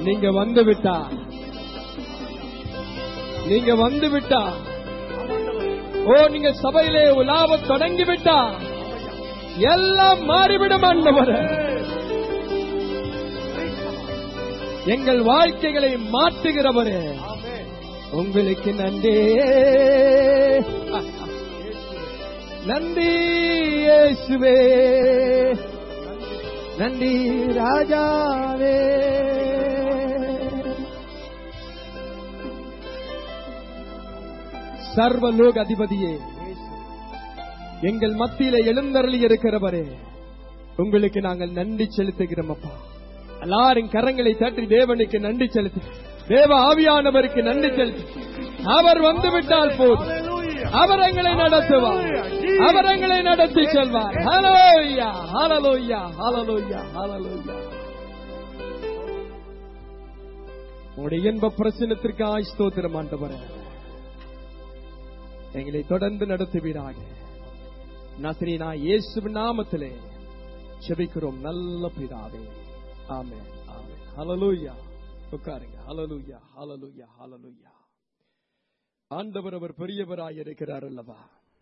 நீங்க வந்து விட்டா நீங்க வந்து விட்டா ஓ நீங்க சபையிலே உலாவ தொடங்கி விட்டா எல்லாம் மாறிவிடும் ஆண்டவரே எங்கள் வாழ்க்கைகளை மாற்றுகிறவரே உங்களுக்கு நன்றி நன்றி இயேசுவே நன்றி ராஜாவே சர்வலோக அதிபதியே எங்கள் மத்தியில எழுந்தருளி இருக்கிறவரே உங்களுக்கு நாங்கள் நன்றி செலுத்துகிறோம் அப்பா எல்லாரும் கரங்களை தட்டி தேவனுக்கு நன்றி செலுத்து தேவ ஆவியானவருக்கு நன்றி செலுத்து அவர் வந்து விட்டால் போதும் அவர் எங்களை நடத்துவார் அவர் எங்களை நடத்தி செல்வார் ஹalleluya ஹalleluya ஹalleluya ஹalleluya உங்களுடைய இன்ப பிரசனத்திற்கு ஆய்ஸ்தோத்திரம் ஆண்டவரே எங்களை தொடர்ந்து நடத்துவீராக நசரீனா இயேசு நாமத்திலே செபிக்கிறோம் நல்ல பிதாவே ஆமென் ஆமென் ஹalleluya உட்காருங்க ஹalleluya ஹalleluya ஹalleluya ஆண்டவர் அவர் பெரியவராய் இருக்கிறார் அல்லவா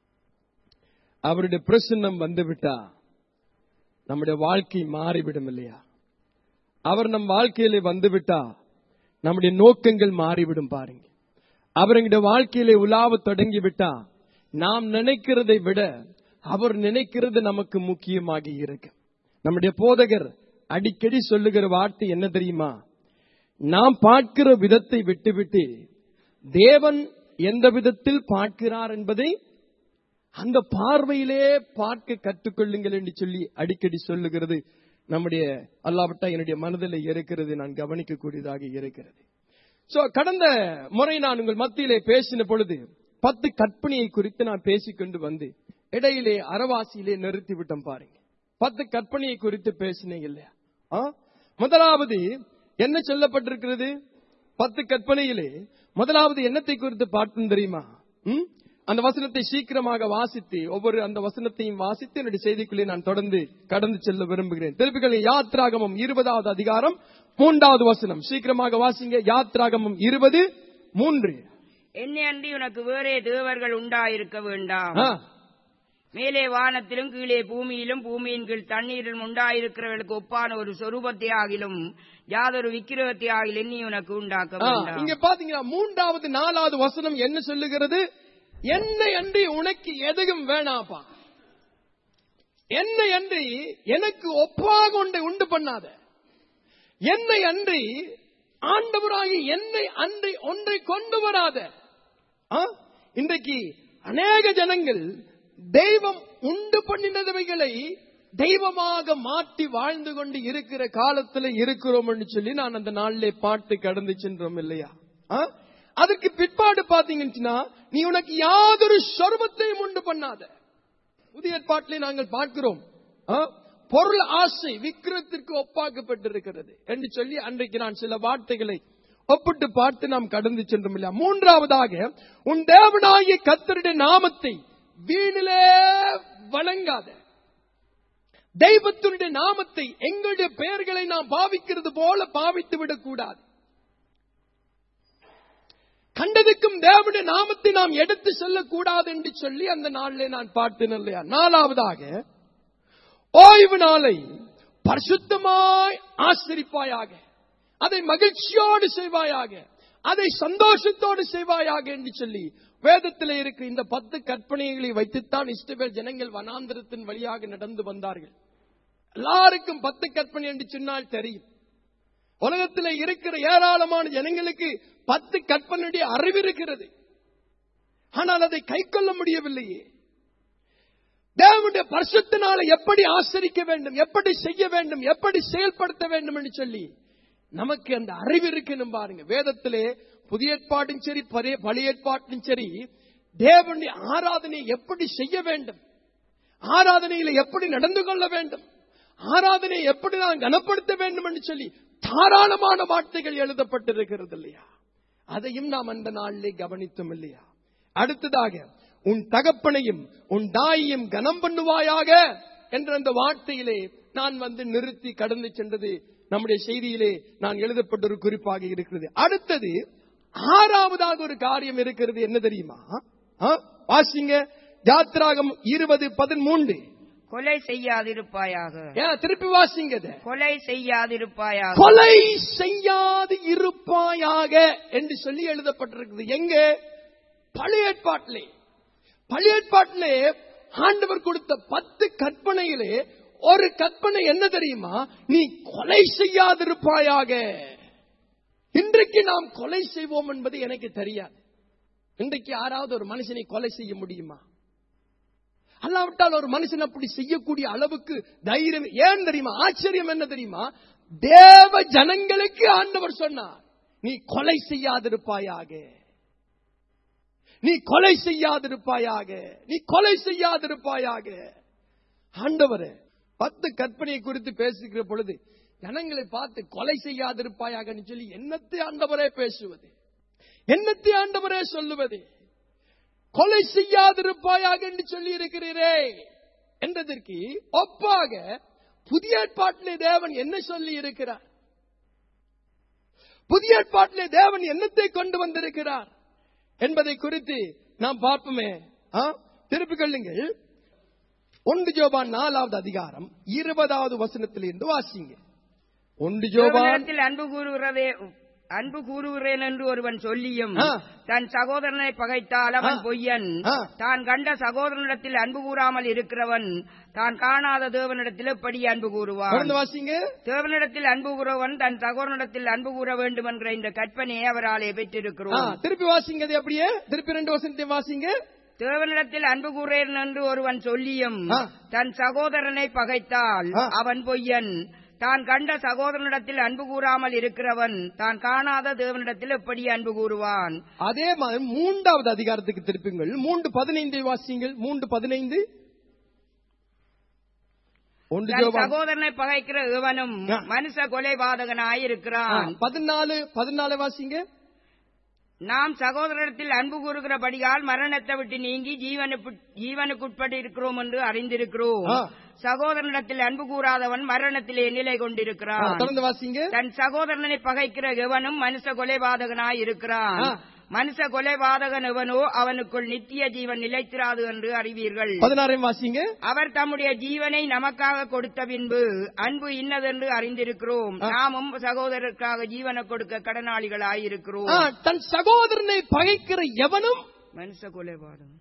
அவருடைய பிரசன்னம் வந்துவிட்டா நம்முடைய வாழ்க்கை மாறிவிடும் இல்லையா அவர் நம் வாழ்க்கையிலே வந்துவிட்டா நம்முடைய நோக்கங்கள் மாறிவிடும் பாருங்க அவர் எங்களுடைய வாழ்க்கையிலே உலாவ தொடங்கி விட்டா நாம் நினைக்கிறதை விட அவர் நினைக்கிறது நமக்கு முக்கியமாக இருக்கு நம்முடைய போதகர் அடிக்கடி சொல்லுகிற வார்த்தை என்ன தெரியுமா நாம் பார்க்கிற விதத்தை விட்டுவிட்டு தேவன் எந்த விதத்தில் பார்க்கிறார் என்பதை அந்த பார்வையிலே பார்க்க கற்றுக்கொள்ளுங்கள் என்று சொல்லி அடிக்கடி சொல்லுகிறது நம்முடைய அல்லாவிட்டா என்னுடைய மனதில் இருக்கிறது நான் கவனிக்கக்கூடியதாக இருக்கிறது சோ கடந்த முறை நான் உங்கள் மத்தியிலே பேசின பொழுது பத்து கற்பனையை குறித்து நான் பேசிக்கொண்டு வந்து இடையிலே அறவாசியிலே நிறுத்தி விட்டோம் பாருங்க பத்து கற்பனையை குறித்து பேசினீங்க இல்லையா ஆ? முதலாவது என்ன சொல்லப்பட்டிருக்கிறது பத்து கற்பனையிலே முதலாவது என்னத்தை குறித்து பார்த்தோம் தெரியுமா ம்? அந்த வசனத்தை சீக்கிரமாக வாசித்து ஒவ்வொரு அந்த வசனத்தையும் வாசித்து என்னுடைய செய்திக்குள்ளே நான் தொடர்ந்து கடந்து செல்ல விரும்புகிறேன் திருப்பிகள் யாத்ராகமம் இருபதாவது அதிகாரம் மூன்றாவது வசனம் சீக்கிரமாக வாசிங்க யாத்ராகமம் இருபது மூன்று என்னை அன்றி உனக்கு வேறே தேவர்கள் உண்டாயிருக்க வேண்டாம் ஆ, மேலே வானத்திலும் கீழே பூமியிலும் பூமியின் கீழ் தண்ணீரிலும் உண்டாயிருக்கிறவர்களுக்கு ஒப்பான ஒரு சொரூபத்தை ஆகிலும் யாதொரு விக்கிரகத்தை ஆகிலும் நீ உனக்கு உண்டாக்க ஆ, வேண்டாம் இங்க பாத்தீங்கன்னா மூன்றாவது நாலாவது வசனம் என்ன சொல்லுகிறது என்னை அன்றி உனக்கு எதுவும் வேணாப்பா என்னை அன்றி எனக்கு ஒப்பாக ஒன்றை உண்டு பண்ணாத என்னை அன்றி ஆண்டவராகி என்னை அன்றி ஒன்றை கொண்டு வராத ஆ? இன்றைக்கு அநேக ஜனங்கள் தெய்வம் உண்டு பண்ணினவைகளை தெய்வமாக மாற்றி வாழ்ந்து கொண்டு இருக்கிற காலத்துல இருக்கிறோம் சொல்லி நான் அந்த நாளிலே பாட்டு கடந்து சென்றோம் இல்லையா ஆ? அதற்கு பிற்பாடு பாத்தீங்கன்னா நீ உனக்கு யாதொரு சொர்வத்தையும் உண்டு பண்ணாத புதிய ஏற்பாட்டிலே நாங்கள் பார்க்கிறோம் ஆ? பொருள் ஆசை விக்கிரத்திற்கு ஒப்பாக்கப்பட்டிருக்கிறது என்று சொல்லி அன்றைக்கு நான் சில வார்த்தைகளை ஒப்பிட்டு பார்த்து நாம் கடந்து சென்றோம் இல்லையா மூன்றாவதாக உன் தேவனாகிய கத்தருடைய நாமத்தை வீணிலே வணங்காத தெய்வத்தினுடைய நாமத்தை எங்களுடைய பெயர்களை நாம் பாவிக்கிறது போல பாவித்து விடக்கூடாது கண்டதுக்கும் தேவனுடைய நாமத்தை நாம் எடுத்து செல்லக்கூடாது என்று சொல்லி அந்த நாளிலே நான் பார்த்தேன் இல்லையா நாலாவதாக ஓய்வு நாளை பரிசுத்தமாய் ஆசரிப்பாயாக அதை மகிழ்ச்சியோடு செய்வாயாக அதை சந்தோஷத்தோடு செய்வாயாக என்று சொல்லி வேதத்தில் இருக்கிற இந்த பத்து கற்பனைகளை வைத்துத்தான் இஷ்டவேல் ஜனங்கள் வனாந்திரத்தின் வழியாக நடந்து வந்தார்கள் எல்லாருக்கும் பத்து கற்பனை என்று சொன்னால் தெரியும் உலகத்தில் இருக்கிற ஏராளமான ஜனங்களுக்கு பத்து கற்பனையுடைய அறிவு இருக்கிறது ஆனால் அதை கை கொள்ள முடியவில்லையே தேவனுடைய பரிசுத்தினால எப்படி ஆசரிக்க வேண்டும் எப்படி செய்ய வேண்டும் எப்படி செயல்படுத்த வேண்டும் என்று சொல்லி நமக்கு அந்த அறிவு இருக்கணும் பாருங்க வேதத்திலே புதிய ஏற்பாடும் சரி பழைய பழைய ஏற்பாட்டிலும் சரி தேவனுடைய ஆராதனை எப்படி செய்ய வேண்டும் ஆராதனையில எப்படி நடந்து கொள்ள வேண்டும் ஆராதனை எப்படி நான் கனப்படுத்த வேண்டும் என்று சொல்லி தாராளமான வார்த்தைகள் எழுதப்பட்டிருக்கிறது இல்லையா அதையும் நாம் அந்த நாளிலே கவனித்தோம் இல்லையா அடுத்ததாக உன் தகப்பனையும் உன் தாயையும் கனம் பண்ணுவாயாக என்ற அந்த வார்த்தையிலே நான் வந்து நிறுத்தி கடந்து சென்றது நம்முடைய செய்தியிலே நான் எழுதப்பட்ட ஒரு குறிப்பாக இருக்கிறது அடுத்தது ஆறாவதாக ஒரு காரியம் இருக்கிறது என்ன தெரியுமா ஆ? வாசிங்க யாத்ராகம் இருபது பதிமூன்று கொலை செய்யாதிருப்பாயாக ஏன் திருப்பி வாசிங்க இதை. கொலை செய்யாதிருப்பாயாக கொலை செய்யாது இருப்பாயாக என்று சொல்லி எழுதப்பட்டிருக்குது எங்க பழைய ஏற்பாட்டிலே பழைய ஏற்பாட்டிலே ஆண்டவர் கொடுத்த பத்து கற்பனையிலே ஒரு கற்பனை என்ன தெரியுமா நீ கொலை செய்யாதிருப்பாயாக இன்றைக்கு நாம் கொலை செய்வோம் என்பது எனக்கு தெரியாது இன்றைக்கு யாராவது ஒரு மனுஷனை கொலை செய்ய முடியுமா அல்லாவிட்டால் ஒரு மனுஷன் அப்படி செய்யக்கூடிய அளவுக்கு தைரியம் ஏன் தெரியுமா ஆச்சரியம் என்ன தெரியுமா தேவ ஜனங்களுக்கு ஆண்டவர் சொன்னார் நீ கொலை செய்யாதிருப்பாயாக நீ கொலை செய்யாதிருப்பாயாக நீ கொலை செய்யாதிருப்பாயாக ஆண்டவரே பத்து கற்பனையை குறித்து பேசுகிற பொழுது ஜனங்களை பார்த்து கொலை செய்யாதிருப்பாயாகன்னு சொல்லி என்னத்தை ஆண்டவரே பேசுவது என்னத்தை ஆண்டவரே சொல்லுவது கொலை செய்யாதிருப்பாயாக என்று சொல்லி இருக்கிறீரே என்றதற்கு ஒப்பாக புதிய ஏற்பாட்டிலே தேவன் என்ன சொல்லி இருக்கிறார் புதிய ஏற்பாட்டிலே தேவன் என்னத்தை கொண்டு வந்திருக்கிறார் என்பதை குறித்து நாம் பார்ப்போமே ஆ? திருப்பிக் கொள்ளுங்கள் ஒன்று ஜோபான் நாலாவது அதிகாரம் இருபதாவது வசனத்திலிருந்து வாசிங்க ஒன்று ஜோபான் தேவனிடத்தில் அன்பு கூறுகிறதே அன்பு கூறுகிறேன் என்று ஒருவன் சொல்லியும் ஆ. தன் சகோதரனை பகைத்தால் அவன் ஆ. பொய்யன் ஆ. தான் கண்ட சகோதரனிடத்தில் அன்பு கூறாமல் இருக்கிறவன் தான் காணாத தேவனிடத்தில் எப்படி அன்பு கூறுவான் தொடர்ந்து வாசிங்க தேவனிடத்தில் அன்பு கூறவன் தன் சகோதரனிடத்தில் அன்பு கூற வேண்டும் என்கிற இந்த கற்பனையை அவராலே ஆ, பெற்றிருக்கிறோம் திருப்பி வாசிங்க அது அப்படியே திருப்பி ரெண்டு வசனத்தை வாசிங்க தேவனிடத்தில் அன்பு கூறேன் என்று ஒருவன் சொல்லியும் ஆ. தன் சகோதரனை பகைத்தால் ஆ. அவன் பொய்யன் தான் கண்ட சகோதரனிடத்தில் அன்பு கூறாமல் இருக்கிறவன் தான் காணாத தேவனிடத்தில் எப்படி அன்பு கூறுவான் அதே மாதிரி மூன்றாவது அதிகாரத்துக்கு திருப்புங்கள் மூன்று பதினைந்தை வாசிங்கள் மூன்று பதினைந்து ஒன்று தன் ஜோவான் சகோதரனை பகைக்கிற இவனும் ஆ. மனுஷ கொலைபாதகனாயிருக்கிறான் பதினாலு பதினாலு வாசிங்க நாம் சகோதரத்தில் அன்பு கூறுகிறபடியால் மரணத்தை விட்டு நீங்கி ஜீவனுக்கு ஜீவனுக்குட்பட்டு இருக்கிறோம் என்று அறிந்திருக்கிறோம் ஆ. சகோதரனிடத்தில் அன்பு கூறாதவன் மரணத்திலே நிலை ஆ, கொண்டிருக்கிறான் தொடர்ந்து வாசிங்க தன் சகோதரனை பகைக்கிற எவனும் மனுஷ கொலைபாதகனாய் இருக்கிறான் ஆ. மனுஷ கொலைபாதகன் எவனோ அவனுக்குள் நித்திய ஜீவன் நிலைத்திராது என்று அறிவீர்கள் பதினாறையும் வாசிங்க அவர் தம்முடைய ஜீவனை நமக்காக கொடுத்த பின்பு அன்பு இன்னதென்று அறிந்திருக்கிறோம் நாமும் சகோதரருக்காக ஜீவனை கொடுக்க கடனாளிகளாய் இருக்கிறோம் ஆ, தன் சகோதரனை பகைக்கிற எவனும் மனுஷ கொலைபாதகம்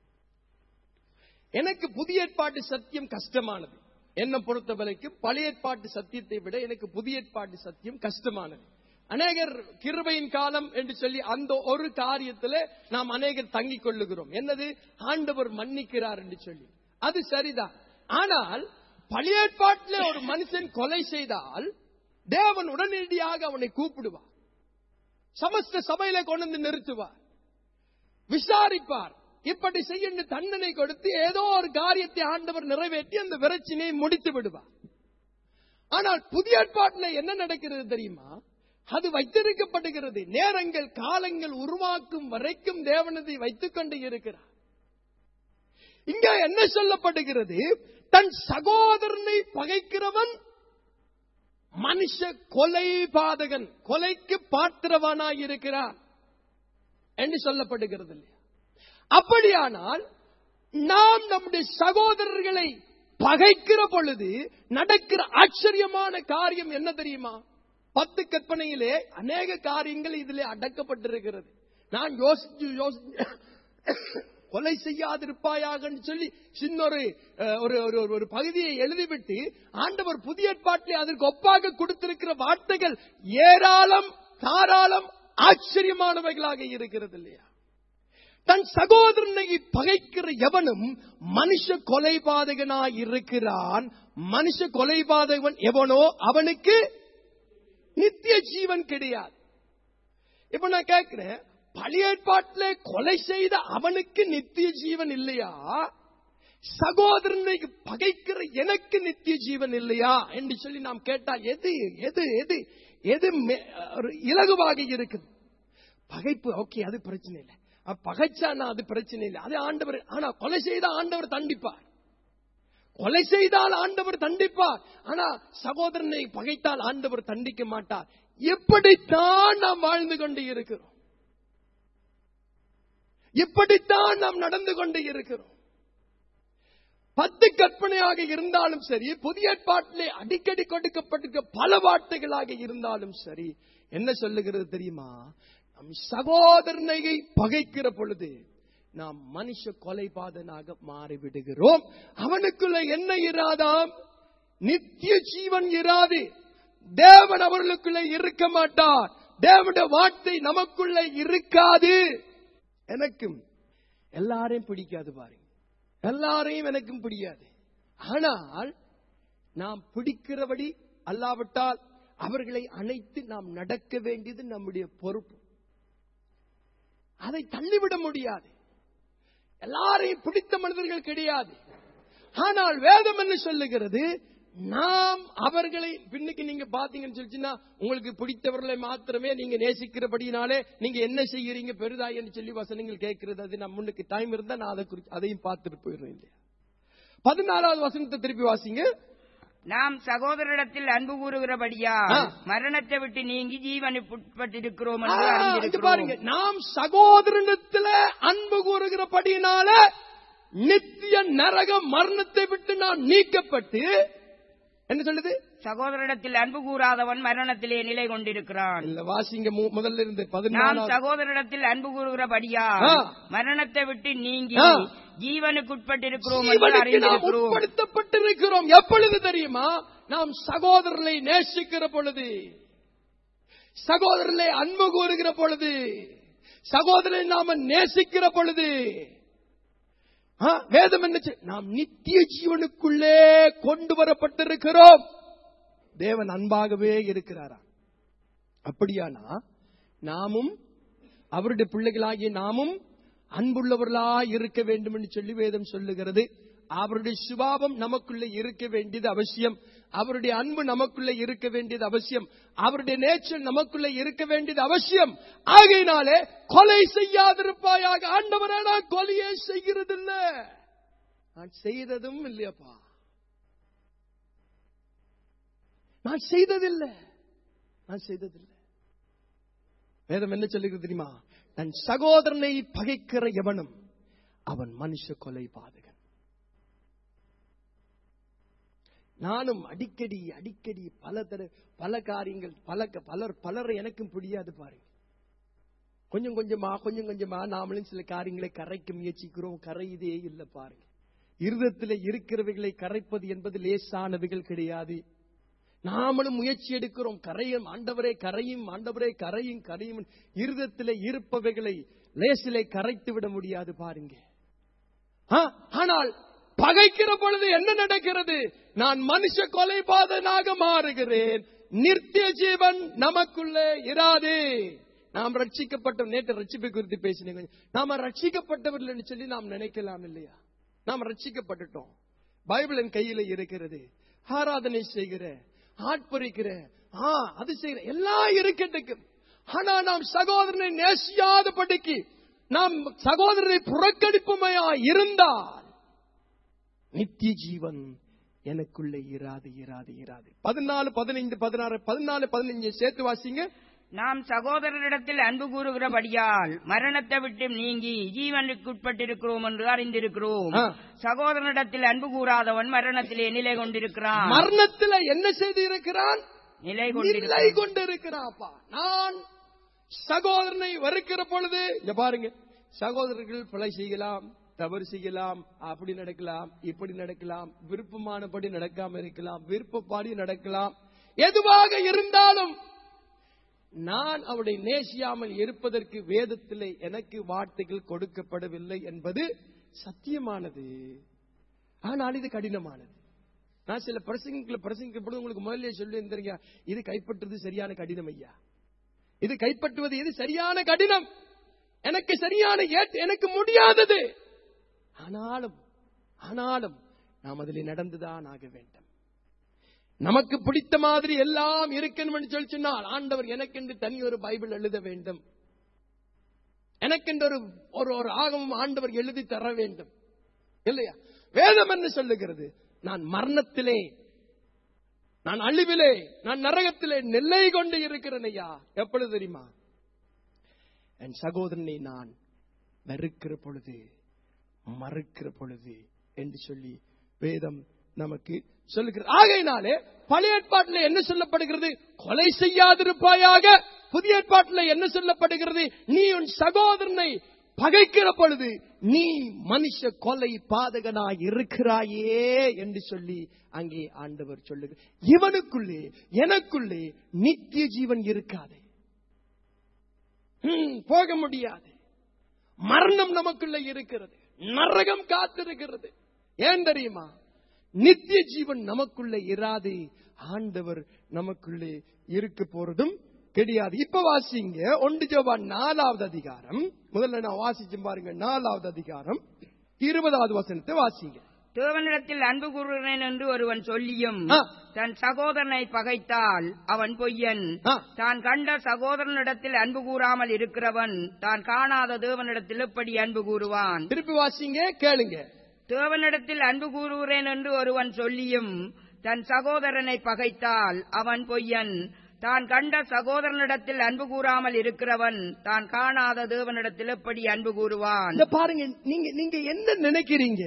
எனக்கு புதிய ஏற்பாட்டு சத்தியம் கஷ்டமானது என்னை பொறுத்தவரைக்கு பழைய ஏற்பாட்டு சத்தியத்தை விட எனக்கு புதிய ஏற்பாட்டு சத்தியம் கஷ்டமானது அநேகர் கிருபையின் காலம் என்று சொல்லி அந்த ஒரு காரியத்துல நாம் அநேகர் தங்கிக் கொள்ளுகிறோம் என்னது ஆண்டவர் மன்னிக்கிறார் என்று சொல்லி அது சரிதான் ஆனால் பழைய ஏற்பாட்டிலே ஒரு மனுஷன் கொலை செய்தால் தேவன் உடனடியாக அவனை கூப்பிடுவார் சமஸ்த சபையில கொண்டு வந்து நிறுத்துவார் விசாரிப்பார் இப்படி செய்ய தண்டனை கொடுத்து ஏதோ ஒரு காரியத்தை ஆண்டவர் நிறைவேற்றி அந்த விரச்சினை முடித்து விடுவார் ஆனால் புதிய ஏற்பாட்டில் என்ன நடக்கிறது தெரியுமா அது வைத்திருக்கப்படுகிறது நேரங்கள் காலங்கள் உருவாக்கும் வரைக்கும் தேவனதை வைத்துக் கொண்டு இருக்கிறார் இங்க என்ன சொல்லப்படுகிறது தன் சகோதரனை பகைக்கிறவன் மனுஷ கொலை பாதகன் கொலைக்கு பாத்திரவானாய் இருக்கிறான் என்று சொல்லப்படுகிறது இல்லையா அப்படியானால் நாம் நம்முடைய சகோதரர்களை பகைக்கிற பொழுது நடக்கிற ஆச்சரியமான காரியம் என்ன தெரியுமா பத்து கற்பனையிலே அநேக காரியங்கள் இதிலே அடக்கப்பட்டிருக்கிறது நான் யோசிச்சு யோசிச்சு கொலை செய்யாதிருப்பாயாக சொல்லி சின்ன ஒரு அஹ், ஒரு ஒரு ஒரு- ஒரு பகுதியை எழுதிவிட்டு ஆண்டவர் புதிய ஏற்பாட்டிலே அதற்கு ஒப்பாக கொடுத்திருக்கிற வார்த்தைகள் ஏராளம் தாராளம் ஆச்சரியமானவைகளாக இருக்கிறது இல்லையா தன் சகோதரனை பகைக்கிற எவனும் மனுஷ கொலைபாதகனாய் இருக்கிறான் மனுஷ கொலைபாதகன் எவனோ அவனுக்கு நித்திய ஜீவன் கிடையாது இப்ப நான் கேட்கிறேன் பழைய ஏற்பாட்டிலே கொலை செய்த அவனுக்கு நித்திய ஜீவன் இல்லையா சகோதரனை பகைக்கிற எனக்கு நித்திய ஜீவன் இல்லையா என்று சொல்லி நாம் கேட்டால் எது எது எது எது மே- ஒரு இலகுவாக இருக்குது பகைப்பு ஓகே அது பிரச்சனை இல்லை அஹ் பகைச்சானா அது பிரச்சனை இல்லை அது ஆண்டவர் ஆனா கொலை செய்த ஆண்டவர் தண்டிப்பார் கொலை செய்தால் ஆண்டவர் தண்டிப்பார் ஆனா சகோதரனை பகைத்தால் ஆண்டவர் தண்டிக்க மாட்டார் எப்படித்தான் நாம் வாழ்ந்து கொண்டு இருக்கிறோம் இப்படித்தான் நாம் நடந்து கொண்டு இருக்கிறோம் பத்து கற்பனையாக இருந்தாலும் சரி புதிய ஏற்பாட்டிலே அடிக்கடி கொடுக்கப்பட்டிருக்க பல வார்த்தைகளாக இருந்தாலும் சரி என்ன சொல்லுகிறது தெரியுமா நம் சகோதரனை பகைக்கிற பொழுது நாம் மனுஷ கொலைபாதனாக மாறிவிடுகிறோம் அவனுக்குள்ள என்ன இராதாம் நித்திய ஜீவன் இராது தேவன் அவர்களுக்குள்ள இருக்க மாட்டார் தேவனுடைய வார்த்தை நமக்குள்ள இருக்காது எனக்கும் எல்லாரையும் பிடிக்காது பாருங்க எல்லாரையும் எனக்கும் பிடிக்காது ஆனால் நாம் பிடிக்கிறபடி அல்லாவிட்டால் அவர்களை அணைத்து நாம் நடக்க வேண்டியது நம்முடைய பொறுப்பு அதை தள்ளிவிட முடியாது எல்லாரையும் பிடித்த மனிதர்கள் கிடையாது ஆனால் வேதம் என்ன சொல்லுகிறது நாம் அவர்களை பின்னுக்கு நீங்க பாத்தீங்கன்னு சொல்லிச்சுன்னா உங்களுக்கு பிடித்தவர்களை மாத்திரமே நீங்க நேசிக்கிறபடினாலே நீங்க என்ன செய்யறீங்க பெரிதாயன்னு சொல்லி வசனங்கள் கேட்கிறது அது நம்ம முன்னுக்கு டைம் இருந்தா நான் அதை குறித்து அதையும் பார்த்துட்டு போயிடுறேன் இல்லையா பதினாலாவது வசனத்தை திருப்பி வாசிங்க நாம் சகோதரிடத்தில் அன்பு கூறுகிறபடியா ஆ. மரணத்தை விட்டு நீங்கி ஜீவனுட்பட்டிருக்கிறோம் ஆ, என்று இங்க அறிந்திருக்கிறோம் பாருங்க நாம் சகோதரனத்துல அன்பு கூறுகிறபடியினால நித்திய நரக மரணத்தை விட்டு நாம் நீக்கப்பட்டு என்ன சொல்லுது சகோதரிடத்தில் அன்பு கூறாதவன் மரணத்திலே நிலை கொண்டிருக்கிறான் இல்ல வாசிங்க மு- முதல்ல இருந்து நாம் பதினாலாவது சகோதரிடத்தில் அன்பு கூறுகிறபடியா ஆ. மரணத்தை விட்டு நீங்கி ஆ. ஜீவனுக்குட்பட்டிருக்கிறோம் என்று ஜீவனுக்கு நாம் அறிந்திருக்கிறோம் உட்படுத்தப்பட்டிருக்கிறோம் எப்பொழுது தெரியுமா நாம் சகோதரர்களை நேசிக்கிற பொழுது சகோதரர்களை அன்பு கூறுகிற பொழுது சகோதரனை நாம நேசிக்கிற பொழுது ஆ, வேதம் என்ன சொல்- நாம் நித்திய ஜீவனுக்குள்ளே கொண்டு வரப்பட்டிருக்கிறோம் தேவன் அன்பாகவே இருக்கிறாரா அப்படியானா நாமும் அவருடைய பிள்ளைகளாகிய நாமும் அன்புள்ளவர்களாய் இருக்க வேண்டும் என்று சொல்லி வேதம் சொல்லுகிறது அவருடைய சுபாவம் நமக்குள்ள இருக்க வேண்டியது அவசியம் அவருடைய அன்பு நமக்குள்ள இருக்க வேண்டியது அவசியம் அவருடைய நேச்சர் நமக்குள்ள இருக்க வேண்டியது அவசியம் ஆகையினாலே கொலை செய்யாதிருப்பாயாக ஆண்டவரே நான் கொலையே செய்கிறதில்ல நான் செய்ததும் இல்லையப்பா நான் செய்ததில்லை நான் செய்ததில்லை வேதம் என்ன சொல்லுகிறது தெரியுமா தன் சகோதரனை பகைக்கிற எவனும் அவன் மனுஷ கொலை பாதகன் நானும் அடிக்கடி அடிக்கடி பல தர பல காரியங்கள் பல க- பலர் பலர் எனக்கும் புரியாது பாருங்க கொஞ்சம் கொஞ்சமா கொஞ்சம் கொஞ்சமா நாமளும் சில காரியங்களை கரைக்க முயற்சிக்கிறோம் கரையுதே இல்லை பாருங்க இருதத்தில் இருக்கிறவைகளை கரைப்பது என்பது லேசானவைகள் கிடையாது நாமளும் முயற்சி எடுக்கிறோம் கரையும் ஆண்டவரே கரையும் ஆண்டவரே கரையும் கரையும் இருதத்தில் இருப்பவைகளை லேசிலே கரைத்து விட முடியாது பாருங்க ஆ, ஆனால் பகைக்கிற பொழுது என்ன நடக்கிறது நான் மனுஷ கொலைபாதனாக மாறுகிறேன் நித்திய ஜீவன் நமக்குள்ளே இராது நாம் ரட்சிக்கப்பட்ட நேற்று ரட்சிப்பை குறித்து பேசினீங்க நாம ரட்சிக்கப்பட்டவர்கள் சொல்லி நாம் நினைக்கலாம் இல்லையா நாம் ரட்சிக்கப்பட்டுட்டோம் பைபிள் என் கையில இருக்கிறது ஆராதனை செய்கிற ஆட்பறிக்கிற ஆ அது செய்கிற எல்லாம் இருக்கட்டும் ஆனா நாம் சகோதரனை நேசியாதபடிக்கு நாம் சகோதரனை புறக்கணிப்புமையா இருந்தால் நித்திய ஜீவன் எனக்குள்ளே இராது இராது இராது பதினாலு பதினைந்து பதினாறு பதினாலு பதினைஞ்சு சேர்த்து வாசிங்க நாம் சகோதரரிடத்தில் அன்பு கூறுகிறபடியால் மரணத்தை விட்டு நீங்கி ஜீவனுக்குட்பட்டிருக்கிறோம் என்று அறிந்திருக்கிறோம் ஆ. சகோதரனிடத்தில் அன்பு கூறாதவன் மரணத்திலே நிலை கொண்டிருக்கிறான் மரணத்துல என்ன செய்து இருக்கிறான் நிலை நிலை கொண்டிருக்கிறான் கொண்டிருக்கிறாப்பா நான் சகோதரனை வெறுக்கிற பொழுது இங்க பாருங்க சகோதரர்கள் பிழை செய்யலாம் தவறு செய்யலாம் அப்படி நடக்கலாம் இப்படி நடக்கலாம் விருப்பமானபடி நடக்காம இருக்கலாம் விருப்பப்பாடி நடக்கலாம் எதுவாக இருந்தாலும் நான் அவளை நேசியாமல் இருப்பதற்கு வேதத்திலே எனக்கு வார்த்தைகள் கொடுக்கப்படவில்லை என்பது சத்தியமானது ஆனால் இது கடினமானது நான் சில பிரசங்களை பிரசங்கிக்கப்படும் உங்களுக்கு முதல்ல சொல்லி இருந்தீங்க இது கைப்பற்றுவது சரியான கடினம் ஐயா இது கைப்பற்றுவது இது சரியான கடினம் எனக்கு சரியான ஏற்று எனக்கு முடியாதது ஆனாலும் ஆனாலும் நாம் அதில் நடந்துதான் ஆக வேண்டும் நமக்கு பிடித்த மாதிரி எல்லாம் இருக்கணும் சொல்லி சொன்னால் ஆண்டவர் எனக்கென்று தனி ஒரு பைபிள் எழுத வேண்டும் எனக்கென்று ஒரு ஒரு ஒரு ஆகமம் ஆண்டவர் எழுதி தர வேண்டும் இல்லையா வேதம் என்ன சொல்லுகிறது நான் மரணத்திலே நான் அழிவிலே நான் நரகத்திலே நெல்லை கொண்டு இருக்கிறேன் ஐயா எப்பொழுது தெரியுமா என் சகோதரனை நான் வெறுக்கிற பொழுது மறுக்கிற பொழுது என்று சொல்லி வேதம் நமக்கு சொல்லுகிறது ஆகையினாலே பழைய ஏற்பாட்டில் என்ன சொல்லப்படுகிறது கொலை செய்யாதிருப்பாயாக புதிய ஏற்பாட்டில் என்ன சொல்லப்படுகிறது நீ உன் சகோதரனை பகைக்கிற பொழுது நீ மனுஷ கொலை பாதகனாய் இருக்கிறாயே என்று சொல்லி அங்கே ஆண்டவர் சொல்லுகிறார் இவனுக்குள்ளே எனக்குள்ளே நித்திய ஜீவன் இருக்காது ஹம், போக முடியாது மரணம் நமக்குள்ள இருக்கிறது நரகம் காத்திருக்கிறது ஏன் தெரியுமா நித்திய ஜீவன் நமக்குள்ள இராது ஆண்டவர் நமக்குள்ளே இருக்க போறதும் கிடையாது இப்ப வாசிங்க ஒன்று ஜோபான் நாலாவது அதிகாரம் முதல்ல நான் வாசிச்சு பாருங்க நாலாவது அதிகாரம் இருபதாவது வசனத்தை வாசிங்க தேவனிடத்தில் அன்பு கூறுகிறேன் என்று ஒருவன் சொல்லியும் ஆ. தன் சகோதரனை பகைத்தால் அவன் பொய்யன் ஆ. தான் கண்ட சகோதரனிடத்தில் அன்பு கூறாமல் இருக்கிறவன் தான் காணாத தேவனிடத்தில் எப்படி அன்பு கூறுவான் திருப்பி வாசிங்க கேளுங்க தேவனிடத்தில் அன்பு கூறுகிறேன் என்று ஒருவன் சொல்லியும் தன் சகோதரனை பகைத்தால் அவன் பொய்யன் தான் கண்ட சகோதரனிடத்தில் அன்பு கூறாமல் இருக்கிறவன் தான் காணாத தேவனிடத்தில் எப்படி அன்பு கூறுவான் இந்த பாருங்க நீங்க நீங்க என்ன நினைக்கிறீங்க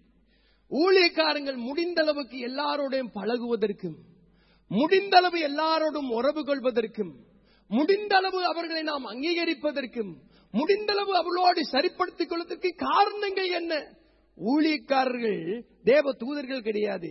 ஊழியக்காரங்கள் முடிந்த அளவுக்கு எல்லாரோடையும் பழகுவதற்கும் முடிந்த அளவு எல்லாரோடும் உறவு கொள்வதற்கும் முடிந்த அளவு அவர்களை நாம் அங்கீகரிப்பதற்கும் முடிந்த அளவு அவர்களோடு சரிப்படுத்திக் கொள்வதற்கு காரணங்கள் என்ன ஊழியக்காரர்கள் தேவ தூதர்கள் கிடையாது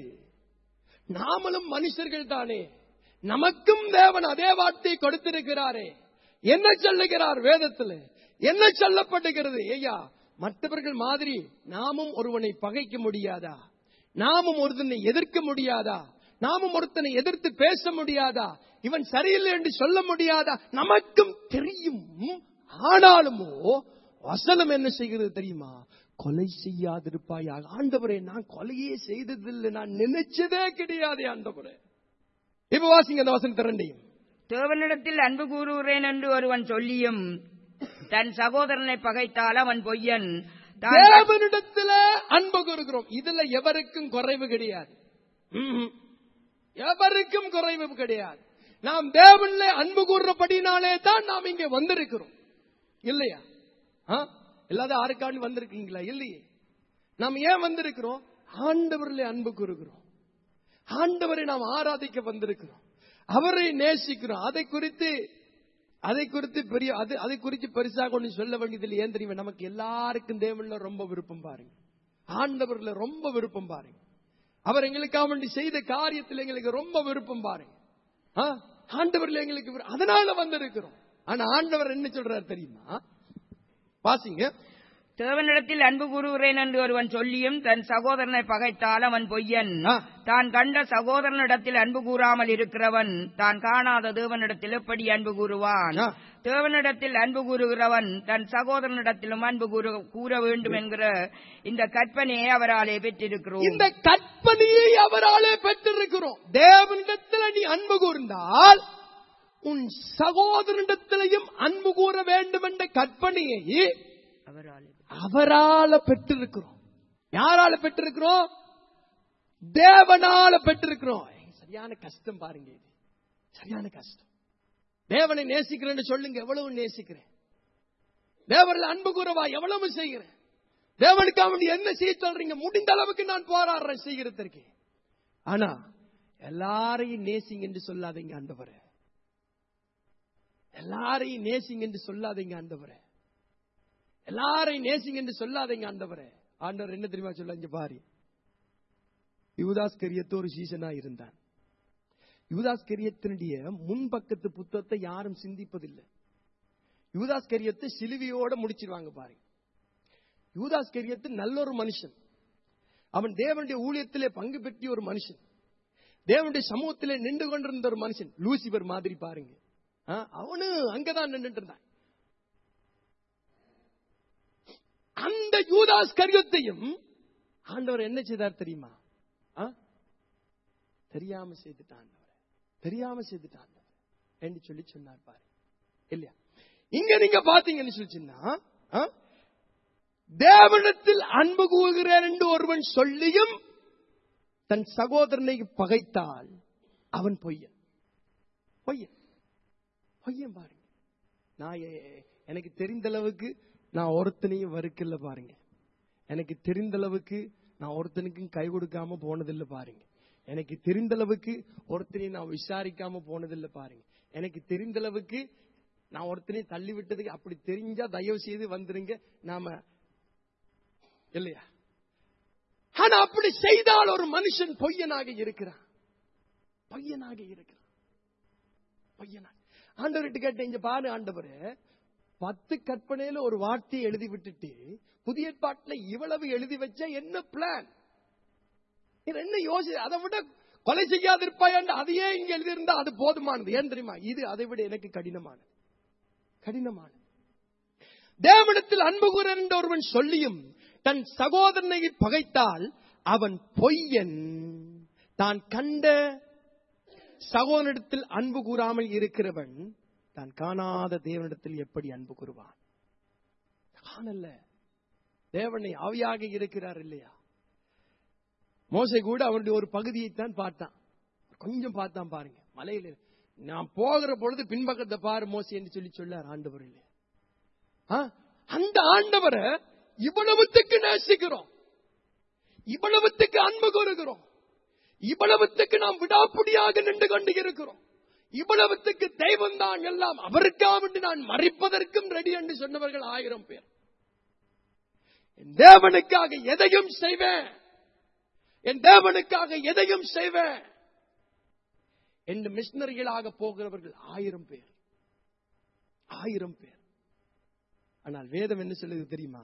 நாமளும் மனுஷர்கள் தானே நமக்கும் தேவன் அதே வார்த்தையை கொடுத்திருக்கிறாரே என்ன சொல்லுகிறார் வேதத்துல என்ன சொல்லப்படுகிறது ஐயா மற்றவர்கள் மாதிரி நாமும் ஒருவனை பகைக்க முடியாதா நாமும் ஒருத்தனை எதிர்க்க முடியாதா நாமும் ஒருத்தனை எதிர்த்து பேச முடியாதா இவன் சரியில்லை என்று சொல்ல முடியாதா நமக்கும் தெரியும் ஆனாலுமோ வசனம் என்ன செய்கிறது தெரியுமா கொலை செய்யாதிருப்பாயாக ஆண்டவரே நான் கொலையே செய்ததில்லை நான் நினைச்சதே கிடையாது ஆண்டவரே இப்ப வாசிங்க அந்த வசனத்தை ரெண்டையும் தேவனிடத்தில் அன்பு கூறுகிறேன் என்று ஒருவன் சொல்லியும் தன் சகோதரனை பகைத்தால் அவன் பொய்யன் தான் தேவனிடத்துல அன்பு கூறுகிறோம் இதுல எவருக்கும் குறைவு கிடையாது ம்ஹும். எவருக்கும் குறைவு கிடையாது நாம் தேவன்ல அன்பு கூறுறபடினாலே தான் நாம் இங்க வந்திருக்கிறோம் இல்லையா ஆ? இல்லாத ஆருக்காண்டு வந்திருக்கீங்களா இல்லையே நாம் ஏன் வந்திருக்கிறோம் ஆண்டவர்ல அன்பு கூறுகிறோம் ஆண்டவரை நாம் ஆராதிக்க வந்திருக்கிறோம் அவரை நேசிக்கிறோம் அதை குறித்து அதை குறித்து பெரிய அது அதை குறித்து பெருசாக ஒண்ணு சொல்ல வேண்டியதில்லை ஏன் தெரியுமா நமக்கு எல்லாருக்கும் தேவன்ல ரொம்ப விருப்பம் பாருங்க ஆண்டவர்ல ரொம்ப விருப்பம் பாருங்க அவர் எங்களுக்காக வேண்டி செய்த காரியத்தில் எங்களுக்கு ரொம்ப விருப்பம் பாருங்க ஆ? ஆண்டவர்ல எங்களுக்கு விரு- அதனால வந்திருக்கிறோம் ஆனா ஆண்டவர் என்ன சொல்றாரு தெரியுமா வாசிங்க தேவனிடத்தில் அன்பு கூறுகிறேன் என்று ஒருவன் சொல்லியும் தன் சகோதரனை பகைத்தால் அவன் பொய்யன் ஆ. தான் கண்ட சகோதரனிடத்தில் அன்பு கூறாமல் இருக்கிறவன் தான் காணாத தேவனிடத்தில் எப்படி அன்பு கூறுவான் ஆ. தேவனிடத்தில் அன்பு கூறுகிறவன் தன் சகோதரனிடத்திலும் அன்பு கூறு- கூற வேண்டும் என்கிற இந்த கற்பனையை அவராலே பெற்றிருக்கிறோம் இந்த கற்பனையை அவராலே பெற்றிருக்கிறோம் தேவனிடத்தில் நீ அன்பு கூர்ந்தால் உன் சகோதரனிடத்திலையும் அன்பு கூற வேண்டும் என்ற கற்பனையை அவராலே அவரால பெற்றிருக்கிறோம் யாரால பெற்றிருக்கிறோம் தேவனால பெற்றிருக்கிறோம் ஏய், சரியான கஷ்டம் பாருங்க இது சரியான கஷ்டம் தேவனை நேசிக்கிறேன்னு சொல்லுங்க எவ்வளவு நேசிக்கிறேன் தேவனில் அன்பு கூறவா எவ்வளவு செய்கிறேன் தேவனுக்காக வேண்டி என்ன செய்ய சொல்றீங்க முடிந்த அளவுக்கு நான் போராடுறேன் செய்கிறதற்கு ஆனா எல்லாரையும் நேசிங்க என்று சொல்லாதீங்க ஆண்டவரே எல்லாரையும் நேசிங்க என்று சொல்லாதீங்க ஆண்டவரே எல்லாரையும் நேசிங்க என்று சொல்லாதீங்க ஆண்டவரே ஆண்டவர் என்ன தெரியுமா சொல்ல இங்க பாரு யூதாஸ் கரியத்து ஒரு சீசனா இருந்தான் யூதாஸ் கரியத்தினுடைய முன்பக்கத்து புத்தகத்தை யாரும் சிந்திப்பதில்லை யூதாஸ் கரியத்தை சிலுவையோட முடிச்சிருவாங்க பாருங்க யூதாஸ் கரியத்து நல்ல ஒரு மனுஷன் அவன் தேவனுடைய ஊழியத்திலே பங்கு பெற்றிய ஒரு மனுஷன் தேவனுடைய சமூகத்திலே நின்று கொண்டிருந்த ஒரு மனுஷன் லூசிபர் மாதிரி பாருங்க ஆ, அவனு அங்கதான் நின்றுட்டு இருந்தான் அந்த யூதாஸ் கரியத்தையும் ஆண்டவர் என்ன செய்தார் தெரியுமா ஆ? தெரியாம செய்துட்டான் ஆண்டவரே. தெரியாம செய்துட்டான் ஆண்டவரே. என்று சொல்லி சொன்னார் பாரு இல்லையா இங்க நீங்க பாத்தீங்கன்னு சொல்லிச்சுன்னா ஆ? தேவனிடத்தில் அன்பு கூறுகிறேன் என்று ஒருவன் சொல்லியும் தன் சகோதரனை பகைத்தால் அவன் பொய்யன் பொய்யன் பொய்யன் பாருங்க நான் எ- எனக்கு தெரிந்த அளவுக்கு நான் ஒருத்தனையும் வெறுக்கல பாருங்க எனக்கு தெரிந்த அளவுக்கு நான் ஒருத்தனுக்கும் கை கொடுக்காம போனதில்லை பாருங்க எனக்கு தெரிந்த அளவுக்கு ஒருத்தனையும் நான் விசாரிக்காம போனதில்லை பாருங்க எனக்கு தெரிந்த அளவுக்கு நான் ஒருத்தனையும் தள்ளி விட்டதுக்கு அப்படி தெரிஞ்சா தயவு செய்து வந்துருங்க நாம இல்லையா ஆனா அப்படி செய்தால் ஒரு மனுஷன் பொய்யனாக இருக்கிறான் பொய்யனாக இருக்கிறான் பொய்யனாக ஆண்டவர்கிட்ட கேட்டேன் இங்க பாரு ஆண்டவரே பத்து கற்பனையில ஒரு வார்த்தையை எழுதி விட்டுட்டு புதிய பாட்டுல இவ்வளவு எழுதி வச்ச என்ன பிளான் இது என்ன யோசி அதை விட கொலை செய்யாதிருப்பாயாண்டு அதையே இங்க எழுதியிருந்தா அது போதுமானது ஏன் தெரியுமா இது அதை விட எனக்கு கடினமானது கடினமானது தேவனிடத்தில் அன்பு கூற என்ற ஒருவன் சொல்லியும் தன் சகோதரனை பகைத்தால் அவன் பொய்யன் தான் கண்ட சகோதரனிடத்தில் அன்பு கூறாமல் இருக்கிறவன் தான் காணாத தேவனிடத்தில் எப்படி அன்பு கூறுவான் காணல தேவனை ஆவியாக இருக்கிறார் இல்லையா மோசை கூட அவருடைய ஒரு பகுதியைத்தான் பார்த்தான் கொஞ்சம் பார்த்தான் பாருங்க மலையில நான் போகிற பொழுது பின்பக்கத்தை பாரு மோசை என்று சொல்லி சொல்லார் ஆண்டவர் இல்லையா ஆ? அந்த ஆண்டவரை இவ்வளவுத்துக்கு நேசிக்கிறோம் இவ்வளவுத்துக்கு அன்பு கூறுகிறோம் இவ்வளவுத்துக்கு நாம் விடாப்புடியாக நின்று கொண்டு இருக்கிறோம் இவ்வளவுத்துக்கு தெய்வம் தான் எல்லாம் அவருக்காக நான் மறிப்பதற்கும் ரெடி என்று சொன்னவர்கள் ஆயிரம் பேர் என் தேவனுக்காக எதையும் செய்வேன் என் தேவனுக்காக எதையும் செய்வேன் என்று மிஷினரிகளாக போகிறவர்கள் ஆயிரம் பேர் ஆயிரம் பேர் ஆனால் வேதம் என்ன சொல்லுது தெரியுமா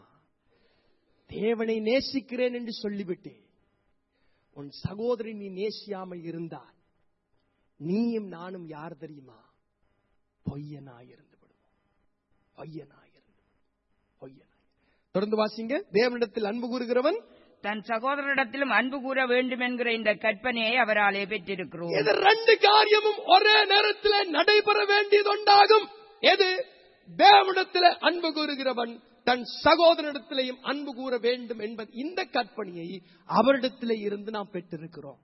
தேவனை நேசிக்கிறேன் என்று சொல்லிவிட்டு உன் சகோதரி நீ நேசியாமல் இருந்தால் நீயும் நானும் யார் தெரியுமா பொய்யனாயிருந்து விடுவோம் பொய்யனாயிருந்து பொய்யனாய் தொடர்ந்து வாசிங்க தேவனிடத்தில் அன்பு கூறுகிறவன் தன் சகோதரரிடத்திலும் அன்பு கூற வேண்டும் என்கிற இந்த கற்பனையை அவராலே பெற்றிருக்கிறோம் இது ரெண்டு காரியமும் ஒரே நேரத்தில் நடைபெற வேண்டியது உண்டாகும் எது தேவனிடத்தில் அன்பு கூறுகிறவன் தன் சகோதரனிடத்திலேயும் அன்பு கூற வேண்டும் என்பது இந்த கற்பனையை அவரிடத்திலே இருந்து நாம் பெற்றிருக்கிறோம்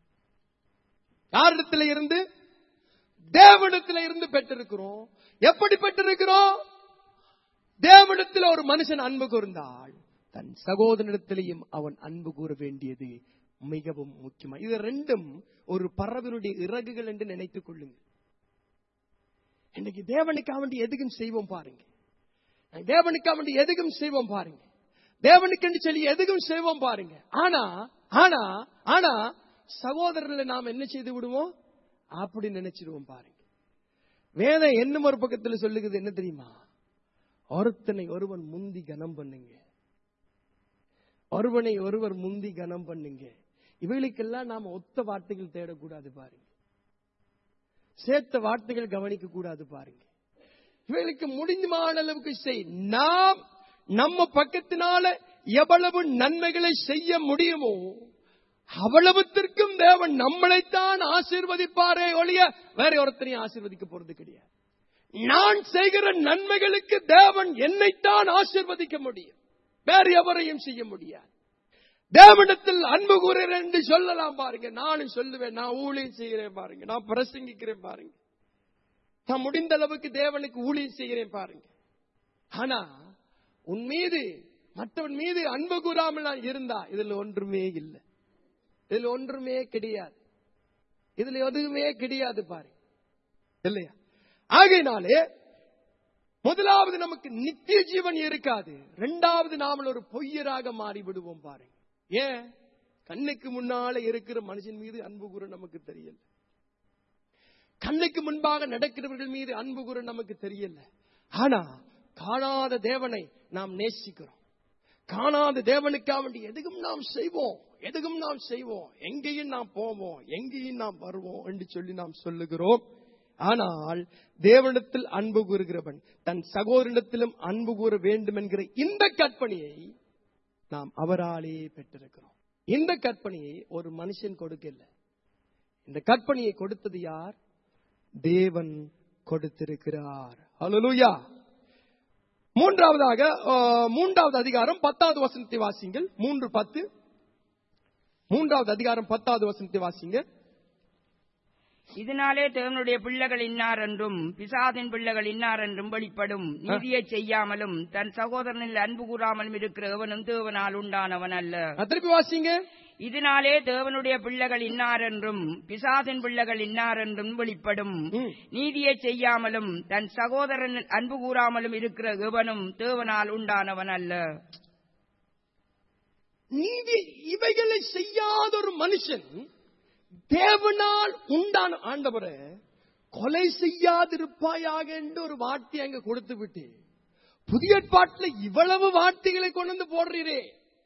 யாரிடத்திலே இருந்து தேவனிடத்திலே இருந்து பெற்றிருக்கிறோம் எப்படி பெற்றிருக்கிறோம் தேவனிடத்தில் ஒரு மனுஷன் அன்பு கூர்ந்தால் தன் சகோதரனிடத்திலேயும் அவன் அன்பு கூற வேண்டியது மிகவும் முக்கியமா இது ரெண்டும் ஒரு பறவையினுடைய இறகுகள் என்று நினைத்துக் கொள்ளுங்கள் இன்னைக்கு தேவனுக்காக வேண்டி எதுக்கும் செய்வோம் பாருங்க தேவனுக்காக வேண்டி எதுக்கும் செய்வோம் பாருங்க தேவனுக்கு சொல்லி எதுக்கும் செய்வோம் பாருங்க ஆனா ஆனா ஆனா சகோதரர்களை நாம் என்ன செய்து விடுவோம் அப்படி நினைச்சிடுவோம் பாருங்க வேதம் என்ன ஒரு பக்கத்தில் சொல்லுகிறது என்ன தெரியுமா ஒருத்தனை ஒருவன் முந்தி கனம் பண்ணுங்க ஒருவனை ஒருவர் முந்தி கனம் பண்ணுங்க இவைகளுக்கெல்லாம் நாம ஒத்த வார்த்தைகள் தேடக்கூடாது பாருங்க சேர்த்த வார்த்தைகள் கவனிக்க கூடாது பாருங்க இவைகளுக்கு முடிஞ்சமான அளவுக்கு செய் நாம் நம்ம பக்கத்தினால எவ்வளவு நன்மைகளை செய்ய முடியுமோ அவ்வளவுத்திற்கும் தேவன் நம்மளைத்தான் ஆசீர்வதிப்பாரே ஒழிய வேற ஒருத்தரையும் ஆசீர்வதிக்க போறது கிடையாது நான் செய்கிற நன்மைகளுக்கு தேவன் என்னைத்தான் ஆசீர்வதிக்க முடியும் வேற எவரையும் செய்ய முடியாது தேவனிடத்தில் அன்பு கூறுகிறேன் என்று சொல்லலாம் பாருங்க நானும் சொல்லுவேன் நான் ஊழியம் செய்கிறேன் பாருங்க நான் பிரசங்கிக்கிறேன் பாருங்க நான் முடிந்த அளவுக்கு தேவனுக்கு ஊழியம் செய்கிறேன் பாருங்க ஆனா உன் மீது மற்றவன் மீது அன்பு கூறாமல் நான் இருந்தா இதுல ஒன்றுமே இல்லை இதுல ஒன்றுமே கிடையாது இதுல எதுவுமே கிடையாது பாருங்க இல்லையா ஆகையினாலே முதலாவது நமக்கு நித்திய ஜீவன் இருக்காது இரண்டாவது நாமல் ஒரு பொய்யராக மாறி விடுவோம் பாருங்க ஏன் கண்ணுக்கு முன்னால இருக்கிற மனுஷன் மீது அன்பு கூற நமக்கு தெரியல கண்ணுக்கு முன்பாக நடக்கிறவர்கள் மீது அன்பு கூற நமக்கு தெரியல ஆனா காணாத தேவனை நாம் நேசிக்கிறோம் காணாத தேவனுக்காக வேண்டி எதுக்கும் நாம் செய்வோம் எதுக்கும் நாம் செய்வோம் எங்கேயும் நாம் போவோம் எங்கேயும் நாம் வருவோம் என்று சொல்லி நாம் சொல்லுகிறோம் ஆனால் தேவனிடத்தில் அன்பு கூறுகிறவன் தன் சகோதரனிடத்திலும் அன்பு கூற வேண்டும் என்கிற இந்த கற்பனையை நாம் அவராலே பெற்றிருக்கிறோம் இந்த கற்பனையை ஒரு மனுஷன் கொடுக்கல இந்த கற்பனையை கொடுத்தது யார் தேவன் கொடுத்திருக்கிறார் ஹalleluya மூன்றாவதாக அஹ், மூன்றாவது அதிகாரம் பத்தாவது வசனத்தை வாசிங்கள் மூன்று பத்து மூன்றாவது அதிகாரம் பத்தாவது வசனத்தை வாசிங்க இதனாலே தேவனுடைய பிள்ளைகள் இன்னார் என்றும் பிசாதின் பிள்ளைகள் இன்னார் என்றும் வெளிப்படும் நீதியை செய்யாமலும் தன் சகோதரனில் அன்பு கூறாமலும் இருக்கிற எவனும் தேவனால் உண்டானவன் அல்ல நான் திருப்பி வாசிங்க இதனாலே தேவனுடைய பிள்ளைகள் இன்னார் என்றும் பிசாதின் பிள்ளைகள் இன்னார் என்றும் வெளிப்படும் ம். நீதியை செய்யாமலும் தன் சகோதரனில் அன்பு கூறாமலும் இருக்கிற எவனும் தேவனால் உண்டானவன் அல்ல நீதி இவைகளை செய்யாத ஒரு மனுஷன் தேவனால் உண்டான ஆண்டவரை கொலை செய்யாதிருப்பாயாக என்று ஒரு வார்த்தை அங்க கொடுத்து விட்டு புதிய ஏற்பாட்டுல இவ்வளவு வார்த்தைகளை கொண்டு வந்து போடுறீரே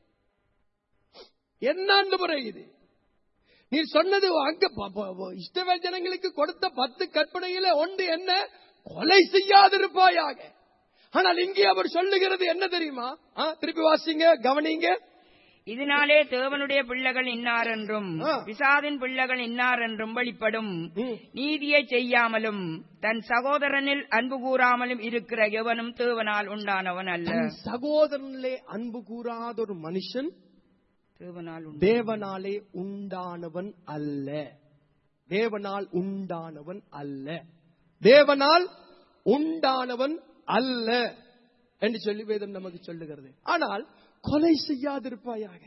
என்ன ஆண்டவரே இது நீ சொன்னது அங்க ப- ப- ப- இஸ்ரவேல் ஜனங்களுக்கு கொடுத்த பத்து கற்பனையில ஒன்று என்ன கொலை செய்யாதிருப்பாயாக ஆனால் இங்கே அவர் சொல்லுகிறது என்ன தெரியுமா ஆ, திருப்பி வாசிங்க கவனிங்க இதனாலே தேவனுடைய பிள்ளைகள் இன்னார் என்றும் ஆ. பிசாதின் பிள்ளைகள் இன்னார் என்றும் வெளிப்படும் ம். நீதியை செய்யாமலும் தன் சகோதரனில் அன்பு கூறாமலும் இருக்கிற எவனும் தேவனால் உண்டானவன் அல்ல தன் சகோதரனிலே அன்பு கூறாத ஒரு மனுஷன் தேவனால் உண்டானவன். தேவனாலே உண்டானவன் அல்ல தேவனால் உண்டானவன் அல்ல தேவனால் உண்டானவன் அல்ல என்று சொல்லி வேதம் நமக்கு சொல்லுகிறது ஆனால் கொலை செய்யாதிருப்பாயாக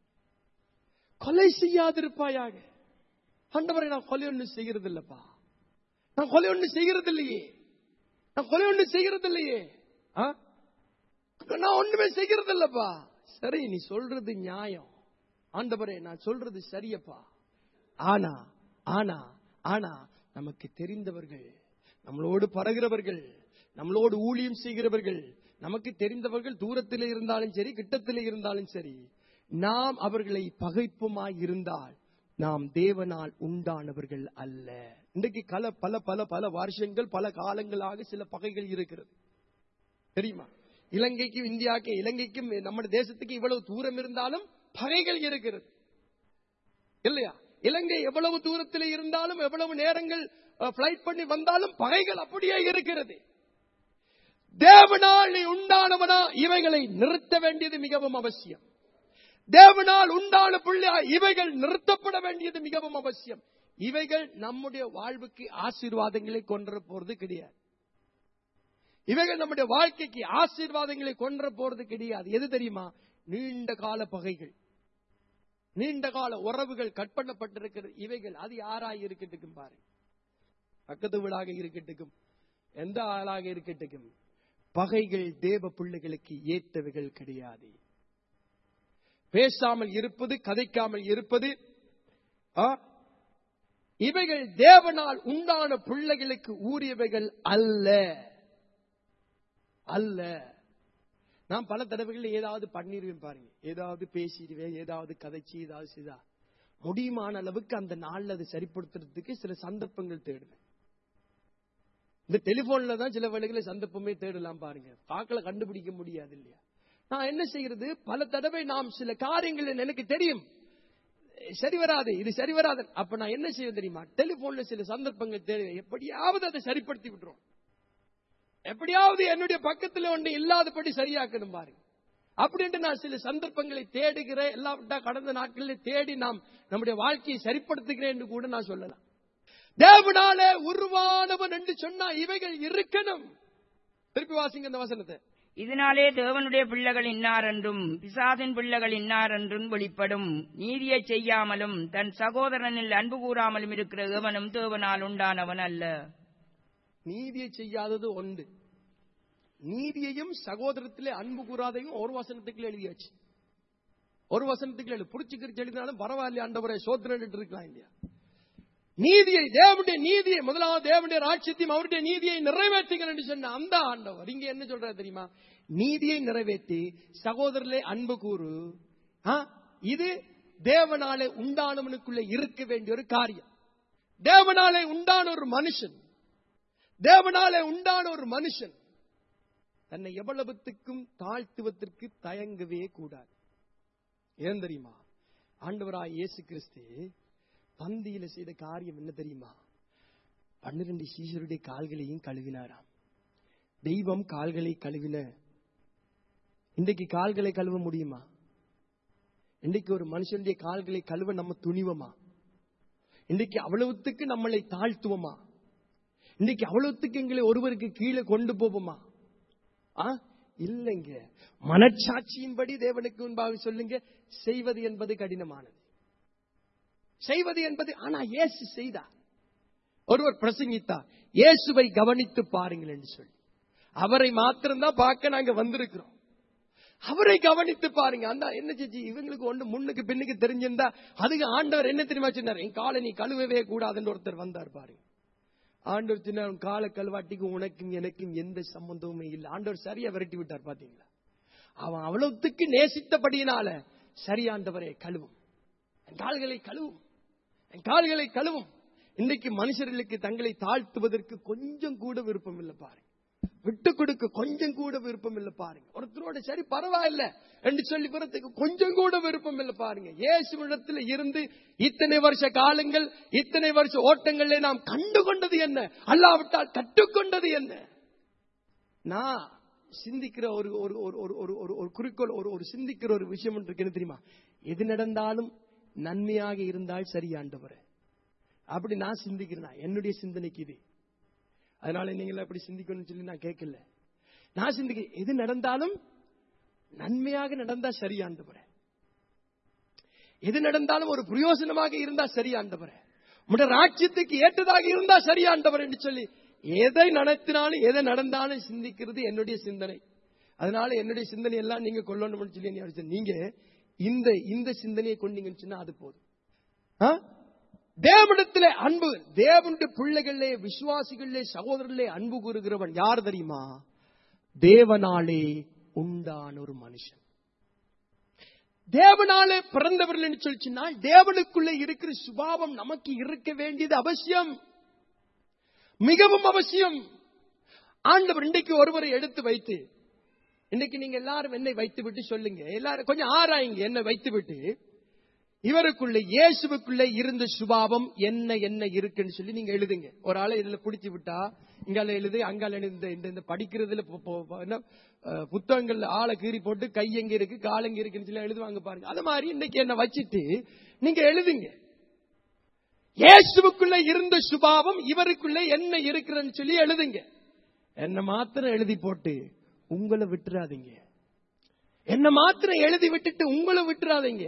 கொலை செய்யாதிருப்பாயாக ஆண்டவரை நான் கொலை ஒண்ணு செய்கிறது இல்லப்பா நான் கொலை ஒண்ணு செய்கிறது இல்லையே நான் கொலை ஒண்ணு செய்கிறது இல்லையே ஆ? நான் ஒண்ணுமே செய்கிறது இல்லப்பா சரி நீ சொல்றது நியாயம் ஆண்டவரே நான் சொல்றது சரியப்பா ஆனா ஆனா ஆனா நமக்கு தெரிந்தவர்கள் நம்மளோடு பழகிறவர்கள் நம்மளோடு ஊழியம் செய்கிறவர்கள் நமக்கு தெரிந்தவர்கள் தூரத்தில் இருந்தாலும் சரி கிட்டத்தில் இருந்தாலும் சரி நாம் அவர்களை பகைப்புமாய் இருந்தால் நாம் தேவனால் உண்டானவர்கள் அல்ல இன்றைக்கு கல பல பல பல வருஷங்கள் பல காலங்களாக சில பகைகள் இருக்கிறது தெரியுமா இலங்கைக்கும் இந்தியாவுக்கும் இலங்கைக்கும் நம்ம தேசத்துக்கு இவ்வளவு தூரம் இருந்தாலும் பகைகள் இருக்கிறது இல்லையா இலங்கை எவ்வளவு தூரத்தில் இருந்தாலும் எவ்வளவு நேரங்கள் பிளைட் பண்ணி வந்தாலும் பகைகள் அப்படியே இருக்கிறது தேவனால் நீ உண்டானவனா இவைகளை நிறுத்த வேண்டியது மிகவும் அவசியம் தேவனால் உண்டான பிள்ளை இவைகள் நிறுத்தப்பட வேண்டியது மிகவும் அவசியம் இவைகள் நம்முடைய வாழ்வுக்கு ஆசீர்வாதங்களை கொண்டு போறது கிடையாது இவைகள் நம்முடைய வாழ்க்கைக்கு ஆசீர்வாதங்களை கொண்டு போறது கிடையாது எது தெரியுமா நீண்ட கால பகைகள் நீண்ட கால உறவுகள் கட் பண்ணப்பட்டிருக்கிறது இவைகள் அது யாராய் இருக்கட்டும் பாரு பக்கத்து வீடாக இருக்கட்டும் எந்த ஆளாக இருக்கட்டும் பகைகள் தேவ பிள்ளைகளுக்கு ஏற்றவைகள் கிடையாது பேசாமல் இருப்பது கதைக்காமல் இருப்பது ஆ, இவைகள் தேவனால் உண்டான பிள்ளைகளுக்கு ஊறியவைகள் அல்ல அல்ல நான் பல தடவைகள் ஏதாவது பண்ணிருவேன் பாருங்க ஏதாவது பேசிடுவேன் ஏதாவது கதைச்சு ஏதாவது செய்தா முடியுமான அளவுக்கு அந்த நாள்ல அதை சரிப்படுத்துறதுக்கு சில சந்தர்ப்பங்கள் தேடுவேன் இந்த டெலிபோன்ல தான் சில வேளைகளில் சந்தர்ப்பமே தேடலாம் பாருங்க காக்களை கண்டுபிடிக்க முடியாது இல்லையா நான் என்ன செய்யறது பல தடவை நாம் சில காரியங்கள் எனக்கு தெரியும் சரி வராது இது சரி வராது அப்ப நான் என்ன செய்வேன் தெரியுமா டெலிபோன்ல சில சந்தர்ப்பங்கள் தேடுவேன் எப்படியாவது அதை சரிப்படுத்தி விட்டுரும் எப்படியாவது என்னுடைய பக்கத்துல ஒன்று இல்லாதபடி சரியாக்கணும் பாருங்க அப்படின்ட்டு நான் சில சந்தர்ப்பங்களை தேடுகிறேன் எல்லாவற்றா கடந்த நாட்களில் தேடி நாம் நம்முடைய வாழ்க்கையை சரிப்படுத்துகிறேன் என்று கூட நான் சொல்லலாம் தேவனாலே உருவானவன் என்று சொன்னா இவைகள் இருக்கணும் திருப்பி வாசிங்க இந்த வசனத்தை இதனாலே தேவனுடைய பிள்ளைகள் இன்னார் என்றும் பிசாதின் பிள்ளைகள் இன்னார் என்றும் வெளிப்படும் நீதியை செய்யாமலும் தன் சகோதரனில் அன்பு கூறாமலும் இருக்கிற எவனும் தேவனால் உண்டானவன் அல்ல நீதியை செய்யாதது ஒன்று நீதியையும் சகோதரத்திலே அன்பு கூறாதையும் ஒரு வசனத்துக்குள்ள எழுதியாச்சு ஒரு வசனத்துக்குள்ள எழுதி புடிச்சுக்கிட்டு எழுதினாலும் பரவாயில்ல ஆண்டவரை சோதனை இருக்கலாம் இல்லையா நீதியை தேவனுடைய நீதியை முதலாவது தேவனுடைய ராட்சியத்தையும் அவருடைய நீதியை நிறைவேற்றுங்கள் என்று சொன்ன அந்த ஆண்டவர் இங்க என்ன சொல்றாரு தெரியுமா நீதியை நிறைவேற்றி சகோதரர்களே அன்பு கூறு ஆ, இது தேவனாலே உண்டானவனுக்குள்ள இருக்க வேண்டிய ஒரு காரியம் தேவனாலே உண்டான ஒரு மனுஷன் தேவனாலே உண்டான ஒரு மனுஷன் தன்னை எவ்வளவுத்துக்கும் தாழ்த்துவதற்கு தயங்கவே கூடாது ஏன் தெரியுமா ஆண்டவராய் இயேசு கிறிஸ்து பந்தியில செய்த காரியம் என்ன தெரியுமா பன்னிரண்டு சீசருடைய கால்களையும் கழுவினாராம் தெய்வம் கால்களை கழுவின இன்றைக்கு கால்களை கழுவ முடியுமா இன்னைக்கு ஒரு மனுஷனுடைய கால்களை கழுவ நம்ம துணிவமா இன்னைக்கு அவ்வளவுத்துக்கு நம்மளை தாழ்த்துவோமா இன்னைக்கு அவ்வளவுத்துக்கு எங்களை ஒருவருக்கு கீழே கொண்டு போவோமா ஆ இல்லைங்க மனச்சாட்சியின்படி தேவனுக்கு முன்பாக சொல்லுங்க செய்வது என்பது கடினமானது செய்வது என்பது ஆனா இயேசு செய்தார் ஒருவர் பிரசங்கித்தார் இயேசுவை கவனித்து பாருங்கள் என்று சொல்லி அவரை மாத்திரம்தான் பார்க்க நாங்க வந்திருக்கிறோம் அவரை கவனித்து பாருங்க அந்த என்ன செஞ்சு இவங்களுக்கு ஒண்ணு முன்னுக்கு பின்னுக்கு தெரிஞ்சிருந்தா அதுக்கு ஆண்டவர் என்ன தெரியுமா சொன்னார் என் காலை நீ கழுவவே கூடாதுன்னு ஒருத்தர் வந்தார் பாருங்க ஆண்டவர் சொன்னார் உன் காலை கழுவாட்டிக்கும் உனக்கும் எனக்கும் எந்த சம்பந்தமுமே இல்லை ஆண்டவர் சரியா விரட்டி விட்டார் பாத்தீங்களா அவன் அவ்வளவுத்துக்கு நேசித்தபடியினால சரியாண்டவரே கழுவும் என் கால்களை கழுவும் என் கால்களை கழுவும் இன்னைக்கு மனுஷர்களுக்கு தங்களை தாழ்த்துவதற்கு கொஞ்சம் கூட விருப்பம் இல்லை பாருங்க விட்டு கொடுக்க கொஞ்சம் கூட விருப்பம் இல்லை பாருங்க ஒருத்தரோட சரி பரவாயில்ல என்று சொல்லி போறதுக்கு கொஞ்சம் கூட விருப்பம் இல்லை பாருங்க இயேசுவிடத்தில் இருந்து இத்தனை வருஷ காலங்கள் இத்தனை வருஷ ஓட்டங்களிலே நாம் கண்டு கொண்டது என்ன அல்லாவிட்டால் கற்றுக்கொண்டது என்ன நான் சிந்திக்கிற ஒரு ஒரு ஒரு ஒரு ஒரு ஒரு ஒரு குறிக்கோள் ஒரு ஒரு சிந்திக்கிற ஒரு விஷயம் ஒன்று இருக்கு என்ன தெரியுமா எது நடந்தாலும் நன்மையாக இருந்தால் சரியாண்டவர் அப்படி நான் சிந்திக்கிறேன் என்னுடைய சிந்தனைக்கு இது அதனால நீங்க அப்படி சிந்திக்கணும்னு சொல்லி நான் கேட்கல நான் சிந்திக்க எது நடந்தாலும் நன்மையாக நடந்தா சரியாண்டவரே எது நடந்தாலும் ஒரு பிரயோசனமாக இருந்தா சரியாண்டவரே உடைய ராஜ்யத்துக்கு ஏற்றதாக இருந்தா சரியாண்டவர் என்று சொல்லி எதை நடத்தினாலும் எதை நடந்தாலும் சிந்திக்கிறது என்னுடைய சிந்தனை அதனால என்னுடைய சிந்தனை எல்லாம் நீங்க கொள்ளணும்னு சொல்லி நீ நீங்க இந்த இந்த சிந்தனையை கொண்டீங்கன்னு சொன்னா அது போதும் ஆ? தேவனிடத்திலே அன்பு தேவனுடைய பிள்ளைகளிலே விசுவாசிகளிலே சகோதரர்களே அன்பு கூறுகிறவன் யார் தெரியுமா தேவனாலே உண்டான ஒரு மனுஷன் தேவனாலே பிறந்தவர்கள் என்று சொல்லி சொன்னால் தேவனுக்குள்ளே இருக்கிற சுபாவம் நமக்கு இருக்க வேண்டியது அவசியம் மிகவும் அவசியம் ஆண்டவர் இன்றைக்கு ஒருவரை எடுத்து வைத்து இன்னைக்கு நீங்க எல்லாரும் என்னை வைத்து விட்டு சொல்லுங்க எல்லாரும் கொஞ்சம் ஆராயுங்க என்னை வைத்து விட்டு இவருக்குள்ள இயேசுவுக்குள்ள இருந்த சுபாவம் என்ன என்ன இருக்குன்னு சொல்லி நீங்க எழுதுங்க ஒரு ஆளை இதுல பிடிச்சு விட்டா இங்கால எழுது அங்கால எழுது இந்த- இந்த இந்த படிக்கிறதுல பொ- பொ- பொ- என்ன அஹ், புத்தகங்கள்ல ஆளை கீறி போட்டு கை எங்க இருக்கு கால் எங்க இருக்குன்னு சொல்லி எழுதுவாங்க பாருங்க அது மாதிரி இன்னைக்கு என்ன வச்சிட்டு நீங்க எழுதுங்க இயேசுவுக்குள்ள இருந்த சுபாவம் இவருக்குள்ள என்ன இருக்குன்னு சொல்லி எழுதுங்க என்ன மாத்திரம் எழுதி போட்டு உங்களை விட்டுறாதீங்க என்ன மாத்திரம் எழுதி விட்டுட்டு உங்களை விட்டுறாதீங்க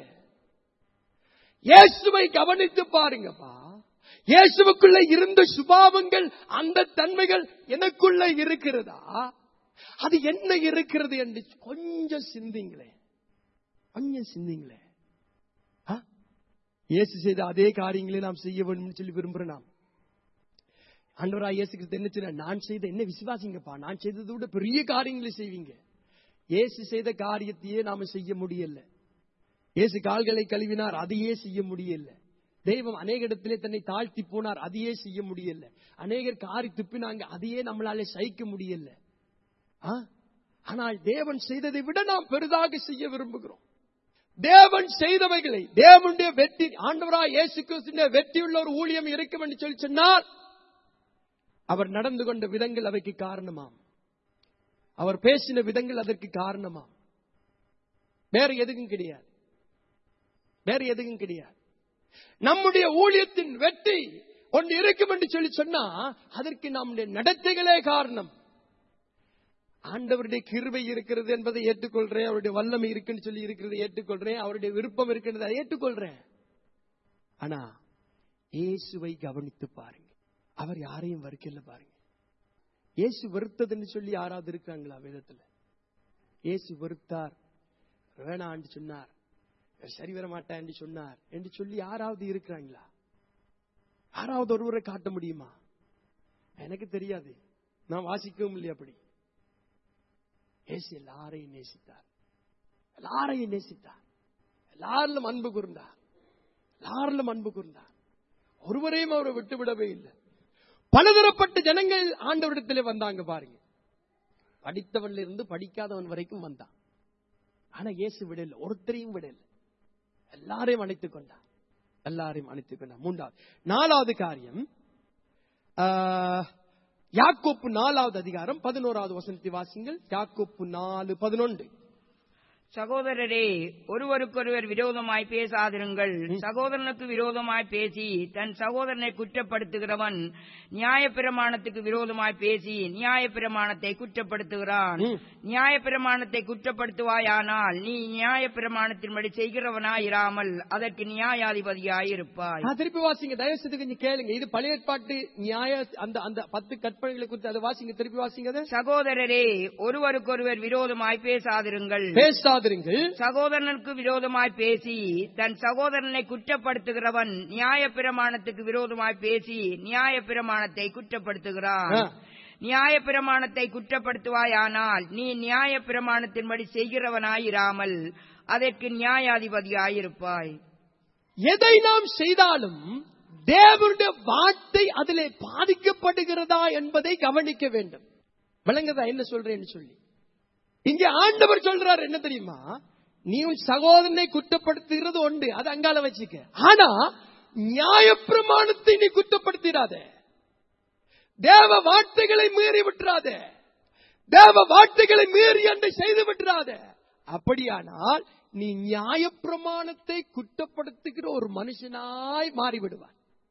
இயேசுவை கவனித்து பாருங்கப்பா இயேசுவுக்குள்ள இருந்த சுபாவங்கள் அந்த தன்மைகள் எனக்குள்ள இருக்கிறதா அது என்ன இருக்கிறது என்று கொஞ்சம் சிந்திங்களே கொஞ்சம் சிந்திங்களே ஆ? இயேசு செய்த அதே காரியங்களை நாம் செய்ய வேண்டும் சொல்லி விரும்புகிறோம் நாம் ஆண்டவரா இயேசு கிறிஸ்து என்ன சொன்னார்? நான் செய்த என்ன விசுவாசிங்கப்பா நான் செய்ததை விட பெரிய காரியங்களை செய்வீங்க இயேசு செய்த காரியத்தையே நாம செய்ய முடியல இயேசு கால்களை கழுவினார் அதையே செய்ய முடியல தெய்வம் அநேக இடத்திலே தன்னை தாழ்த்தி போனார் அதையே செய்ய முடியல அநேகர் காரி துப்பினாங்க அதையே நம்மளால சகிக்க முடியல ஆ? ஆனால் தேவன் செய்ததை விட நாம் பெரிதாக செய்ய விரும்புகிறோம் தேவன் செய்தவைகளை தேவனுடைய வெற்றி ஆண்டவரா இயேசு கிறிஸ்துவின் வெற்றியுள்ள ஒரு ஊழியம் இருக்கும் என்று சொல்லி சொன்னார் அவர் நடந்து கொண்ட விதங்கள் அவைக்கு காரணமாம் அவர் பேசின விதங்கள் அதற்கு காரணமாம் வேற எதுக்கும் கிடையாது வேற எதுக்கும் கிடையாது நம்முடைய ஊழியத்தின் வெற்றி ஒன்று இருக்கும் என்று சொல்லி சொன்னா அதற்கு நம்முடைய நடத்தைகளே காரணம் ஆண்டவருடைய கிருபை இருக்கிறது என்பதை ஏற்றுக்கொள்றேன் அவருடைய வல்லமை இருக்குன்னு சொல்லி இருக்கிறதை ஏற்றுக்கொள்றேன் அவருடைய விருப்பம் இருக்கிறது அதை ஏற்றுக்கொள்றேன் ஆனா இயேசுவை கவனித்து பாருங்க அவர் யாரையும் வெறுக்கல பாருங்க இயேசு வெறுத்ததுன்னு சொல்லி யாராவது இருக்காங்களா வேதத்துல இயேசு வெறுத்தார் வேணான்னு சொன்னார் இவர் சரி வர மாட்டேன் என்று சொன்னார் என்று சொல்லி யாராவது இருக்கிறாங்களா யாராவது ஒருவரை காட்ட முடியுமா எனக்கு தெரியாது நான் வாசிக்கவும் இல்லையா அப்படி இயேசு எல்லாரையும் நேசித்தார் எல்லாரையும் நேசித்தார் எல்லாரிலும் அன்பு கூர்ந்தார் எல்லாரிலும் அன்பு கூர்ந்தார் ஒருவரையும் அவரை விட்டுவிடவே இல்லை பலதரப்பட்ட ஜனங்கள் ஆண்டவரிடத்திலே வந்தாங்க பாருங்க படித்தவன்ல இருந்து படிக்காதவன் வரைக்கும் வந்தான் ஆனா இயேசு விடல ஒருத்தரையும் விடல எல்லாரையும் அணைத்துக் கொண்டார் எல்லாரையும் அணைத்துக் கொண்டார் மூன்றாவது நாலாவது காரியம் ஆஹ், யாக்கோப்பு நாலாவது அதிகாரம் பதினோராவது வசனத்தை வாசிங்கள் யாக்கோப்பு நாலு பதினொன்று சகோதரரே ஒருவருக்கொருவர் விரோதமாய் பேசாதிருங்கள் சகோதரனுக்கு விரோதமாய் பேசி தன் சகோதரனை குற்றப்படுத்துகிறவன் நியாயப்பிரமாணத்துக்கு விரோதமாய் பேசி நியாயப்பிரமாணத்தை குற்றப்படுத்துகிறான் ம். நியாயப்பிரமாணத்தை குற்றப்படுத்துவாயானால் நீ நியாயப்பிரமாணத்தின்படி செய்கிறவனாயிராமல் அதற்கு நியாயாதிபதியாயிருப்பாய் நான் திருப்பி வாசிங்க தயவு செய்து கொஞ்சம் கேளுங்க இது பழைய ஏற்பாட்டு நியாய அந்த அந்த பத்து கற்பனைகளை குறித்து அதை வாசிங்க திருப்பி வாசிங்க அதை. சகோதரரே ஒருவருக்கொருவர் விரோதமாய் பேசாதிருங்கள் பேசாதிருங்கள் சகோதரனுக்கு விரோதமாய் பேசி தன் சகோதரனை குற்றப்படுத்துகிறவன் நியாயப்பிரமாணத்துக்கு விரோதமாய் பேசி நியாயப்பிரமாணத்தை குற்றப்படுத்துகிறான் ஆ. நியாயப்பிரமாணத்தை குற்றப்படுத்துவாயானால் நீ நியாயப்பிரமாணத்தின்படி செய்கிறவனாயிராமல் அதற்கு நியாயாதிபதியாயிருப்பாய் எதை நாம் செய்தாலும் தேவனுடைய வார்த்தை அதிலே பாதிக்கப்படுகிறதா என்பதை கவனிக்க வேண்டும் விளங்குதா என்ன சொல்றேன்னு சொல்லி இங்க ஆண்டவர் சொல்றார் என்ன தெரியுமா நீ உன் சகோதரனை குற்றப்படுத்துகிறது உண்டு அது அங்கால வச்சுக்க ஆனா நியாயப்பிரமாணத்தை நீ குற்றப்படுத்திடாத தேவ வார்த்தைகளை மீறி விட்டுறாத தேவ வார்த்தைகளை மீறி அண்டை செய்து விட்டுறாத அப்படியானால் நீ நியாயப்பிரமாணத்தை குற்றப்படுத்துகிற ஒரு மனுஷனாய் மாறிவிடுவார்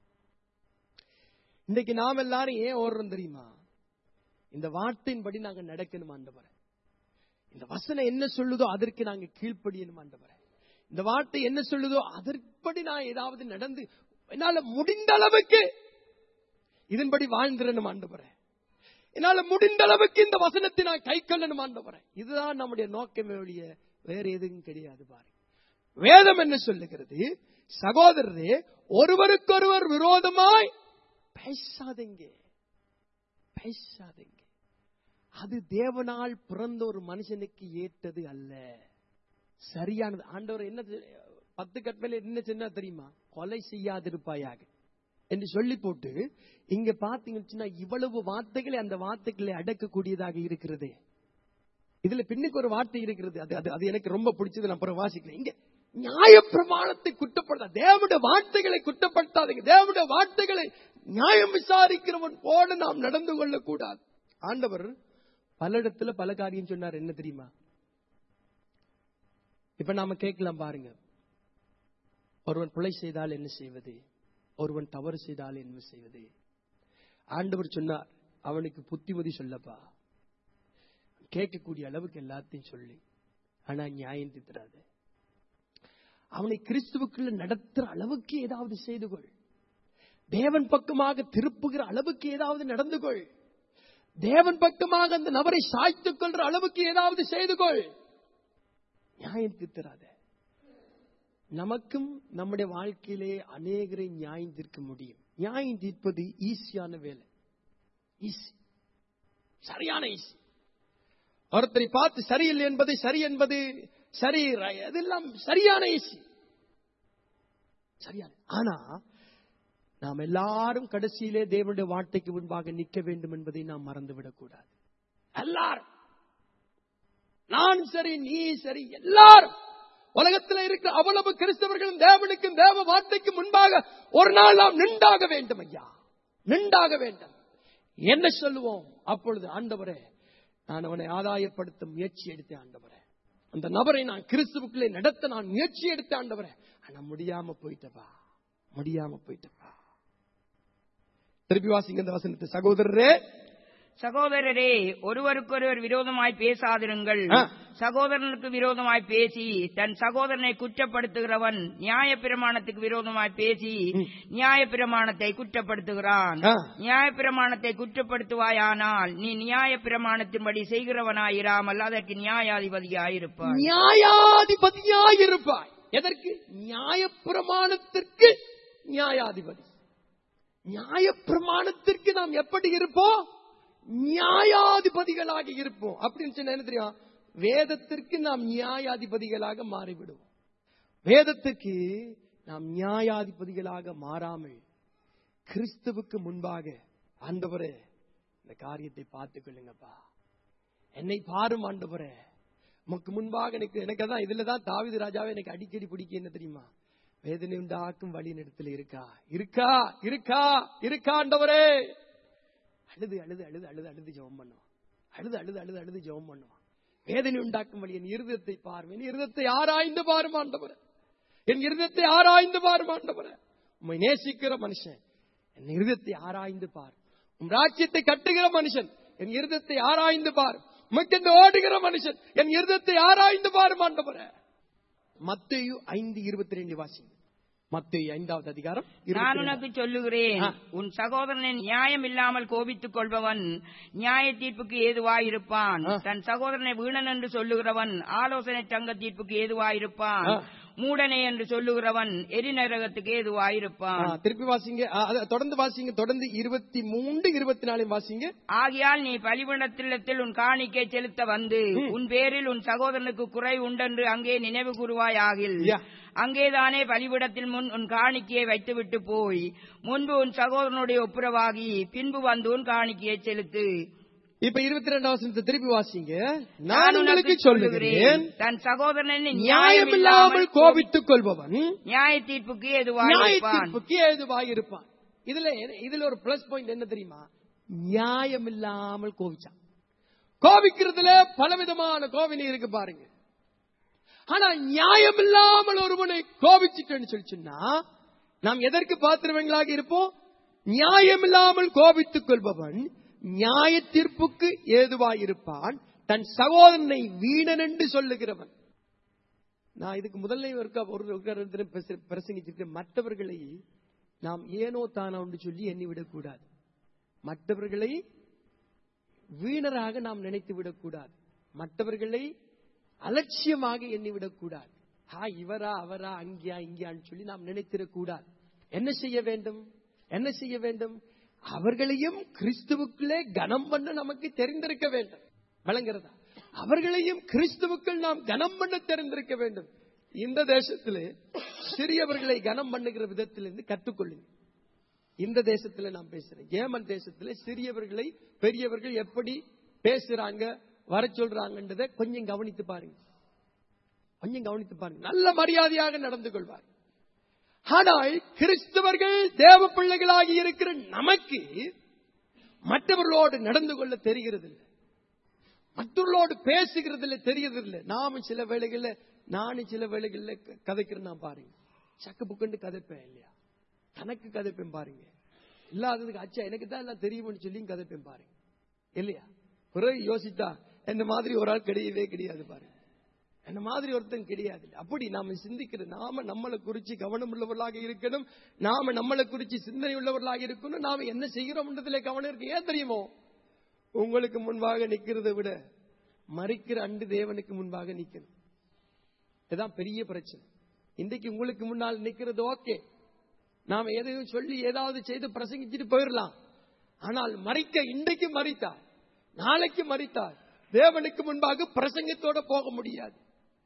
இன்னைக்கு நாம் எல்லாரும் ஏன் ஓடுறோம் தெரியுமா இந்த வார்த்தையின்படி நாங்க நடக்கணும் ஆண்டவரே இந்த வசனம் என்ன சொல்லுதோ அதற்கு நாங்க கீழ்ப்படியணும் ஆண்டவரே இந்த வார்த்தை என்ன சொல்லுதோ அதற்படி நான் ஏதாவது நடந்து என்னால முடிந்த அளவுக்கு இதன்படி வாழ்ந்திரணும் ஆண்டவரே என்னால முடிந்த அளவுக்கு இந்த வசனத்தை நான் கை கொள்ளணும் ஆண்டவரே இதுதான் நம்முடைய நோக்கமே ஒழிய வேற எதுவும் கிடையாது பாருங்க வேதம் என்ன சொல்லுகிறது சகோதரரே ஒருவருக்கொருவர் விரோதமாய் பேசாதீங்க பேசாதீங்க அது தேவனால் பிறந்த ஒரு மனுஷனுக்கு ஏற்றது அல்ல சரியானது ஆண்டவர் என்ன செ- பத்து கற்பனையில என்ன சொன்னா தெரியுமா கொலை செய்யாதிருப்பாயாக என்று சொல்லி போட்டு இங்க பாத்தீங்கன்னா இவ்வளவு வார்த்தைகளை அந்த வார்த்தைகளை அடக்கக்கூடியதாக இருக்கிறது இதுல பின்னுக்கு ஒரு வார்த்தை இருக்கிறது அது அது அது எனக்கு ரொம்ப பிடிச்சது நான் அப்புறம் வாசிக்கிறேன் இங்க நியாய பிரமாணத்தை குற்றப்படுத்த தேவனுடைய வார்த்தைகளை குற்றப்படுத்தாதீங்க தேவனுடைய வார்த்தைகளை நியாயம் விசாரிக்கிறவன் போல நாம் நடந்து கொள்ளக்கூடாது ஆண்டவர் பல இடத்துல பல காரியம் சொன்னார் என்ன தெரியுமா இப்ப நாம கேட்கலாம் பாருங்க ஒருவன் பிழை செய்தால் என்ன செய்வது ஒருவன் தவறு செய்தால் என்ன செய்வது ஆண்டவர் சொன்னார் அவனுக்கு புத்திமதி சொல்லப்பா கேட்கக்கூடிய அளவுக்கு எல்லாத்தையும் சொல்லி ஆனா நியாயம் தித்துறாது அவனை கிறிஸ்துவுக்குள்ள நடத்துற அளவுக்கு ஏதாவது செய்து கொள் தேவன் பக்கமாக திருப்புகிற அளவுக்கு ஏதாவது நடந்து கொள் தேவன் பக்கமாக அந்த நபரை சாய்த்துக் கொள்ற அளவுக்கு ஏதாவது செய்து கொள் நியாயம் தித்துறாத நமக்கும் நம்முடைய வாழ்க்கையிலே அநேகரை நியாயம் தீர்க்க முடியும் நியாயம் தீர்ப்பது ஈஸியான வேலை ஈஸி சரியான ஈஸி ஒருத்தரை பார்த்து சரியில்லை என்பது சரி என்பது சரி ரை- அதெல்லாம் சரியான ஈஸி சரியான ஆனா நாம் எல்லாரும் கடைசியிலே தேவனுடைய வார்த்தைக்கு முன்பாக நிற்க வேண்டும் என்பதை நாம் மறந்துவிடக் கூடாது எல்லாரும் நான் சரி நீ சரி எல்லாரும் உலகத்தில் இருக்கிற அவ்வளவு கிறிஸ்தவர்களும் தேவனுக்கும் தேவ வார்த்தைக்கு முன்பாக ஒரு நாள் நாம் நின்றாக வேண்டும் ஐயா நின்றாக வேண்டும் என்ன சொல்லுவோம் அப்பொழுது ஆண்டவரே நான் அவனை ஆதாயப்படுத்த முயற்சி எடுத்தேன் ஆண்டவரே அந்த நபரை நான் கிறிஸ்துவுக்குள்ளே நடத்த நான் முயற்சி எடுத்தேன் ஆண்டவரே ஆனா முடியாம போயிட்டப்பா முடியாம போயிட்டப்பா திருப்பி வாசிங்க இந்த வசனத்தை சகோதரரே சகோதரரே ஒருவருக்கொருவர் விரோதமாய் பேசாதிருங்கள் ஆ. சகோதரனுக்கு விரோதமாய் பேசி தன் சகோதரனை குற்றப்படுத்துகிறவன் நியாயப்பிரமாணத்துக்கு விரோதமாய் பேசி நியாயப்பிரமாணத்தை குற்றப்படுத்துகிறான் ஆ. நியாயப்பிரமாணத்தை குற்றப்படுத்துவாயானால் நீ நியாயப்பிரமாணத்தின்படி செய்கிறவனாயிராமல் அதற்கு நியாயாதிபதியாயிருப்பாய் நியாயாதிபதியாயிருப்பாய் எதற்கு நியாயப்பிரமாணத்திற்கு நியாயாதிபதி நியாயப்பிரமாணத்திற்கு நாம் எப்படி இருப்போம் நியாயாதிபதிகளாக இருப்போம் அப்படின்னு சொன்னா என்ன தெரியும் வேதத்திற்கு நாம் நியாயாதிபதிகளாக மாறிவிடுவோம் வேதத்துக்கு நாம் நியாயாதிபதிகளாக மாறாமல் கிறிஸ்துவுக்கு முன்பாக ஆண்டவரே இந்த காரியத்தை பார்த்துக் கொள்ளுங்கப்பா என்னை பாரும் ஆண்டவரே உமக்கு முன்பாக எனக்கு எனக்கு அதான் இதுல தான் தாவீது ராஜாவை எனக்கு அடிக்கடி பிடிக்க என்ன தெரியுமா வேதனை உண்டாக்கும் வழி இடத்துல இருக்கா இருக்கா இருக்கா இருக்கா ஆண்டவரே அழுது அழுது அழுது அழுது அழுது ஜெபம் பண்ணுவான் அழுது அழுது அழுது அழுது ஜெபம் பண்ணுவான் வேதனை உண்டாக்கும் வழி என் இருதயத்தை பாரும் என் இருதயத்தை ஆராய்ந்து பாரும் ஆண்டவரே என் இருதயத்தை ஆராய்ந்து பாரும் ஆண்டவரே உம்மை நேசிக்கிற மனுஷன் என் இருதயத்தை ஆராய்ந்து பார் உம் ராஜ்யத்தை கட்டுகிற மனுஷன் என் இருதயத்தை ஆராய்ந்து பார் உமக்கென்று ஓடுகிற மனுஷன் என் இருதயத்தை ஆராய்ந்து பாரும் ஆண்டவரே மத்தேயு ஐந்து இருபத்தி ரெண்டு வாசிங்க மத்தேயு ஐந்தாவது அதிகாரம் நான் 22. உனக்கு சொல்லுகிறேன் ஆ. உன் சகோதரனின் நியாயம் இல்லாமல் கோபித்துக் கொள்பவன் நியாய தீர்ப்புக்கு ஏதுவாயிருப்பான் ஆ. தன் சகோதரனை வீணன் என்று சொல்லுகிறவன் ஆலோசனை சங்க தீர்ப்புக்கு ஏதுவாயிருப்பான் ஆ. மூடனே என்று சொல்லுகிறவன் எரிநரகத்துக்கு ஆ, ஏதுவாயிருப்பான் திருப்பி வாசிங்க ஆ, அத- தொடர்ந்து வாசிங்க தொடர்ந்து இருபத்தி மூன்று இருபத்தி நாலையும் வாசிங்க ஆகையால் நீ பலிபீடத்திலத்தில் உன் காணிக்கை செலுத்த வந்து உன் பேரில் உன் சகோதரனுக்கு குறை உண்டென்று அங்கே நினைவு கூறுவாயாகில் Yeah. அங்கேதானே பலிபீடத்தில் முன் உன் காணிக்கையை வைத்துவிட்டு போய் முன்பு உன் சகோதரனுடைய ஒப்புரவாகி பின்பு வந்து உன் காணிக்கையை செலுத்து இப்ப இருபத்தி ரெண்டாம் வசனத்தை திருப்பி வாசிங்க நான் உங்களுக்கு சொல்லுகிறேன் தன் சகோதரனை நியாயமில்லாமல் கோபித்துக் கொள்பவன் நியாய தீர்ப்புக்கு நியாய எதுவாயிருப்பான் தீர்ப்புக்கு ஏதுவாய் இருப்பான் இதுல இதுல ஒரு பிளஸ் பாயிண்ட் என்ன தெரியுமா நியாயமில்லாமல் கோபிச்சான் கோபிக்கிறதுல பலவிதமான கோவினை இருக்கு பாருங்க ஆனா நியாயமில்லாமல் ஒருவனை கோபிச்சுட்டேன்னு சொல்லி சொன்னா நாம் எதற்கு பாத்திரவங்களாக இருப்போம் நியாயமில்லாமல் கோபித்துக் கொள்பவன் நியாய தீர்ப்புக்கு ஏதுவாய் இருப்பான் தன் சகோதரனை வீணன் என்று சொல்லுகிறவன் நான் இதுக்கு முதல்ல ஒருக்கா ஒரு ஒரு இடத்துல பிரச- பிரசங்கிச்சிருக்கேன் மற்றவர்களை நாம் ஏனோ தானோ என்று சொல்லி எண்ணிவிடக் கூடாது மற்றவர்களை வீணராக நாம் நினைத்து விடக்கூடாது மற்றவர்களை அலட்சியமாக எண்ணிவிடக் கூடாது ஹா இவரா அவரா அங்கேயா இங்கேயான்னு சொல்லி நாம் நினைத்திடக் கூடாது என்ன செய்ய வேண்டும் என்ன செய்ய வேண்டும் அவர்களையும் கிறிஸ்துவுக்குள்ளே கனம் பண்ண நமக்கு தெரிந்திருக்க வேண்டும் வழங்குறதா அவர்களையும் கிறிஸ்துவுக்குள் நாம் கனம் பண்ண தெரிந்திருக்க வேண்டும் இந்த தேசத்திலே சிறியவர்களை கனம் பண்ணுகிற விதத்திலிருந்து கற்றுக்கொள்ளுங்க இந்த தேசத்துல நான் பேசுறேன் ஏமன் தேசத்துல சிறியவர்களை பெரியவர்கள் எப்படி பேசுறாங்க வர சொல்றாங்கன்றதை கொஞ்சம் கவனித்து பாருங்க கொஞ்சம் கவனித்து பாருங்க நல்ல மரியாதையாக நடந்து கொள்வார் ஆனால் கிறிஸ்தவர்கள் தேவ பிள்ளைகளாகி இருக்கிற நமக்கு மற்றவர்களோடு நடந்து கொள்ள தெரிகிறது இல்லை மற்றவர்களோடு பேசுகிறதுல தெரியறதில்லை நாம சில வேளைகள்ல நானும் சில வேளைகள்ல க- கதைக்கிறேன் நான் பாருங்க சக்கு புக்கண்டு கதைப்பேன் இல்லையா தனக்கு கதைப்பேன் பாருங்க இல்லாததுக்கு அச்சா எனக்கு தான் எல்லாம் தெரியும்னு சொல்லி கதைப்பேன் பாருங்க இல்லையா பிறகு யோசித்தா இந்த மாதிரி ஒரு ஆள் கிடையவே கிடையாது பாருங்க என்ன மாதிரி ஒருத்தன் கிடையாது அப்படி நாம சிந்திக்கிற நாம நம்மளை குறிச்சு கவனம் உள்ளவர்களாக இருக்கணும் நாம நம்மளை குறிச்சு சிந்தனை உள்ளவர்களாக இருக்கணும் நாம என்ன செய்கிறோம்ன்றதுல கவனம் இருக்கு ஏன் தெரியுமோ உங்களுக்கு முன்பாக நிக்கிறதை விட மறிக்கிற அண்டு தேவனுக்கு முன்பாக நிக்கணும் இதுதான் பெரிய பிரச்சனை இன்றைக்கு உங்களுக்கு முன்னால் நிக்கிறது ஓகே நாம எதையும் சொல்லி ஏதாவது செய்து பிரசங்கிச்சுட்டு போயிடலாம் ஆனால் மறிக்க இன்றைக்கு மறித்தார் நாளைக்கு மறித்தார் தேவனுக்கு முன்பாக பிரசங்கத்தோட போக முடியாது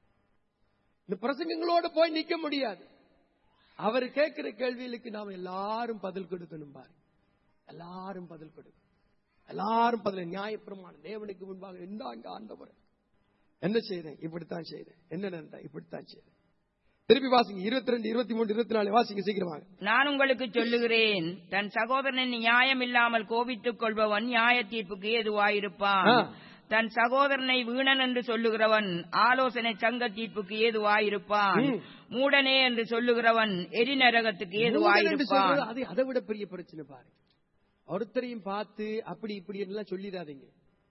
இந்த பிரசங்கங்களோட போய் நிக்க முடியாது அவர் கேட்கிற கேள்விகளுக்கு நாம் எல்லாரும் பதில் கொடுக்கணும் பாரு எல்லாரும் பதில் கொடுக்கணும் எல்லாரும் பதில் நியாயப்பிரமாணம் தேவனுக்கு முன்பாக இருந்தாங்க ஆண்டவர் என்ன செய்றேன் இப்படித்தான் செய்றேன் என்ன நடந்தா இப்படித்தான் செய்றேன் திருப்பி வாசிங்க இருபத்தி ரெண்டு இருபத்தி மூணு இருபத்தி நாலு வாசிங்க சீக்கிரமாக நான் உங்களுக்கு சொல்லுகிறேன் தன் சகோதரன் நியாயம் இல்லாமல் கோபித்துக் கொள்பவன் நியாய தீர்ப்புக்கு ஏதுவாயிருப்பான் ஆ. தன் சகோதரனை வீணன் என்று சொல்லுகிறவன் ஆலோசனை சங்க தீர்ப்புக்கு ஏதுவாயிருப்பான் ம். மூடனே என்று சொல்லுகிறவன் எரிநரகத்துக்கு மூடன் என்று ஏதுவாயிருப்பான் சொல்றது அது அதை விட பெரிய பிரச்சனை பாருங்க ஒருத்தரையும் பார்த்து அப்படி இப்படி எல்லாம் சொல்லிடாதீங்க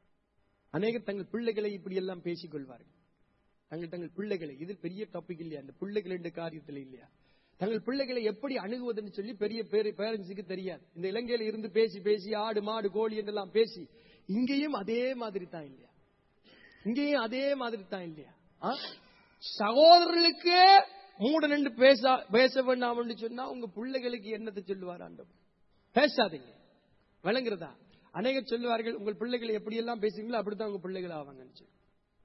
அநேகர் தங்கள் பிள்ளைகளை இப்படி எல்லாம் பேசிக் கொள்வார்கள் தங்கள் தங்கள் பிள்ளைகளை இது பெரிய டாபிக் இல்லையா அந்த பிள்ளைகள் என்ற காரியத்தில் இல்லையா தங்கள் பிள்ளைகளை எப்படி அணுகுவதுன்னு சொல்லி பெரிய பேரு பேரண்ட்ஸுக்கு தெரியாது இந்த இலங்கையில இருந்து பேசி பேசி ஆடு மாடு கோழி என்றெல்லாம் பேசி இங்கேயும் அதே மாதிரி தான் இல்லையா இங்கேயும் அதே மாதிரி தான் இல்லையா ஆ? சகோதரர்களுக்கே மூட நின்று பேச பேச வேண்டாம்னு சொன்னா உங்க பிள்ளைகளுக்கு என்னத்தை சொல்லுவார் ஆண்டவர் பேசாதீங்க விளங்குறதா அநேகர் சொல்லுவார்கள் உங்கள் பிள்ளைகளை எப்படியெல்லாம் பேசுவீங்களோ அப்படித்தான் உங்க பிள்ளைகள் ஆவாங்கன்னு சொல்லி.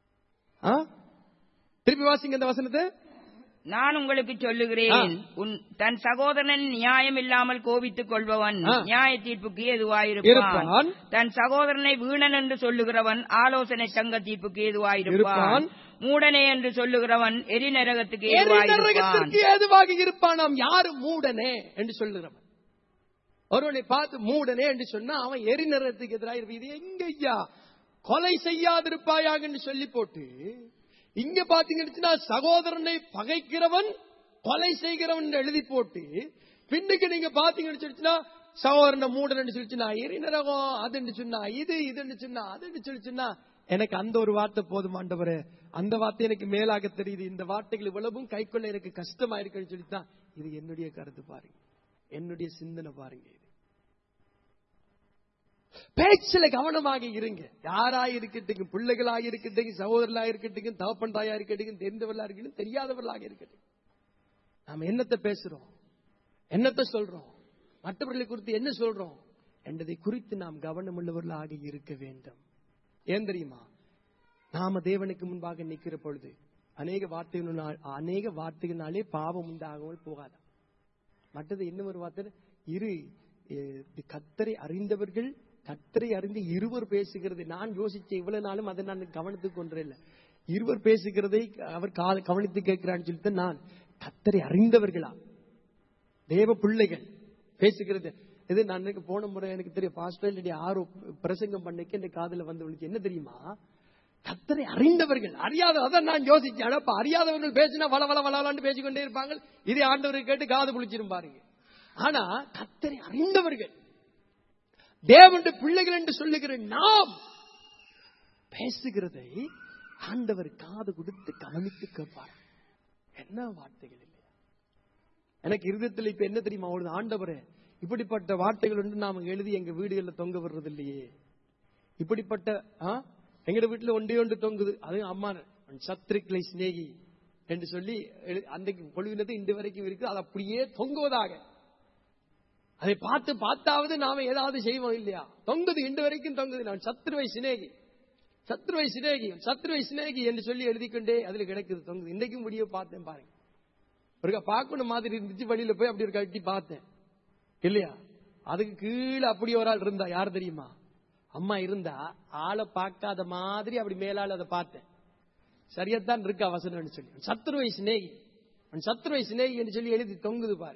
ஆ? திருப்பி வாசிங்க இந்த வசனத்தை நான் உங்களுக்கு சொல்லுகிறேன் உன் தன் சகோதரன் நியாயம் இல்லாமல் கோபித்துக் கொள்பவன் ஆ. நியாய தீர்ப்புக்கு ஏதுவாயிருப்பான் இருப்பான். தன் சகோதரனை வீணன் என்று சொல்லுகிறவன் ஆலோசனை சங்க தீர்ப்புக்கு ஏதுவாயிருப்பான் இருப்பான். மூடனே என்று சொல்லுகிறவன் எரிநரகத்துக்கு ஏதுவாயிருப்பான் எரிநரகத்திற்கு ஏதுவாக இருப்பான் நாம் யாரு மூடனே என்று சொல்லுகிறவன் ஒருவனை பார்த்து மூடனே என்று சொன்னா அவன் எரிநரகத்துக்கு எதிராக இருப்பான் இது எங்க ஐயா கொலை செய்யாதிருப்பாயாகன்னு சொல்லி போட்டு இங்க பாத்தீங்கன்னா சகோதரனை பகைக்கிறவன் கொலை செய்கிறவன் என்று எழுதி போட்டு பின்னுக்கு நீங்க பாத்தீங்கன்னு சொல்லிச்சுன்னா சகோதரனை மூடன்னு சொல்லிச்சுன்னா எரிநரகம் அதுன்னு சொன்னா இது இதுன்னு சொன்னா அதுன்னு சொல்லிச்சுன்னா எனக்கு அந்த ஒரு வார்த்தை போதும் ஆண்டவரே அந்த வார்த்தை எனக்கு மேலாக தெரியுது இந்த வார்த்தைகள் இவ்வளவும் கைக்கொள்ள எனக்கு கஷ்டமா இருக்குன்னு சொல்லித்தான் இது என்னுடைய கருத்து பாருங்க என்னுடைய சிந்தனை பாருங்க இது பேச்சில கவனமாக இருங்க யாரா இருக்கட்டும் பிள்ளைகளாக இருக்கட்டும் சகோதரர்களாக இருக்கட்டும் தகப்பன் தாயா இருக்கட்டும் தெரிந்தவர்களா இருக்கட்டும் தெரியாதவர்களாக இருக்கட்டும் நாம என்னத்தை பேசுறோம் என்னத்தை சொல்றோம் மற்றவர்களை குறித்து என்ன சொல்றோம் என்பதை குறித்து நாம் கவனம் உள்ளவர்களாக இருக்க வேண்டும் ஏன் தெரியுமா நாம தேவனுக்கு முன்பாக நிக்கிற பொழுது அநேக வார்த்தைகளினால் அநேக வார்த்தைகளினாலே பாவம் உண்டாகாமல் போகாது மற்றது என்ன ஒரு வார்த்தை இரு அஹ், கத்தரை அறிந்தவர்கள் கத்தரை அறிந்து இருவர் பேசுகிறது நான் யோசிச்ச இவ்வளவு நாளும் அதை நான் கவனத்துக்கு கொண்டே இல்லை இருவர் பேசுகிறதை அவர் கா- கவனித்து கேட்கிறான்னு சொல்லிட்டு நான் கத்தரை அறிந்தவர்களா தேவ பிள்ளைகள் பேசுகிறது இது நான் எனக்கு போன முறை எனக்கு தெரியும் ஆஸ்திரேலியா ஆறு பிரசங்கம் பண்ணிக்கு இந்த காதுல வந்து விழுச்சு என்ன தெரியுமா கத்தரை அறிந்தவர்கள் அறியாத அதான் நான் யோசிச்சேன் ஆனா, அப்ப அறியாதவர்கள் பேசினா வள வள வளவலான்னு பேசிக்கொண்டே இருப்பாங்க இதே ஆண்டவரை கேட்டு காது புளிச்சிரும் பாருங்க ஆனா கத்தரை அறிந்தவர்கள் தேவனுடைய பிள்ளைகள் என்று சொல்லுகிற நாம் பேசுகிறதை ஆண்டவர் காது கொடுத்து கவனித்து கேட்பார் என்ன வார்த்தைகள் இல்லையா எனக்கு இருதயத்தில் இப்ப என்ன தெரியுமா ஒரு ஆண்டவரே இப்படிப்பட்ட வார்த்தைகள் ஒன்று நாம எழுதி எங்க வீடுகளில் தொங்க விடுறது இல்லையே இப்படிப்பட்ட ஆ? எங்கட வீட்டுல ஒன்றே ஒன்று தொங்குது அதுவும் அம்மா சத்ருக்களை சிநேகி என்று சொல்லி எழு- அன்றைக்கு கொழுவினது இன்று வரைக்கும் இருக்கு அது அப்படியே தொங்குவதாக அதை பார்த்து பார்த்தாவது நாம ஏதாவது செய்வோம் இல்லையா தொங்குது இன்று வரைக்கும் தொங்குது நான் சத்ருவை சிநேகி சத்ருவை சிநேகி சத்ருவை சிநேகி என்று சொல்லி எழுதிக்கொண்டே அதுல கிடைக்குது தொங்குது இன்றைக்கும் முடிய பார்த்தேன் பாருங்க ஒரு பார்க்கணும் மாதிரி இருந்துச்சு வழியில போய் அப்படி ஒரு கட்டி பார்த்தேன் இல்லையா அதுக்கு கீழே அப்படி ஒரு ஆள் இருந்தா யார் தெரியுமா அம்மா இருந்தா ஆளை பார்க்காத மாதிரி அப்படி மேலால அதை பார்த்தேன் சரியாத்தான் இருக்கா வசனம்னு சொல்லி சத்ருவை சிநேகி அவன் சத்ருவை சிநேகி என்று சொல்லி எழுதி தொங்குது பாரு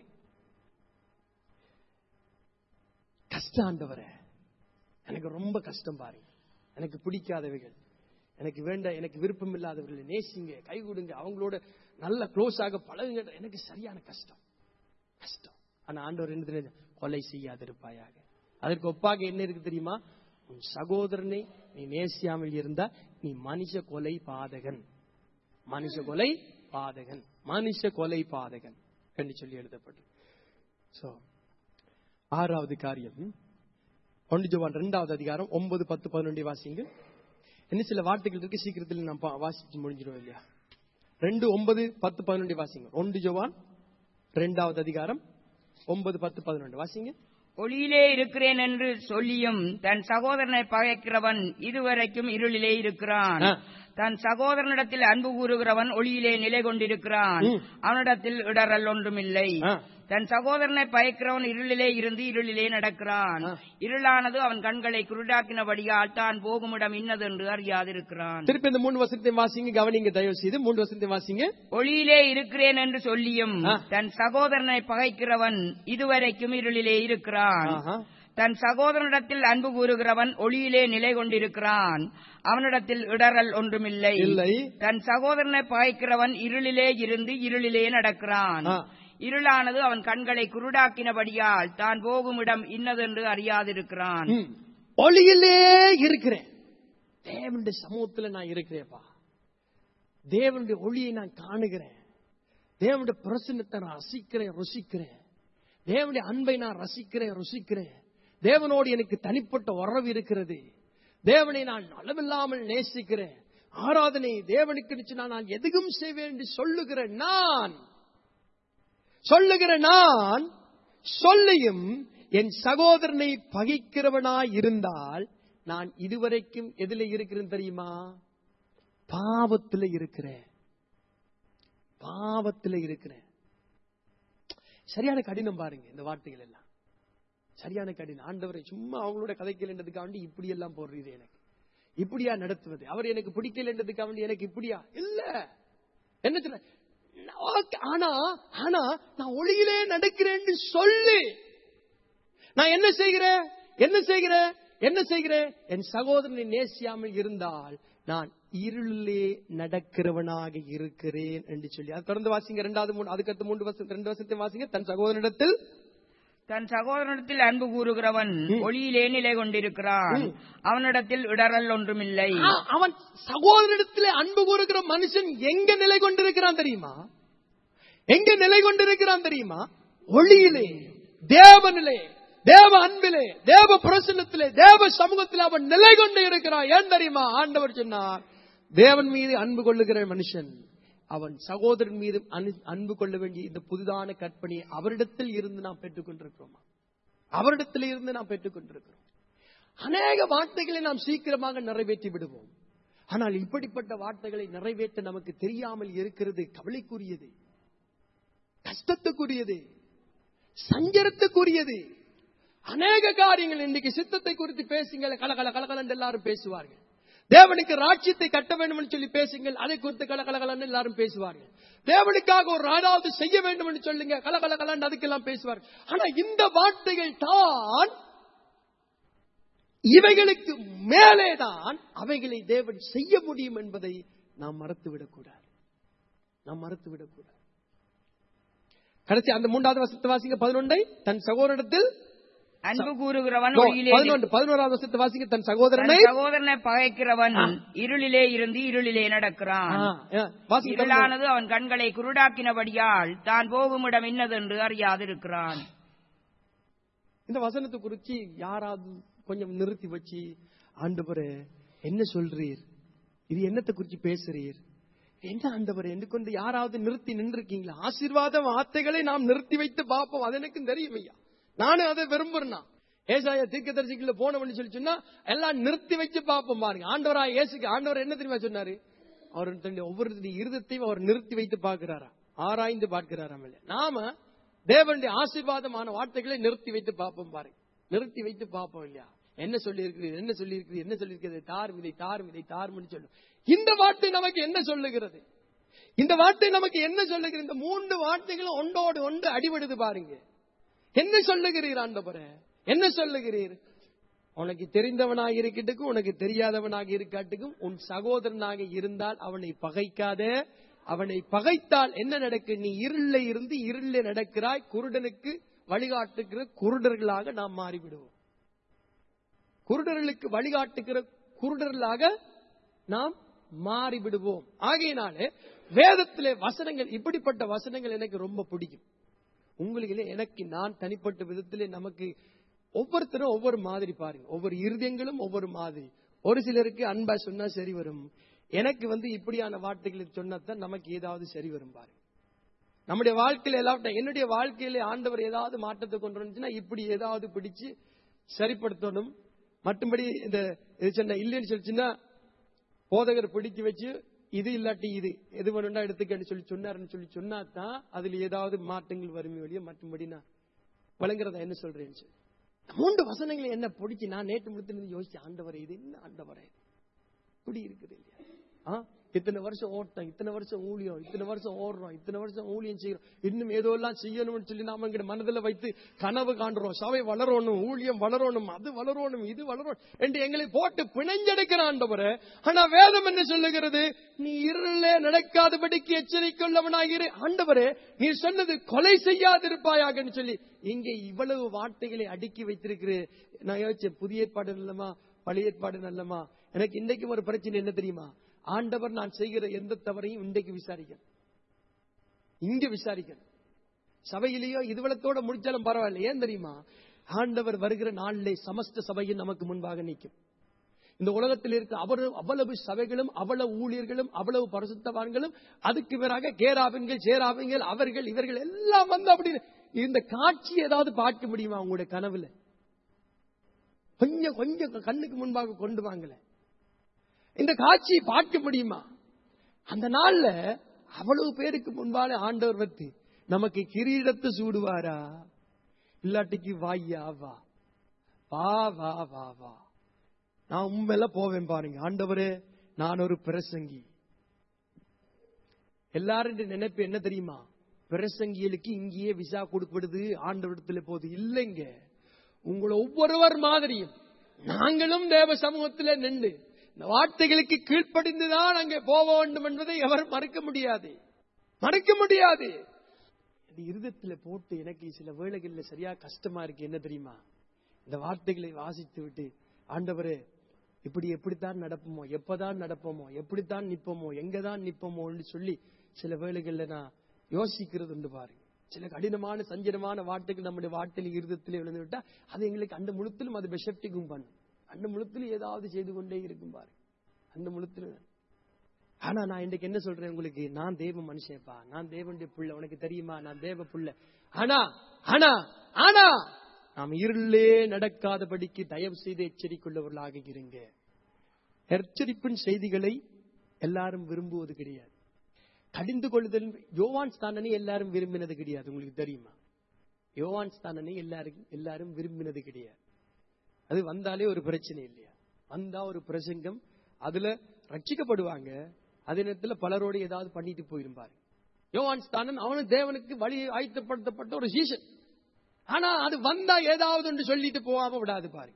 கஷ்டம் ஆண்டவரே எனக்கு ரொம்ப கஷ்டம் பாருங்க எனக்கு பிடிக்காதவைகள் எனக்கு வேண்ட எனக்கு விருப்பம் இல்லாதவர்களை நேசிங்க கை கொடுங்க அவங்களோட நல்ல க்ளோஸ் ஆக பழகுங்க எனக்கு சரியான கஷ்டம் கஷ்டம் ஆனா ஆண்டவர் என்ன தெரியுது கொலை செய்யாதிருப்பாயாக அதற்கு ஒப்பாக என்ன இருக்கு தெரியுமா உன் சகோதரனை நீ நேசியாமல் இருந்தா நீ மனுஷ கொலை பாதகன் மனுஷ கொலை பாதகன் மனுஷ கொலை பாதகன் என்று சொல்லி எழுதப்பட்டு சோ ஆறாவது காரியம் ஒன்று ஜோவான் இரண்டாவது அதிகாரம் ஒன்பது பத்து பதினொன்று வாசிங்க இன்னும் சில வார்த்தைகள் இருக்கு சீக்கிரத்தில் நான் பா- வாசிச்சு முடிஞ்சிடும் இல்லையா ரெண்டு ஒன்பது பத்து பதினொன்று வாசிங்க ஒன்று ஜோவான் இரண்டாவது அதிகாரம் ஒன்பது பத்து பதினொன்று வாசிங்க ஒளியிலே இருக்கிறேன் என்று சொல்லியும் தன் சகோதரனை பகைக்கிறவன் இதுவரைக்கும் இருளிலே இருக்கிறான் ஆ. தன் சகோதரனிடத்தில் அன்பு கூறுகிறவன் ஒளியிலே நிலை கொண்டிருக்கிறான் ம். அவனிடத்தில் இடறல் ஒன்றுமில்லை ஆ. தன் சகோதரனை பயக்கிறவன் இருளிலே இருந்து இருளிலே நடக்கிறான் ஆ. இருளானது அவன் கண்களை குருடாக்கினபடியால் தான் போகுமிடம் இன்னதென்று அறியாதிருக்கிறான் திருப்பி இந்த மூணு வருஷத்தை வாசிங்க கவனிங்க தயவு செய்து மூன்று வருஷத்தை வாசிங்க ஒளியிலே இருக்கிறேன் என்று சொல்லியும் ஆ. தன் சகோதரனை பகைக்கிறவன் இதுவரைக்கும் இருளிலே இருக்கிறான் ஆஹா. தன் சகோதரனிடத்தில் அன்பு கூறுகிறவன் ஒளியிலே நிலை கொண்டிருக்கிறான் அவனிடத்தில் இடறல் ஒன்றுமில்லை இல்லை தன் சகோதரனை பகைக்கிறவன் இருளிலே இருந்து இருளிலே நடக்கிறான் ஆ. இருளானது அவன் கண்களை குருடாக்கினபடியால் தான் போகும் இடம் இன்னதென்று அறியாதிருக்கிறான் ம். ஒளியிலே இருக்கிறேன் தேவனுடைய சமூகத்துல நான் இருக்கிறேன்ப்பா தேவனுடைய ஒளியை நான் காணுகிறேன் தேவனுடைய பிரசன்னத்தை நான் ரசிக்கிறேன் ருசிக்கிறேன் தேவனுடைய அன்பை நான் ரசிக்கிறேன் ருசிக்கிறேன் தேவனோடு எனக்கு தனிப்பட்ட உறவு இருக்கிறது தேவனை நான் அளவில்லாமல் நேசிக்கிறேன் ஆராதனை தேவனுக்கு இருந்துச்சுன்னா நான் எதுவும் செய்வேன் என்று சொல்லுகிற நான் சொல்லுகிற நான் சொல்லியும் என் சகோதரனை பகைக்கிறவனாய் இருந்தால் நான் இதுவரைக்கும் எதுல இருக்கிறேன் தெரியுமா பாவத்துல இருக்கிறேன் பாவத்துல இருக்கிறேன் சரியான கடினம் பாருங்க இந்த வார்த்தைகள் எல்லாம் சரியான கடினம் ஆண்டவரை சும்மா அவங்களோட கதைக்கலன்றதுக்காண்டி இப்படி எல்லாம் போடுறது எனக்கு இப்படியா நடத்துவது அவர் எனக்கு பிடிக்கலன்றதுக்காண்டி எனக்கு இப்படியா இல்ல என்ன சொல்ல ஓகே, ஆனா ஆனா நான் ஒளியிலே நடக்கிறேன்னு சொல்லு நான் என்ன செய்கிறேன் என்ன செய்கிறேன் என்ன செய்கிறேன் என் சகோதரனை நேசியாமல் இருந்தால் நான் இருளிலே நடக்கிறவனாக இருக்கிறேன் என்று சொல்லி அது தொடர்ந்து வாசிங்க இரண்டாவது மூணு அதுக்கடுத்து மூன்று வருஷம் ரெண்டு வருஷத்தை வாசிங்க தன் சகோதரனிடத்தில் தன் சகோதரனிடத்தில் அன்பு கூறுகிறவன் ஒளியிலே நிலை கொண்டிருக்கிறான் அவனிடத்தில் இடரல் ஒன்றுமில்லை ஆ, அவன் சகோதரனிடத்திலே அன்பு கூறுகிற மனுஷன் எங்க நிலை கொண்டிருக்கிறான் தெரியுமா எங்க நிலை கொண்டிருக்கிறான் தெரியுமா ஒளியிலே தேவனிலே தேவ அன்பிலே தேவ பிரசன்னத்திலே தேவ சமூகத்திலே அவன் நிலை கொண்டு இருக்கிறான் ஏன் தெரியுமா ஆண்டவர் சொன்னார் தேவன் மீது அன்பு கொள்ளுகிற மனுஷன் அவன் சகோதரன் மீது அனு- அன்பு கொள்ள வேண்டிய இந்த புதிதான கற்பனையை அவரிடத்தில் இருந்து நாம் பெற்றுக் கொண்டிருக்கிறோமா அவரிடத்தில் இருந்து நாம் பெற்றுக் கொண்டிருக்கிறோம் அநேக வார்த்தைகளை நாம் சீக்கிரமாக நிறைவேற்றி விடுவோம் ஆனால் இப்படிப்பட்ட வார்த்தைகளை நிறைவேற்ற நமக்கு தெரியாமல் இருக்கிறது கவலைக்குரியது கஷ்டத்துக்குரியது சஞ்சரத்துக்குரியது அநேக காரியங்கள் இன்னைக்கு சித்தத்தை குறித்து பேசுங்கள் கலகல கலகலன்னு எல்லாரும் பேசுவார்கள் தேவனுக்கு ராஜ்யத்தை கட்ட வேண்டும் என்று சொல்லி பேசுங்கள் அதை குறித்து கலகலகலன்னு எல்லாரும் பேசுவார்கள் தேவனுக்காக ஒரு நாடாவது செய்ய வேண்டும் என்று சொல்லுங்க கலகலகலன்னு அதுக்கெல்லாம் பேசுவார்கள் ஆனா இந்த வார்த்தைகள் தான் இவைகளுக்கு மேலேதான் அவைகளை தேவன் செய்ய முடியும் என்பதை நாம் மறத்துவிடக் கூடாது நாம் மறத்துவிடக் கூடாது கடைசி அந்த மூன்றாவது வசத்தை வாசிங்க பதினொன்றை தன் சகோதரத்தில் அன்பு கூறுகிறவன் ஒளியிலே பதினொன்று பதினோராவது வசத்தை வாசிங்க தன் தன் சகோதரனை சகோதரனை பகைக்கிறவன் இருளிலே இருந்து இருளிலே நடக்கிறான் ஆ, ஆ, வாசிங்க பதினொன்று. இருளானது அவன் கண்களை குருடாக்கினபடியால் தான் போகும் இடம் இன்னதென்று அறியாதிருக்கிறான் இந்த வசனத்தை குறிச்சு யாராவது கொஞ்சம் நிறுத்தி வச்சு ஆண்டவரே என்ன சொல்றீர் இது என்னத்தை குறிச்சு பேசுறீர் என்ன ஆண்டவரே என்று கொண்டு யாராவது நிறுத்தி நின்றுருக்கீங்களா ஆசீர்வாத வார்த்தைகளை நாம் நிறுத்தி வைத்து பார்ப்போம் அது எனக்கு தெரியும் ஐயா நானும் அதை விரும்புறேன் ஏசாய தீர்க்கதரிசிக்குள்ள போனவன்னு சொல்லி சொன்னா எல்லாம் நிறுத்தி வச்சு பார்ப்போம் பாருங்க ஆண்டவரா இயேசுக்கு ஆண்டவர் என்ன தெரியுமா சொன்னாரு அவர் தன்னுடைய ஒவ்வொரு இருதத்தையும் அவர் நிறுத்தி வைத்து பார்க்கிறாரா ஆராய்ந்து பார்க்கிறாராம் இல்லையா? நாம தேவனுடைய ஆசீர்வாதமான வார்த்தைகளை நிறுத்தி வைத்து பார்ப்போம் பாருங்க நிறுத்தி வைத்து பார்ப்போம் இல்லையா என்ன சொல்லி இருக்கிறது என்ன சொல்லி இருக்கிறது என்ன சொல்லி இருக்கிறது தார் விதை தார் விதை தார் சொல்லும் இந்த வார்த்தை நமக்கு என்ன சொல்லுகிறது இந்த வார்த்தை நமக்கு என்ன சொல்லுகிறது இந்த மூன்று வார்த்தைகளும் ஒன்றோடு ஒன்று அடிபடுது பாருங்க என்ன சொல்லுகிறீர் ஆண்டவரே என்ன சொல்லுகிறீர் உனக்கு தெரிந்தவனாக இருக்கட்டுக்கும் உனக்கு தெரியாதவனாக இருக்காட்டுக்கும் உன் சகோதரனாக இருந்தால் அவனை பகைக்காத அவனை பகைத்தால் என்ன நடக்கு நீ இருளில் இருந்து இருளில் நடக்கிறாய் குருடனுக்கு வழிகாட்டுகிற குருடர்களாக நாம் மாறிவிடுவோம் குருடர்களுக்கு வழிகாட்டுகிற குருடர்களாக நாம் மாறிவிடுவோம் ஆகையினாலே வேதத்திலே வசனங்கள் இப்படிப்பட்ட வசனங்கள் எனக்கு ரொம்ப பிடிக்கும் உங்களிலே எனக்கு நான் தனிப்பட்ட விதத்திலே நமக்கு ஒவ்வொருத்தரும் ஒவ்வொரு மாதிரி பாருங்க ஒவ்வொரு இருதயங்களும் ஒவ்வொரு மாதிரி ஒரு சிலருக்கு அன்பா சொன்னா சரி வரும் எனக்கு வந்து இப்படியான வார்த்தைகளை சொன்னாதான் நமக்கு ஏதாவது சரி வரும் பாருங்க நம்முடைய வாழ்க்கையில எல்லாம் என்னுடைய வாழ்க்கையில ஆண்டவர் ஏதாவது மாற்றத்தை கொண்டு வந்துச்சுன்னா இப்படி ஏதாவது பிடிச்சு சரிப்படுத்தணும் மற்றும்படி இந்த இது சொன்ன இல்லைன்னு சொல்லிச்சுன்னா போதகர் பிடிச்சு வச்சு இது இல்லாட்டி இது எது வேணும்னா எடுத்துக்கன்னு சொல்லி சொன்னாருன்னு சொல்லி சொன்னா தான் அதுல ஏதாவது மாற்றங்கள் வருமே வெளியே மற்றும்படி நான் வழங்குறதா என்ன சொல்றேன்னு சொல்லி மூன்று வசனங்களை என்ன பிடிச்சி நான் நேற்று முடித்து யோசிச்சு ஆண்டவரே இது என்ன ஆண்டவரே இப்படி இருக்குது இல்லையா ஆ? இத்தனை வருஷம் ஓட்டம் இத்தனை வருஷம் ஊழியம் இத்தனை வருஷம் ஓடுறோம் இத்தனை வருஷம் ஊழியம் செய்யறோம் இன்னும் ஏதோ எல்லாம் செய்யணும்னு சொல்லி நாம எங்க மனதில் வைத்து கனவு காண்றோம் சபை வளரணும் ஊழியம் வளரணும் அது வளரணும் இது வளரணும் என்று எங்களை போட்டு பிணைஞ்செடுக்கிற ஆண்டவரே ஆனா வேதம் என்ன சொல்லுகிறது நீ இருளே நடக்காதபடிக்கு எச்சரிக்கையுள்ளவனாகிரு ஆண்டவரே நீ சொன்னது கொலை செய்யாதிருப்பாயாகன்னு சொல்லி இங்கே இவ்வளவு வார்த்தைகளை அடுக்கி வைத்திருக்கிற நான் யோசிச்சேன் புதிய ஏற்பாடு நல்லமா பழைய ஏற்பாடு நல்லமா எனக்கு இன்றைக்கும் ஒரு பிரச்சனை என்ன தெரியுமா ஆண்டவர் நான் செய்கிற எந்த தவறையும் இன்றைக்கு விசாரிக்கணும் இங்க விசாரிக்கணும் சபையிலேயோ இதுவளத்தோட முடிச்சாலும் பரவாயில்ல ஏன் தெரியுமா ஆண்டவர் வருகிற நாளிலே சமஸ்த சபையும் நமக்கு முன்பாக நிற்கும் இந்த உலகத்தில் இருக்க அவர் அவ்வளவு சபைகளும் அவ்வளவு ஊழியர்களும் அவ்வளவு பரிசுத்தவான்களும் அதுக்கு பிறகு கேராவின்கள் சேராவின்கள் அவர்கள் இவர்கள் எல்லாம் வந்து அப்படி இந்த காட்சி ஏதாவது பார்க்க முடியுமா உங்களுடைய கனவுல கொஞ்சம் கொஞ்சம் கண்ணுக்கு முன்பாக கொண்டு வாங்கல இந்த காட்சியை பார்க்க முடியுமா அந்த நாள்ல அவ்வளவு பேருக்கு முன்பால ஆண்டவர் வந்து நமக்கு கிரீடத்தை சூடுவாரா இல்லாட்டிக்கு வாய்யா வா வா வா வா வா நான் உண்மையில போவேன் பாருங்க ஆண்டவரே நான் ஒரு பிரசங்கி எல்லாரும் நினைப்பு என்ன தெரியுமா பிரசங்கிகளுக்கு இங்கேயே விசா கொடுக்கப்படுது ஆண்டவரிடத்துல போகுது இல்லைங்க உங்களை ஒவ்வொருவர் மாதிரியும் நாங்களும் தேவ சமூகத்திலே நின்று இந்த வார்த்தைகளுக்கு கீழ்ப்படிந்துதான் அங்கே போக வேண்டும் என்பதை எவரும் மறுக்க முடியாது மறுக்க முடியாது இது இருதயத்துல போட்டு எனக்கு சில வேளைகள்ல சரியா கஷ்டமா இருக்கு என்ன தெரியுமா இந்த வார்த்தைகளை வாசித்து விட்டு ஆண்டவரே இப்படி எப்படித்தான் நடப்போமோ எப்பதான் நடப்போமோ எப்படித்தான் நிப்போமோ எங்கதான் நிப்போமோன்னு சொல்லி சில வேளைகள்ல நான் யோசிக்கிறது உண்டு பாருங்க சில கடினமான சஞ்சலமான வார்த்தைகள் நம்முடைய வார்த்தையில இருதயத்தில் விழுந்து விட்டா அது எங்களுக்கு அந்த முழுத்திலும் அது பெஷப்டிக்கும் பண்ணும் அந்த முழுத்திலும் ஏதாவது செய்து கொண்டே இருக்கும் பாருங்க அந்த முழுத்திலும் ஆனா நான் இன்னைக்கு என்ன சொல்றேன் உங்களுக்கு நான் தேவ மனுஷன்ப்பா நான் தேவனுடைய புள்ள உனக்கு தெரியுமா நான் தேவ புள்ள ஆனா ஆனா ஆனா நாம் இருளே நடக்காதபடிக்கு தயவு செய்து எச்சரிக்கொள்ளவர்களாக இருங்க எச்சரிப்பின் செய்திகளை எல்லாரும் விரும்புவது கிடையாது கடிந்து கொள்ளுதல் யோவான் ஸ்தானனை எல்லாரும் விரும்பினது கிடையாது உங்களுக்கு தெரியுமா யோவான் ஸ்தானனை எல்லாரும் எல்லாரும் விரும்பினது கிடையாது அது வந்தாலே ஒரு பிரச்சனை இல்லையா வந்தா ஒரு பிரசங்கம் அதுல ரட்சிக்கப்படுவாங்க அதே நேரத்துல பலரோடு ஏதாவது பண்ணிட்டு போயிருப்பாரு யோவான் ஸ்தானன் அவனுக்கு தேவனுக்கு வழி ஆயத்தப்படுத்தப்பட்ட ஒரு சீசன் ஆனா அது வந்தா ஏதாவது ஒன்று சொல்லிட்டு போகாம விடாது பாரு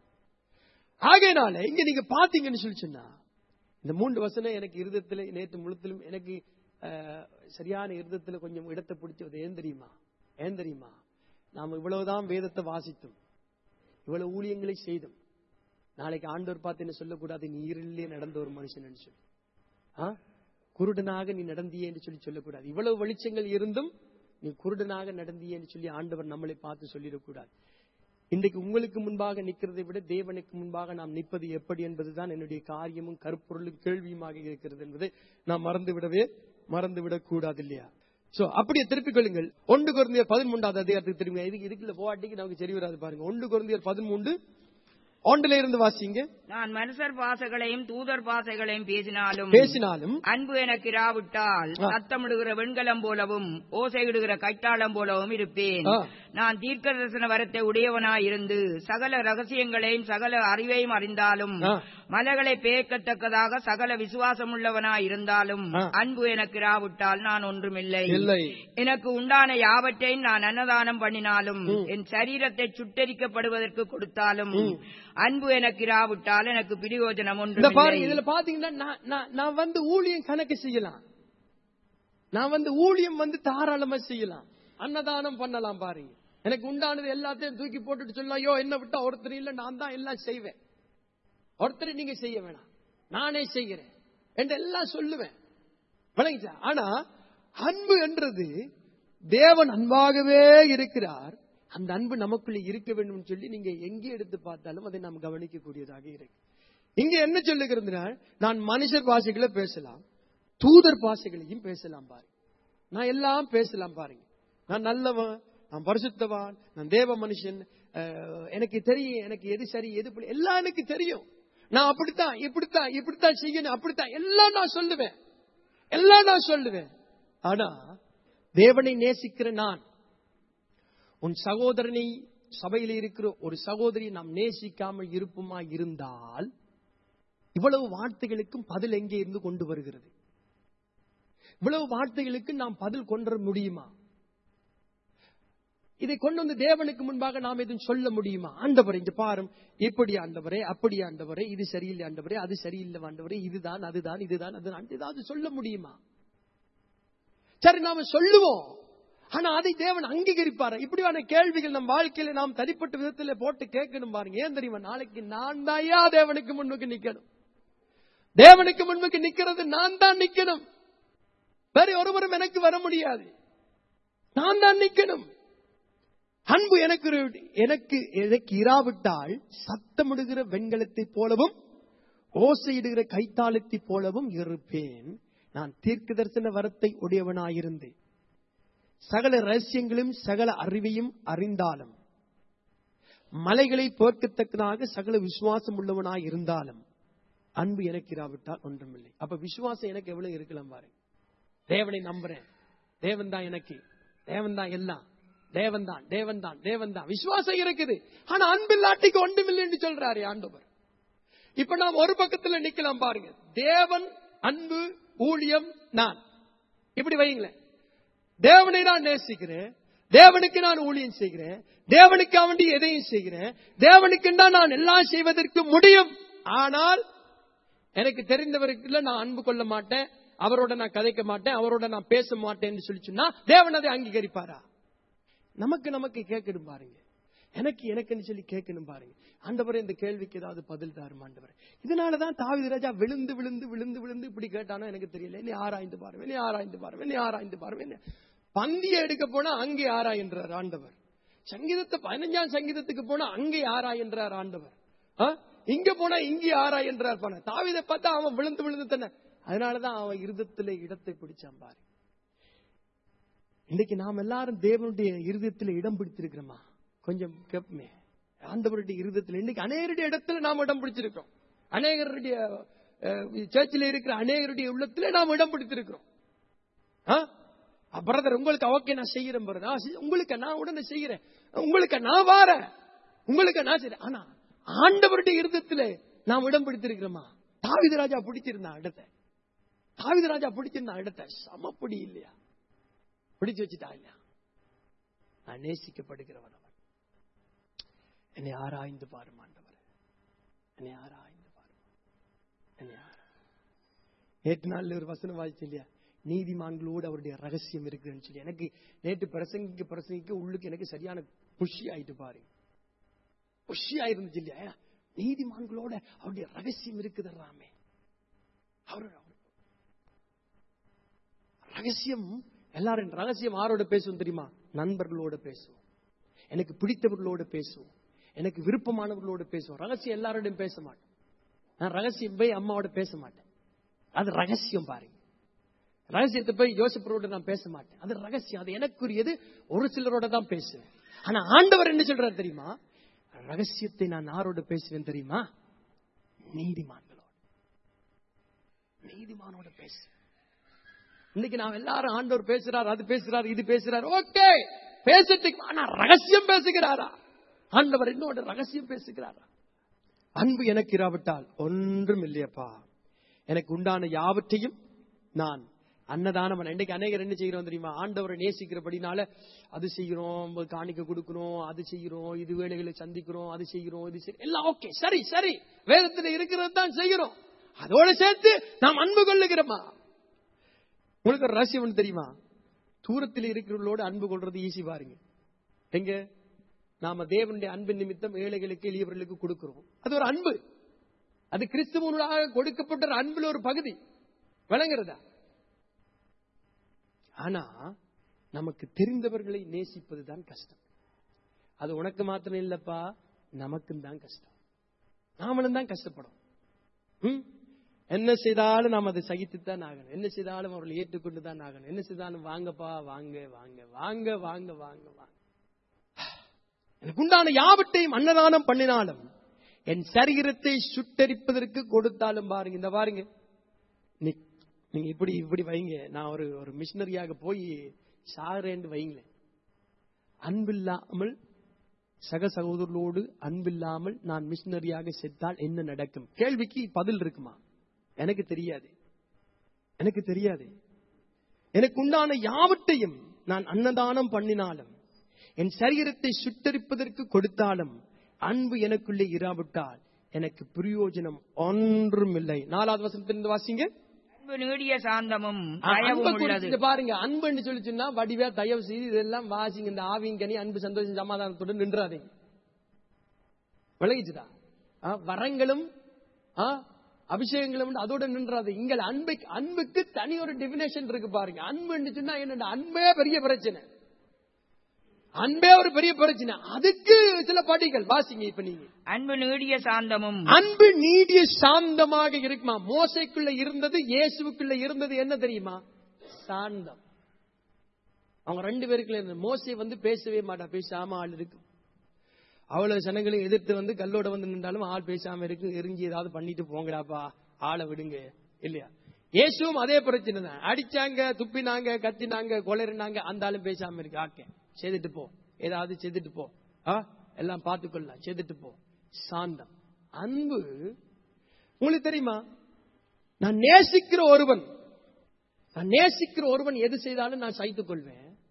ஆகையினால இங்க நீங்க பாத்தீங்கன்னு சொல்லி சொன்னா இந்த மூன்று வசனம் எனக்கு இருதயத்துல நேற்று முழுத்திலும் எனக்கு அஹ், சரியான இருதயத்துல கொஞ்சம் இடத்தை பிடிச்சது ஏன் தெரியுமா ஏன் தெரியுமா நாம இவ்வளவுதான் வேதத்தை வாசித்தோம் இவ்வளவு ஊழியங்களை செய்தோம் நாளைக்கு ஆண்டவர் பார்த்து என்ன சொல்லக்கூடாது நீ இருளிலே நடந்த ஒரு மனுஷன் சொல்லி ஆ? குருடனாக நீ நடந்தியே என்று சொல்லி சொல்லக்கூடாது இவ்வளவு வெளிச்சங்கள் இருந்தும் நீ குருடனாக நடந்தியே என்று சொல்லி ஆண்டவர் நம்மளை பார்த்து சொல்லிடக்கூடாது இன்றைக்கு உங்களுக்கு முன்பாக நிற்கிறதை விட தேவனுக்கு முன்பாக நாம் நிற்பது எப்படி என்பதுதான் என்னுடைய காரியமும் கருப்பொருளும் கேள்வியுமாக இருக்கிறது என்பதை நாம் மறந்துவிடவே மறந்துவிடக் கூடாது இல்லையா சோ அப்படியே திருப்பிக் கொள்ளுங்கள் ஒன்று குழந்தையர் பதிமூன்றாவது அதிகாரத்துக்கு திரும்பி இதுக்கு இதுக்குள்ள போவாட்டிக்கு நமக்கு சரி வராது பாருங்க ஒன்று குழந்தையர் பதிமூன்று ஒன்றுல இருந்து வாசிங்க நான் மனுஷர் பாசைகளையும் தூதர் பாசைகளையும் பேசினாலும் பேசினாலும் அன்பு எனக்கு இராவிட்டால் ஆ. சத்தமிடுகிற வெண்கலம் போலவும் ஓசையிடுகிற கைத்தாளம் போலவும் இருப்பேன் ஆ. நான் தீர்க்க தரிசன வரத்தை உடையவனாயிருந்து சகல ரகசியங்களையும் சகல அறிவையும் அறிந்தாலும் ஆ. மலைகளை பேய்க்கத்தக்கதாக சகல விசுவாசமுள்ளவனாயிருந்தாலும் ஆ. அன்பு எனக்கு இராவிட்டால் நான் ஒன்றுமில்லை இல்லை எனக்கு உண்டான யாவற்றையும் நான் அன்னதானம் பண்ணினாலும் என் சரீரத்தை சுட்டரிக்கப்படுவதற்கு கொடுத்தாலும் அன்பு எனக்கு இராவிட்டால் எனக்கு பிரயோஜனம் இந்த பாருங்க ஒன்றும் இதுல பாத்தீங்கன்னா நான்- நான்- நான் வந்து ஊழியம் கணக்கு செய்யலாம் நான் வந்து ஊழியம் வந்து தாராளமா செய்யலாம் அன்னதானம் பண்ணலாம் பாருங்க எனக்கு உண்டானது எல்லாத்தையும் தூக்கி போட்டுட்டு சொல்லலாம் ஐயோ என்ன விட்டா ஒருத்தர் இல்ல நான் தான் எல்லாம் செய்வேன் ஒருத்தர் நீங்க செய்ய வேணாம் நானே செய்கிறேன் என்று எல்லாம் சொல்லுவேன் விளங்கிச்சா ஆனா அன்பு என்றது தேவன் அன்பாகவே இருக்கிறார் அந்த அன்பு நமக்குள்ள இருக்க வேண்டும் சொல்லி நீங்க எங்கே எடுத்து பார்த்தாலும் அதை நாம் கவனிக்கக்கூடியதாக இருக்கு இங்க என்ன சொல்லுகிறதுனால் நான் மனுஷர் பாஷைகளை பேசலாம் தூதர் பாஷைகளையும் பேசலாம் பாருங்க நான் எல்லாம் பேசலாம் பாருங்க நான் நல்லவன் நான் பரிசுத்தவான் நான் தேவ மனுஷன் அஹ், எனக்கு தெரியும் எனக்கு எது சரி எது பிழை, எல்லாம் எனக்கு தெரியும் நான் அப்படித்தான் இப்படித்தான் இப்படித்தான் செய்யணும் அப்படித்தான் எல்லாம் நான் சொல்லுவேன் எல்லாம் நான் சொல்லுவேன் ஆனா தேவனை நேசிக்கிற நான் உன் சகோதரனை சபையில் இருக்கிற ஒரு சகோதரி நாம் நேசிக்காமல் இருப்புமா இருந்தால் இவ்வளவு வார்த்தைகளுக்கும் பதில் எங்கே இருந்து கொண்டு வருகிறது இவ்வளவு வார்த்தைகளுக்கு நாம் பதில் கொண்டு வர முடியுமா இதை கொண்டு வந்து தேவனுக்கு முன்பாக நாம் எதுவும் சொல்ல முடியுமா ஆண்டவரே இங்க பாரும் இப்படி ஆண்டவரே அப்படி ஆண்டவரே இது சரியில்லை ஆண்டவரே அது சரியில்லை ஆண்டவரே இதுதான் அதுதான் இதுதான் அதுதான் ஏதாவது சொல்ல முடியுமா சரி நாம சொல்லுவோம் ஆனா அதை தேவன் அங்கீகரிப்பாரு இப்படியான கேள்விகள் நம் வாழ்க்கையில நாம் தனிப்பட்ட விதத்துல போட்டு கேட்கணும் பாருங்க ஏன் தெரியுமா நாளைக்கு நான் தாயா தேவனுக்கு முன்னுக்கு நிக்கணும் தேவனுக்கு முன்னுக்கு நிக்கிறது நான் தான் நிக்கணும் வேற ஒருவரும் எனக்கு வர முடியாது நான் தான் நிக்கணும் அன்பு எனக்கு இரு- எனக்கு எனக்கு இராவிட்டால் சத்தமிடுகிற வெண்கலத்தை போலவும் ஓசையிடுகிற கைத்தாளத்தை போலவும் இருப்பேன் நான் தீர்க்க தரிசன வரத்தை உடையவனாயிருந்தேன் சகல ரகசியங்களும் சகல அறிவையும் அறிந்தாலும் மலைகளை போர்க்கத்தக்கதாக சகல விசுவாசம் உள்ளவனாய் இருந்தாலும் அன்பு எனக்கு இராவிட்டால் ஒன்றுமில்லை அப்ப விசுவாசம் எனக்கு எவ்வளவு இருக்கலாம் பாருங்க தேவனை நம்புறேன் தேவன் தான் எனக்கு தேவன் தான் எல்லாம் தேவன் தான் தேவன் தான் தேவன் தான் விசுவாசம் இருக்குது ஆனா அன்பில்லாட்டிக்கு ஒன்றுமில்லை என்று சொல்றாரு ஆண்டவர் இப்ப நாம் ஒரு பக்கத்துல நிக்கலாம் பாருங்க தேவன் அன்பு ஊழியம் நான் இப்படி வைங்களேன் தேவனை நான் நேசிக்கிறேன் தேவனுக்கு நான் ஊழியம் செய்கிறேன் தேவனுக்கு வேண்டி எதையும் செய்கிறேன் தேவனுக்கு தான் நான் எல்லாம் செய்வதற்கு முடியும் ஆனால் எனக்கு தெரிந்தவருக்குள்ள நான் அன்பு கொள்ள மாட்டேன் அவரோட நான் கதைக்க மாட்டேன் அவரோட நான் பேச மாட்டேன்னு சொல்லி சொன்னா தேவன் அதை அங்கீகரிப்பாரா நமக்கு நமக்கு கேட்கணும் பாருங்க எனக்கு எனக்குன்னு சொல்லி கேட்கணும் பாருங்க ஆண்டவரே இந்த கேள்விக்கு ஏதாவது பதில் தாரும் ஆண்டவர் இதனாலதான் தாவித ராஜா விழுந்து விழுந்து விழுந்து விழுந்து இப்படி கேட்டானோ எனக்கு தெரியல நீ ஆராய்ந்து பாருங்க நீ ஆராய்ந்து பாருங்க நீ ஆராய்ந்து பாருங்க பந்திய எடுக்க போனா அங்கே ஆராய்ன்றார் ஆண்டவர் சங்கீதத்தை பதினஞ்சாம் சங்கீதத்துக்கு போனா அங்கே ஆராய்ன்றார் ஆண்டவர் ஆ? இங்க போனா இங்கே ஆராய்ன்றார் பண்ண தாவிதை பார்த்தா அவன் விழுந்து விழுந்து தானே அதனாலதான் அவன் இருதத்துல இடத்தை பிடிச்சான் பாரு இன்னைக்கு நாம் எல்லாரும் தேவனுடைய இருதயத்தில் இடம் பிடித்திருக்கிறோமா கொஞ்சம் கேட்போமே ஆண்டவருடைய இருதயத்தில் இன்னைக்கு அநேகருடைய இடத்துல நாம் இடம் பிடிச்சிருக்கிறோம் அநேகருடைய சர்ச்சில் இருக்கிற அநேகருடைய உள்ளத்துல நாம் இடம் பிடித்திருக்கிறோம் பிரதர் உங்களுக்கு ஓகே நான் செய்யறேன் பிரதர் உங்களுக்கு நான் உடனே செய்யறேன் உங்களுக்கு நான் வாரேன் உங்களுக்கு நான் செய்யறேன் ஆனா ஆண்டவருடைய இருதயத்துல நாம் இடம் பிடித்திருக்கிறோமா தாவித ராஜா பிடிச்சிருந்தான் இடத்தை தாவித ராஜா பிடிச்சிருந்தான் இடத்தை சமப்படி இல்லையா பிடிச்சு வச்சுட்டா இல்லையா நான் நேசிக்கப்படுகிறவன் அவன் என்னை ஆராய்ந்து பாரும் ஆண்டவர் என்னை ஆராய்ந்து பாரும் என்னை ஆராய் நேற்று நாள்ல ஒரு வசனம் வாசிச்சு இல்லையா நீதிமான்களோடு அவருடைய ரகசியம் இருக்குன்னு சொல்லி எனக்கு நேற்று பிரசங்கிக்க பிரசங்கிக்க உள்ளுக்கு எனக்கு சரியான புஷி ஆயிட்டு பாரு புஷி ஆயிருந்துச்சு இல்லையா நீதிமான்களோட அவருடைய ரகசியம் இருக்குது ராமே அவர் ரகசியம் எல்லாரும் ரகசியம் ஆரோட பேசுவோம் தெரியுமா நண்பர்களோட பேசுவோம் எனக்கு பிடித்தவர்களோட பேசுவோம் எனக்கு விருப்பமானவர்களோட பேசுவோம் ரகசியம் எல்லாரோடையும் பேச மாட்டேன் நான் ரகசியம் போய் அம்மாவோட பேச மாட்டேன் அது ரகசியம் பாருங்க ரகசியத்தை போய் யோசிப்பரோட நான் பேச மாட்டேன் அது ரகசியம் அது எனக்குரியது ஒரு சிலரோட தான் பேசுவேன் ஆனா ஆண்டவர் என்ன சொல்றாரு தெரியுமா ரகசியத்தை நான் யாரோட பேசுவேன் தெரியுமா நீதிமான்களோட நீதிமானோட பேசுவேன் இன்னைக்கு நாம் எல்லாரும் ஆண்டவர் பேசுறார் அது பேசுறார் இது பேசுறார் ஓகே பேசட்டு ஆனா ரகசியம் பேசுகிறாரா ஆண்டவர் என்னோட ரகசியம் பேசுகிறாரா அன்பு எனக்கு இராவிட்டால் ஒன்றும் இல்லையப்பா எனக்கு உண்டான யாவற்றையும் நான் அன்னதானம் இன்னைக்கு அநேகர் என்ன செய்கிறோம் தெரியுமா ஆண்டவரை நேசிக்கிறபடினால அது செய்கிறோம் காணிக்க கொடுக்கிறோம் அது செய்கிறோம் இது வேலைகளை சந்திக்கிறோம் அது செய்கிறோம் இது செய் எல்லாம் ஓகே சரி சரி வேதத்துல இருக்கிறது தான் செய்கிறோம் அதோட சேர்த்து நாம் அன்பு கொள்ளுகிறோமா உங்களுக்கு ஒரு ரகசியம் ஒன்று தெரியுமா தூரத்தில் இருக்கிறவர்களோடு அன்பு கொள்றது ஈஸி பாருங்க எங்க நாம தேவனுடைய அன்பு நிமித்தம் ஏழைகளுக்கு எளியவர்களுக்கு கொடுக்கிறோம் அது ஒரு அன்பு அது கிறிஸ்துவனாக கொடுக்கப்பட்ட ஒரு அன்புல ஒரு பகுதி விளங்குறதா ஆனா நமக்கு தெரிந்தவர்களை நேசிப்பதுதான் கஷ்டம் அது உனக்கு மாத்திரம் இல்லப்பா நமக்கும் தான் கஷ்டம் நாமளும் தான் கஷ்டப்படும் ம்? என்ன செய்தாலும் நாம் அதை சகித்துத்தான் ஆகணும் என்ன செய்தாலும் அவர்கள் ஏற்றுக்கொண்டு தான் ஆகணும் என்ன செய்தாலும் வாங்கப்பா வாங்க வாங்க வாங்க வாங்க வாங்க வாங்க எனக்கு உண்டான யாவற்றையும் அன்னதானம் பண்ணினாலும் என் சரீரத்தை சுட்டரிப்பதற்கு கொடுத்தாலும் பாருங்க இந்த பாருங்க நீ நீங்க இப்படி இப்படி வைங்க நான் ஒரு ஒரு மிஷினரியாக போய் சாகிறேன்னு வைங்களேன் அன்பில்லாமல் சக சகோதரர்களோடு அன்பில்லாமல் நான் மிஷினரியாக செத்தால் என்ன நடக்கும் கேள்விக்கு பதில் இருக்குமா எனக்கு தெரியாது எனக்கு தெரியாது எனக்கு உண்டான யாவற்றையும் நான் அன்னதானம் பண்ணினாலும் என் சரீரத்தை சுட்டரிப்பதற்கு கொடுத்தாலும் அன்பு எனக்குள்ளே இராவிட்டால் எனக்கு பிரயோஜனம் ஒன்றும் இல்லை நாலாவது வசனத்திலிருந்து வாசிங்க அன்பு நீடிய சாந்தமும் அன்பை தயவும் உள்ளது குறித்து பாருங்க அன்புன்னு சொல்லி சொன்னா வடிவா தயவு செய்து இதெல்லாம் வாசிங்க இந்த ஆவிங்கனி அன்பு சந்தோஷம் சமாதானத்துடன் நின்றாதீங்க விளங்கிச்சுதா ஆ, வரங்களும் ஆ, அபிஷேகங்களும் உண்டு, அதோட நின்றாது இங்க அன்பு அன்புக்கு தனி ஒரு டெபினேஷன் இருக்கு பாருங்க அன்புன்னு சொன்னா என்னோட அன்பே பெரிய பிரச்சனை அன்பே ஒரு பெரிய பிரச்சனை அதுக்கு சில படிகள் வாசிங்க இப்ப நீங்க அன்பு நீடிய சாந்தமும் அன்பு நீடிய சாந்தமாக இருக்குமா மோசைக்குள்ள இருந்தது இயேசுவுக்குள்ள இருந்தது என்ன தெரியுமா சாந்தம் அவங்க ரெண்டு பேருக்குள்ள இருந்தது மோசை வந்து பேசவே மாட்டா பேசாம ஆள் இருக்கும் அவ்வளவு ஜனங்களையும் எதிர்த்து வந்து கல்லோட வந்து நின்றாலும் ஆள் பேசாம இருக்கு எரிஞ்சு ஏதாவது பண்ணிட்டு போங்கடாப்பா ஆளை விடுங்க இல்லையா இயேசுவும் அதே பிரச்சனை தான் அடிச்சாங்க துப்பினாங்க கத்தினாங்க கொலறினாங்க அந்த ஆளும் பேசாம இருக்கு ஆக்கே செய்துட்டு போ ஏதாவது செய்துட்டு போ ஆ எல்லாம் பார்த்துக்கொள்ளலாம் செய்துட்டு போ சாந்தம் அன்பு உங்களுக்கு தெரியுமா நான் நேசிக்கிற ஒருவன் நான் நேசிக்கிற ஒருவன் எது செய்தாலும் நான் சகித்துக் கொள்வேன்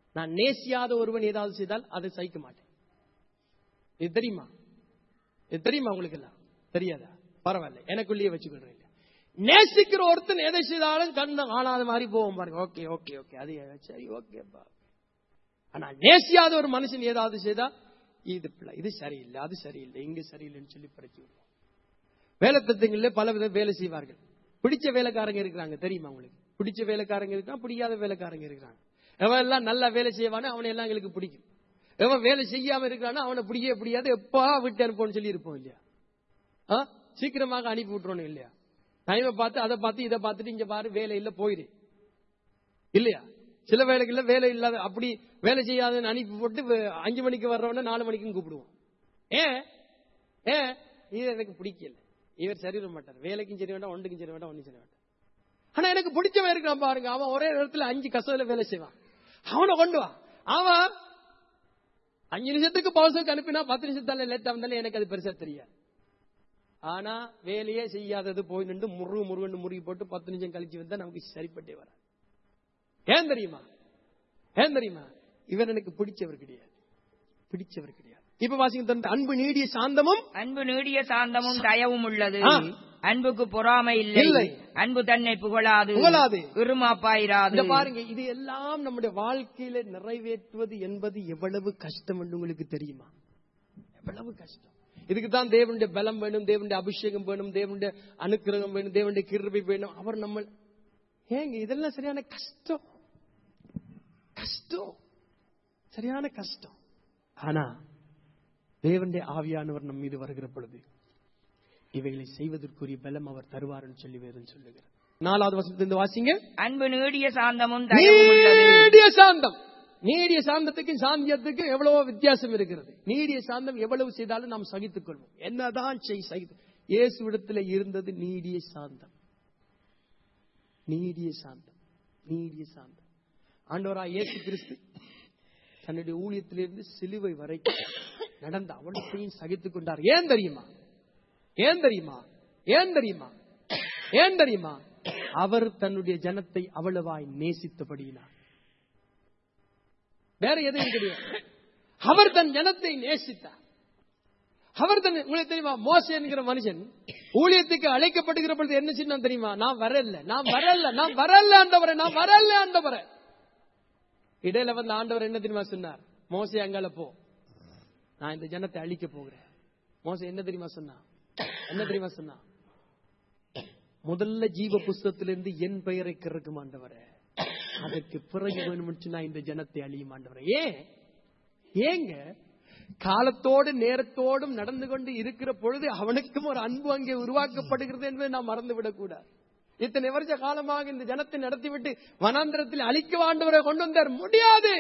நான் நேசியாத ஒருவன் ஏதாவது செய்தால் அதை சகிக்க மாட்டேன் இது தெரியுமா இது தெரியுமா உங்களுக்கு எல்லாம் தெரியாதா பரவாயில்ல எனக்குள்ளேயே வச்சுக்கிறேன் நேசிக்கிற ஒருத்தன் எதை செய்தாலும் கண்ணு காணாத மாதிரி போவோம் பாருங்க ஓகே ஓகே ஓகே அது சரி ஓகேப்பா ஆனா நேசியாத ஒரு மனுஷன் ஏதாவது செய்தா இது பிள்ளை இது சரியில்லை அது சரியில்லை இங்க சரியில்லைன்னு சொல்லி படிச்சு விடுவோம் வேலை தத்துவங்களில் பல வித வேலை செய்வார்கள் பிடிச்ச வேலைக்காரங்க இருக்கிறாங்க தெரியுமா உங்களுக்கு பிடிச்ச வேலைக்காரங்க இருக்கான் பிடிக்காத வேலைக்காரங்க இருக்கிறாங்க எவன் எல்லாம் நல்லா வேலை செய்வானோ அவனை எல்லாம் எங்களுக்கு பிடிக்கும் எவன் வேலை செய்யாம இருக்கிறானோ அவனை பிடிக்கவே பிடிக்காது எப்பா விட்டு அனுப்பணும்னு சொல்லி இருப்போம் இல்லையா ஆ? சீக்கிரமாக அனுப்பி விட்டுறணும் இல்லையா டைமை பார்த்து அதை பார்த்து இதை பார்த்துட்டு இங்க பாரு வேலை இல்ல போயிரு இல்லையா சில வேலைகள்ல வேலை இல்லாத அப்படி வேலை செய்யாதன்னு அனுப்பி போட்டு வே- அஞ்சு மணிக்கு வர்றவன நாலு மணிக்கும் கூப்பிடுவோம் ஏன் ஏன் இது எனக்கு பிடிக்கல இவர் சரி வர மாட்டார் வேலைக்கும் சரி வேண்டாம் ஒன்றுக்கும் சரி வேண்டாம் ஒன்றும் சரி வேண்டாம் ஆனா எனக்கு பிடிச்சவன் இருக்கான் பாருங்க அவன் ஒரே நேரத்துல அஞ்சு கசவுல வேலை செய்வான் அவனை கொண்டு வா அவன் அஞ்சு நிமிஷத்துக்கு பவுசுக்கு அனுப்பினா பத்து நிமிஷத்தால லேட்டா வந்தாலும் எனக்கு அது பெருசா தெரியாது ஆனா வேலையே செய்யாதது போய் நின்று முருகு முருகன் முருகி போட்டு பத்து நிமிஷம் கழிச்சு வந்தா நமக்கு சரிப்பட்டே வர ஏன் தெரியுமா ஏன் தெரியுமா இவர் எனக்கு பிடிச்சவர் கிடையாது பிடிச்சவர் கிடையாது இப்ப வாசிங்க தந்த அன்பு நீடிய சாந்தமும் அன்பு நீடிய சாந்தமும் தயவும் உள்ளது ஆ. அன்புக்கு பொறாமை இல்லை இல்லை. அன்பு தன்னை புகழாது புகழாது. விருமாப்பாயிராது இந்த பாருங்க இது எல்லாம் நம்முடைய வாழ்க்கையில நிறைவேற்றுவது என்பது எவ்வளவு கஷ்டம் என்று உங்களுக்கு தெரியுமா எவ்வளவு கஷ்டம் இதுக்கு தான் தேவனுடைய பலம் வேணும் தேவனுடைய அபிஷேகம் வேணும் தேவனுடைய அனுக்கிரகம் வேணும் தேவனுடைய கிருபை வேணும் அவர் நம்ம ஏங்க இதெல்லாம் சரியான கஷ்டம் கஷ்டம் சரியான கஷ்டம் ஆனா தேவனுடைய ஆவியானவர் நம் மீது வருகிற பொழுது இவைகளை செய்வதற்குரிய பலம் அவர் தருவார்னு சொல்லி வேதம் சொல்லுகிறார் நாலாவது வசனத்திலிருந்து வாசிங்க அன்பு நீடிய சாந்தமும் தயவும் உள்ளது நீடிய சாந்தம் நீடிய சாந்தத்துக்கும் சாந்தியத்துக்கும் எவ்வளவோ வித்தியாசம் இருக்கிறது நீடிய சாந்தம் எவ்வளவு செய்தாலும் நாம் சகித்துக் கொள்வோம் என்னதான் செய் சகித்து இயேசுவிடத்தில் இருந்தது நீடிய சாந்தம் நீடிய சாந்தம் நீடிய சாந்தம் ஆண்டவரா இயேசு கிறிஸ்து தன்னுடைய ஊழியத்திலிருந்து சிலுவை வரைக்கும் நடந்த அவலத்தையும் சகித்துக் கொண்டார் ஏன் தெரியுமா ஏன் தெரியுமா ஏன் தெரியுமா ஏன் தெரியுமா அவர் தன்னுடைய ஜனத்தை அவ்வளவாய் நேசித்தபடியினார் வேற எதையும் கிடையாது அவர் தன் ஜனத்தை நேசித்தார் அவர் தன் உங்களுக்கு தெரியுமா மோசே என்கிற மனுஷன் ஊழியத்துக்கு அழைக்கப்படுகிற பொழுது என்ன சின்னம் தெரியுமா நான் வரல நான் வரல நான் வரல ஆண்டவரே நான் வரல ஆண்டவரே இடையில வந்து ஆண்டவர் என்ன தெரியுமா சொன்னார் மோசே அங்கால போ நான் இந்த ஜனத்தை அழிக்க போகிறேன் மோசே என்ன தெரியுமா சொன்னா என்ன தெரியுமா சொன்னா முதல்ல ஜீவ புஸ்தகத்திலிருந்து என் பெயரை கிறக்கும் ஆண்டவரே அதற்கு பிறகு வேணும்னு நான் இந்த ஜனத்தை அழியும் ஆண்டவரே ஏன் ஏங்க காலத்தோடு நேரத்தோடும் நடந்து கொண்டு இருக்கிற பொழுது அவனுக்கும் ஒரு அன்பு அங்கே உருவாக்கப்படுகிறது என்பதை நாம் மறந்துவிடக் கூடாது இத்தனை வருஷ காலமாக இந்த ஜனத்தை நடத்திவிட்டு வனாந்திரத்தில் அழிக்க ஆண்டவரை கொண்டு வந்தார் முடியாது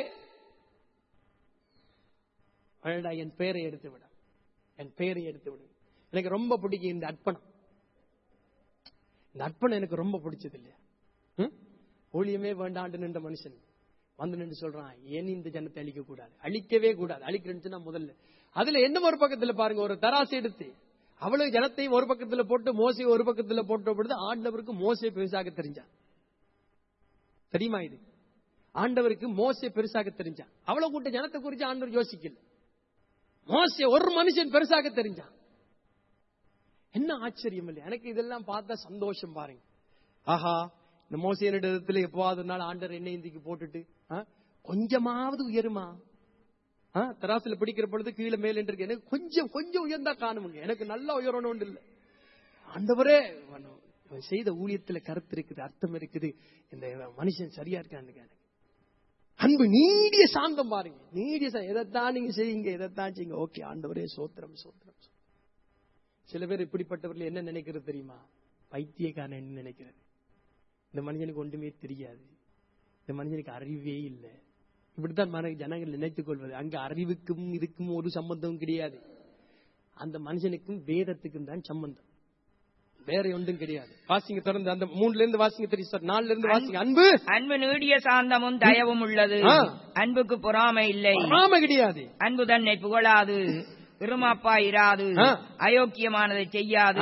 அழடா, என் பெயரை எடுத்து விட என் பெயரை எடுத்து விடு எனக்கு ரொம்ப பிடிக்கும் இந்த அர்ப்பணம் இந்த அர்ப்பணம் எனக்கு ரொம்ப பிடிச்சது இல்லையா ம்? ஊழியமே வேண்டாண்டு நின்ற மனுஷன் வந்து நின்று சொல்றான் ஏன் இந்த ஜனத்தை அழிக்க கூடாது அழிக்கவே கூடாது அழிக்கிறேன்னு முதல்ல அதுல என்ன ஒரு பக்கத்துல பாருங்க ஒரு தராசு எடுத்து அவ்வளவு ஜனத்தையும் ஒரு பக்கத்துல போட்டு மோசை ஒரு பக்கத்துல போட்ட பொழுது ஆண்டவருக்கு மோசை பெருசாக தெரிஞ்சான் தெரியுமா இது ஆண்டவருக்கு மோசை பெருசாக தெரிஞ்சான் அவ்வளவு கூட்ட ஜனத்தை குறித்து ஆண்டவர் யோசிக்கல மோசே ஒரு மனுஷன் பெருசாக தெரிஞ்சான் என்ன ஆச்சரியம் இல்லை எனக்கு இதெல்லாம் பார்த்தா சந்தோஷம் பாருங்க ஆஹா இந்த மோசையனிடத்துல எப்போவாது ஒரு நாள் ஆண்டர் எண்ணெய் இந்திக்கு போட்டுட்டு ஆ, கொஞ்சமாவது உயருமா ஆ, தராசுல பிடிக்கிற பொழுது கீழே மேல இருக்கு எனக்கு கொஞ்சம் கொஞ்சம் உயர்ந்தா காணுமுங்க எனக்கு நல்லா உயரணும் இல்ல ஆண்டவரே இவன் இவன் செய்த ஊழியத்துல கருத்து இருக்குது அர்த்தம் இருக்குது இந்த மனுஷன் சரியா இருக்கான்னு எனக்கு அன்பு நீடிய சாந்தம் பாருங்க நீடிய சா- எதைத்தான் நீங்க செய்யுங்க எதைத்தான் செய்யுங்க ஓகே ஆண்டவரே சோத்திரம் சோத்திரம் சோத்திரம். சில பேர் இப்படிப்பட்டவர்கள் என்ன நினைக்கிறது தெரியுமா பைத்தியக்காரன் என்ன நினைக்கிறது இந்த மனுஷனுக்கு ஒன்றுமே தெரியாது இந்த மனுஷனுக்கு அறிவே இல்லை இப்படித்தான் மன ஜனங்கள் நினைத்துக் கொள்வது அங்க அறிவுக்கும் இதுக்கும் ஒரு சம்பந்தமும் கிடையாது அந்த மனுஷனுக்கும் வேதத்துக்கும் தான் சம்பந்தம் வேற ஒன்றும் கிடையாது வாசிங்க தொடர்ந்து அந்த மூணுல இருந்து வாசிங்க தெரியும் சார் நாலுல இருந்து வாசிங்க அன்பு அன்பு நீடிய சாந்தமும் தயவும் உள்ளது ஆ. அன்புக்கு பொறாமை இல்லை பொறாமை கிடையாது அன்பு தன்னை புகழாது விருமாப்பா இராது ஆ. அயோக்கியமானதை செய்யாது ஆ.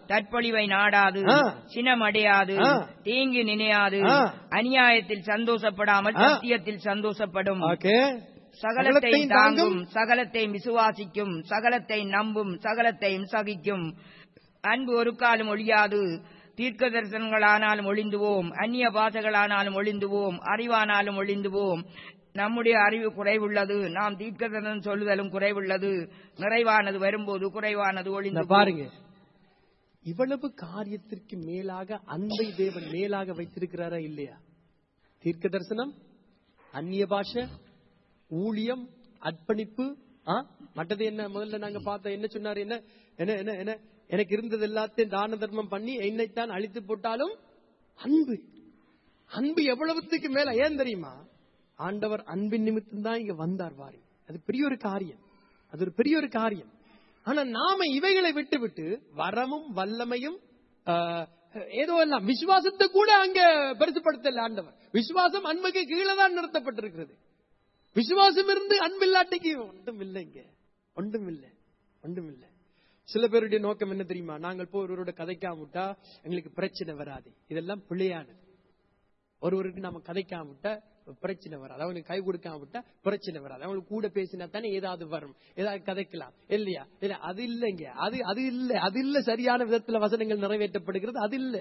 தற்பொழிவை நாடாது ஆ. சினமடையாது ஆ. தீங்கு நினையாது ஆ. அநியாயத்தில் சந்தோஷப்படாமல் ஆ. சத்தியத்தில் சந்தோஷப்படும் ஓகே சகலத்தை சகலத்தையும் தாங்கும் சகலத்தையும் விசுவாசிக்கும் சகலத்தை நம்பும் சகலத்தையும் சகிக்கும் அன்பு ஒரு காலம் ஒழியாது தீர்க்க தரிசனங்களானாலும் ஒளிந்துவோம் அந்நிய பாசைகளானாலும் ஒளிந்துவோம் அறிவானாலும் ஒளிந்துவோம் நம்முடைய அறிவு குறைவுள்ளது நாம் தீர்க்க தரிசனம் சொல்லுதலும் குறைவுள்ளது நிறைவானது வரும்போது குறைவானது இந்த ஒளிந்து பாருங்க இவ்வளவு காரியத்திற்கு மேலாக அன்பை தேவன் மேலாக வைத்திருக்கிறாரா இல்லையா தீர்க்க தரிசனம் அந்நிய பாஷை ஊழியம் அர்ப்பணிப்பு ஆ? மற்றது என்ன முதல்ல நாங்க பார்த்தோம் என்ன சொன்னாரு என்ன என்ன என்ன என்ன எனக்கு இருந்தது எல்லாத்தையும் தான தர்மம் பண்ணி என்னைத்தான் அழித்து போட்டாலும் அன்பு அன்பு எவ்வளவுத்துக்கு மேல ஏன் தெரியுமா ஆண்டவர் அன்பின் நிமித்தம் தான் இங்க வந்தார் வாரி அது பெரிய ஒரு காரியம் அது ஒரு பெரிய ஒரு காரியம் ஆனா நாம இவைகளை விட்டு விட்டு வரமும் வல்லமையும் ஆ, ஏதோ எல்லாம் விசுவாசத்தை கூட அங்க பெருசுப்படுத்தல ஆண்டவர் விசுவாசம் அன்புக்கு கீழே தான் நிறுத்தப்பட்டிருக்கிறது விசுவாசம் இருந்து அன்பில்லாட்டிக்கு ஒன்றும் இல்லைங்க ஒன்றும் இல்லை ஒன்றும் இல்லை சில பேருடைய நோக்கம் என்ன தெரியுமா நாங்கள் போய் ஒருவரோட கதைக்காம விட்டா எங்களுக்கு பிரச்சனை வராது இதெல்லாம் பிள்ளையானது ஒருவருக்கு நம்ம கதைக்காம விட்டா பிரச்சனை வராது அவனுக்கு கை கொடுக்காம விட்டா பிரச்சனை வராது அவங்களுக்கு கூட பேசினா தானே ஏதாவது வரும் ஏதாவது கதைக்கலாம் இல்லையா இல்ல அது இல்லைங்க அது அது இல்ல அது இல்ல சரியான விதத்துல வசனங்கள் நிறைவேற்றப்படுகிறது அது இல்ல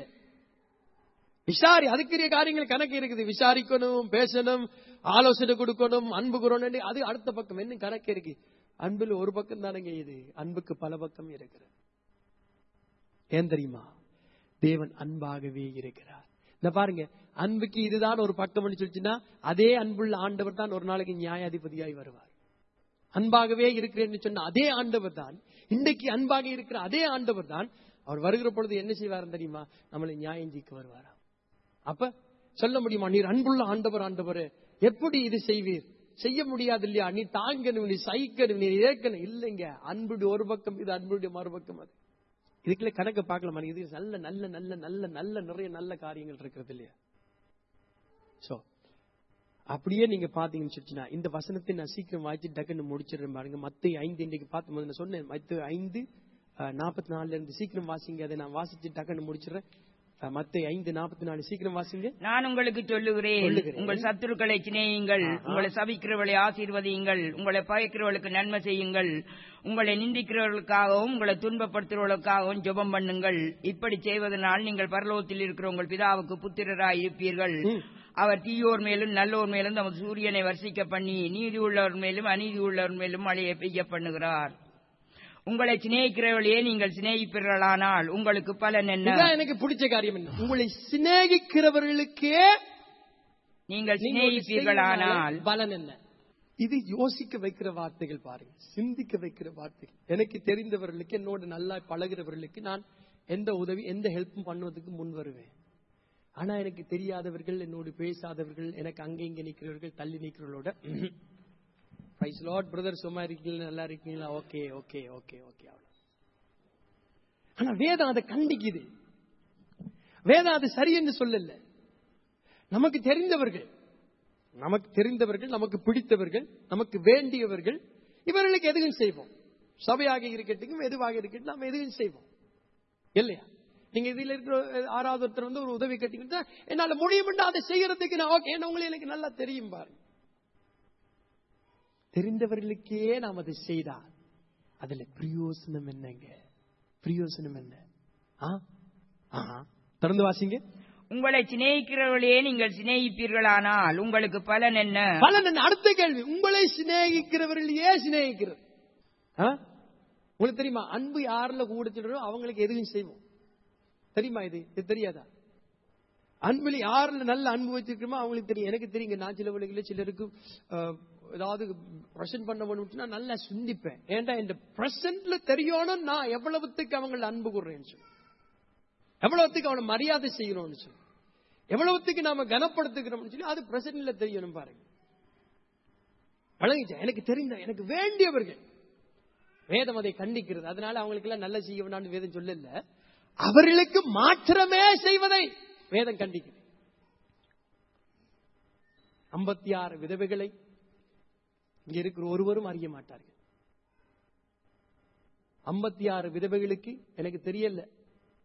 விசாரி அதுக்குரிய காரியங்கள் கணக்கு இருக்குது விசாரிக்கணும் பேசணும் ஆலோசனை கொடுக்கணும் அன்பு கூறணும் அது அடுத்த பக்கம் என்ன கணக்கு இருக்கு அன்பில் ஒரு பக்கம் தானங்க இது அன்புக்கு பல பக்கம் இருக்கிறது ஏன் தெரியுமா தேவன் அன்பாகவே இருக்கிறார் இந்த பாருங்க அன்புக்கு இதுதான் ஒரு பக்கம் சொல்லிச்சுன்னா அதே அன்புள்ள ஆண்டவர் தான் ஒரு நாளைக்கு நியாயாதிபதியாய் வருவார் அன்பாகவே இருக்கிறேன்னு சொன்ன அதே ஆண்டவர் தான் இன்றைக்கு அன்பாக இருக்கிற அதே ஆண்டவர் தான் அவர் வருகிற பொழுது என்ன செய்வார் தெரியுமா நம்மளை நியாயம் ஜீக்க வருவாரா அப்ப சொல்ல முடியுமா நீர் அன்புள்ள ஆண்டவர் ஆண்டவர் எப்படி இது செய்வீர் செய்ய முடியாது இல்லையா நீ தாங்கணும் நீ சகிக்கணும் நீ ஏற்கணும் இல்லைங்க அன்புடைய ஒரு பக்கம் இது அன்புடைய மறுபக்கம் அது இதுக்குள்ள கணக்கு பார்க்கலாமா இது நல்ல நல்ல நல்ல நல்ல நல்ல நிறைய நல்ல காரியங்கள் இருக்கிறது இல்லையா சோ அப்படியே நீங்க பாத்தீங்கன்னு சொல்லிச்சுன்னா இந்த வசனத்தை நான் சீக்கிரம் வாய்ச்சி டக்குன்னு முடிச்சிடுறேன் பாருங்க மத்த ஐந்து இன்னைக்கு பார்த்து முதல்ல சொன்னேன் மத்த ஐந்து நாற்பத்தி நாலுல இருந்து சீக்கிரம் வாசிங்க அதை நான் வாசிச்சு டக்குன்னு முடிச்சிடுறேன் அஹ், மத்த ஐந்து நாற்பத்தி நாலு சீக்கிரம் வாசிங்க நான் உங்களுக்கு சொல்லுகிறேன் சொல்லுகிறேன். உங்கள் சத்துருக்களை சிநேகியுங்கள் ஆஹா. உங்களை சபிக்கிறவர்களை ஆசீர்வதியுங்கள் உங்களை பகைக்கிறவர்களுக்கு நன்மை செய்யுங்கள் உங்களை நிந்திக்கிறவர்களுக்காகவும் உங்களை துன்பப்படுத்துகிறவர்களுக்காகவும் ஜெபம் பண்ணுங்கள் இப்படி செய்வதனால் நீங்கள் பரலோகத்தில் இருக்கிற உங்கள் பிதாவுக்கு புத்திரராய் இருப்பீர்கள் ம். அவர் தீயோர் மேலும் நல்லோர் மேலும் தமது சூரியனை வர்ஷிக்க பண்ணி நீதி உள்ளவர் மேலும் அநீதி உள்ளவர் மேலும் மழையை பெய்ய பண்ணுகிறார் உங்களை சிநேகிக்கிறவர்களையே நீங்கள் சிநேகிப்பீர்களானால் உங்களுக்கு பலன் என்ன இதான் எனக்கு பிடிச்ச காரியம் என்ன உங்களை சிநேகிக்கிறவர்களுக்கே நீங்கள் நீங்க ஒரு சிநேகிப்பீர்களானால் செய்வதனால பலன் என்ன இது யோசிக்க வைக்கிற வார்த்தைகள் பாருங்க சிந்திக்க வைக்கிற வார்த்தைகள் எனக்கு தெரிந்தவர்களுக்கு என்னோட நல்லா பழகிறவர்களுக்கு நான் எந்த உதவி எந்த ஹெல்ப்பும் பண்ணுவதற்கு முன் வருவேன் ஆனா எனக்கு தெரியாதவர்கள் என்னோடு பேசாதவர்கள் எனக்கு அங்க இங்க நிக்கிறவர்கள் தள்ளி நிக்கிறவர்களோட பிரைஸ் லார்ட் பிரதர் சும்மா இருக்கீங்களா நல்லா இருக்கீங்களா ஓகே ஓகே ஓகே ஓகே அவ்வளவு ஆனா வேதம் அதை கண்டிக்குது வேதம் அது சரி என்று சொல்லல நமக்கு தெரிந்தவர்கள் நமக்கு தெரிந்தவர்கள் நமக்கு பிடித்தவர்கள் நமக்கு வேண்டியவர்கள் இவர்களுக்கு எதுவும் செய்வோம் சபையாக இருக்கட்டும் எதுவாக இருக்கட்டும் நாம் எதுவும் செய்வோம் இல்லையா நீங்க இதுல இருக்கிற அஹ், ஆறாவது ஒருத்தர் வந்து ஒரு உதவி கட்டிக்கிட்டா என்னால முடியும் அதை செய்யறதுக்கு நான் ஓகே உங்களை எனக்கு நல்லா தெரியும் பாருங்க தெரிந்தவர்களுக்கே நாம் அதை செய்தால் அதுல பிரயோசனம் என்னங்க பிரயோசனம் என்ன ஆ? ஆஹா. தொடர்ந்து வாசிங்க உங்களை சிநேகிக்கிறவர்களையே நீங்கள் சிநேகிப்பீர்களானால் உங்களுக்கு பலன் என்ன பலன் என்ன? அடுத்த கேள்வி உங்களை சிநேகிக்கிறவர்களையே சிநேகிக்கிறது ஆ? உங்களுக்கு தெரியுமா அன்பு யாருல கூட சொல்றோம் அவங்களுக்கு எதுவும் செய்வோம் தெரியுமா இது இது தெரியாதா அன்பில் யாருல நல்ல அன்பு வச்சிருக்கோமோ அவங்களுக்கு தெரியும் எனக்கு தெரியுங்க நான் சில வழிகளில் சிலருக்கு அஹ், ஏதாவது ப்ரெசென்ட் பண்ண வேணும்னா நல்லா சிந்திப்பேன் ஏன்டா இந்த ப்ரெசென்ட்ல தெரியணும் நான் எவ்வளவுத்துக்கு அவங்கள அன்பு கூடுறேன்னு சொல்லி எவ்வளவுத்துக்கு அவனை மரியாதை செய்யணும்னு சொல்லி எவ்வளவுத்துக்கு நாம கனப்படுத்துகிறோம்னு சொல்லி அது பிரசன்ட்ல தெரியணும் பாருங்க வழங்கிச்சா எனக்கு தெரிந்த எனக்கு வேண்டியவர்கள் வேதம் அதை கண்டிக்கிறது அதனால அவங்களுக்கு எல்லாம் நல்ல செய்ய வேண்டாம்னு வேதம் சொல்லல அவர்களுக்கு மாற்றமே செய்வதை வேதம் கண்டிக்குது ஐம்பத்தி ஆறு விதவைகளை இங்க இருக்கிற ஒருவரும் அறிய மாட்டார்கள் ஐம்பத்தி ஆறு விதவைகளுக்கு எனக்கு தெரியல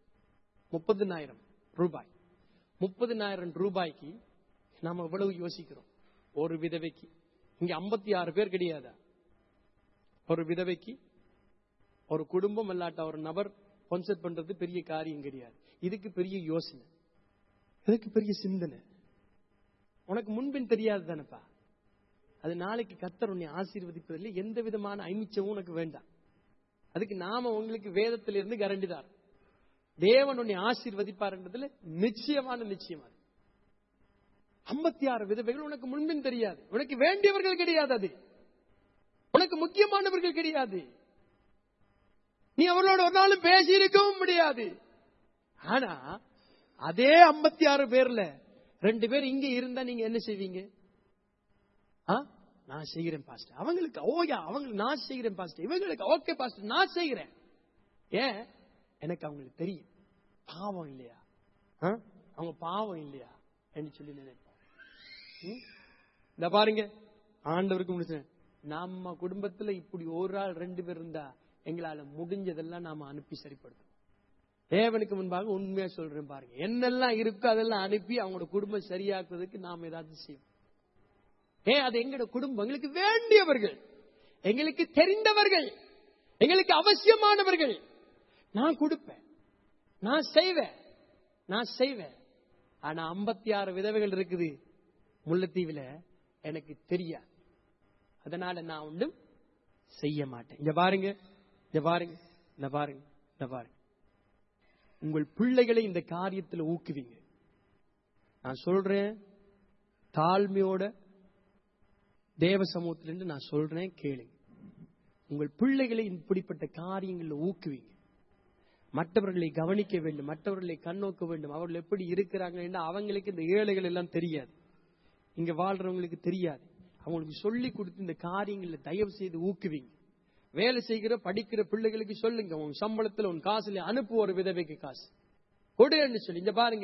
முப்பதினாயிரம் ரூபாய் முப்பதினாயிரம் ரூபாய்க்கு நாம எவ்வளவு யோசிக்கிறோம் ஒரு விதவைக்கு இங்க ஐம்பத்தி ஆறு பேர் கிடையாதா ஒரு விதவைக்கு ஒரு குடும்பம் இல்லாட்ட ஒரு நபர் ஸ்பான்சர் பண்றது பெரிய காரியம் கிடையாது இதுக்கு பெரிய யோசனை இதுக்கு பெரிய சிந்தனை உனக்கு முன்பின் தெரியாது தானப்பா அது நாளைக்கு கத்தர் உன்னை ஆசீர்வதிப்பதில் எந்த விதமான ஐமிச்சமும் உனக்கு வேண்டாம் அதுக்கு நாம உங்களுக்கு வேதத்திலிருந்து கரண்டிதார் தேவன் உன்னை ஆசீர்வதிப்பார்ன்றதுல நிச்சயமான நிச்சயமா ஐம்பத்தி ஆறு விதவைகள் உனக்கு முன்பின் தெரியாது உனக்கு வேண்டியவர்கள் கிடையாது அது உனக்கு முக்கியமானவர்கள் கிடையாது நீ அவர்களோட ஒரு நாளும் பேசி இருக்கவும் முடியாது ஆனா அதே ஐம்பத்தி ஆறு பேர்ல ரெண்டு பேர் இங்க இருந்தா நீங்க என்ன செய்வீங்க ஆ? நான் செய்கிறேன் பாஸ்டர் அவங்களுக்கு ஓயா அவங்களுக்கு நான் செய்கிறேன் பாஸ்டர் இவங்களுக்கு ஓகே பாஸ்டர் நான் செய்கிறேன் ஏன் எனக்கு அவங்களுக்கு தெரியும் பாவம் இல்லையா ஆ? அவங்க பாவம் இல்லையா என்று சொல்லி நினைப்போம் ம்? இந்த பாருங்க ஆண்டவருக்கு முடிச்சேன் நம்ம குடும்பத்துல இப்படி ஒரு ஆள் ரெண்டு பேர் இருந்தா எங்களால முடிஞ்சதெல்லாம் நாம அனுப்பி சரிப்படுத்தும் தேவனுக்கு முன்பாக உண்மையா சொல்றேன் பாருங்க என்னெல்லாம் இருக்கோ அதெல்லாம் அனுப்பி அவங்களோட குடும்பம் சரியாக்குறதுக்கு நாம ஏதாவது செய்வோம் ஏன் அது எங்களோட குடும்பம் எங்களுக்கு வேண்டியவர்கள் எங்களுக்கு தெரிந்தவர்கள் எங்களுக்கு அவசியமானவர்கள் நான் கொடுப்பேன் நான் செய்வேன் நான் செய்வேன் ஆனா ஐம்பத்தி ஆறு விதவைகள் இருக்குது முல்லைத்தீவுல எனக்கு தெரியாது அதனால நான் ஒன்றும் செய்ய மாட்டேன் இங்க பாருங்க இங்க பாருங்க இந்த பாருங்க இந்த பாருங்க உங்கள் பிள்ளைகளை இந்த காரியத்துல ஊக்குவிங்க நான் சொல்றேன் தாழ்மையோட தேவ சமூகத்திலிருந்து நான் சொல்றேன் கேளுங்க உங்கள் பிள்ளைகளை இப்படிப்பட்ட காரியங்கள்ல ஊக்குவிங்க மற்றவர்களை கவனிக்க வேண்டும் மற்றவர்களை கண்ணோக்க வேண்டும் அவர்கள் எப்படி இருக்கிறாங்க என்று அவங்களுக்கு இந்த ஏழைகள் எல்லாம் தெரியாது இங்க வாழ்றவங்களுக்கு தெரியாது அவங்களுக்கு சொல்லி கொடுத்து இந்த காரியங்களை தயவு செய்து ஊக்குவிங்க வேலை செய்கிற படிக்கிற பிள்ளைகளுக்கு சொல்லுங்க உன் சம்பளத்துல உன் காசுல அனுப்பு ஒரு விதவைக்கு காசு கொடுன்னு சொல்லி இங்க பாருங்க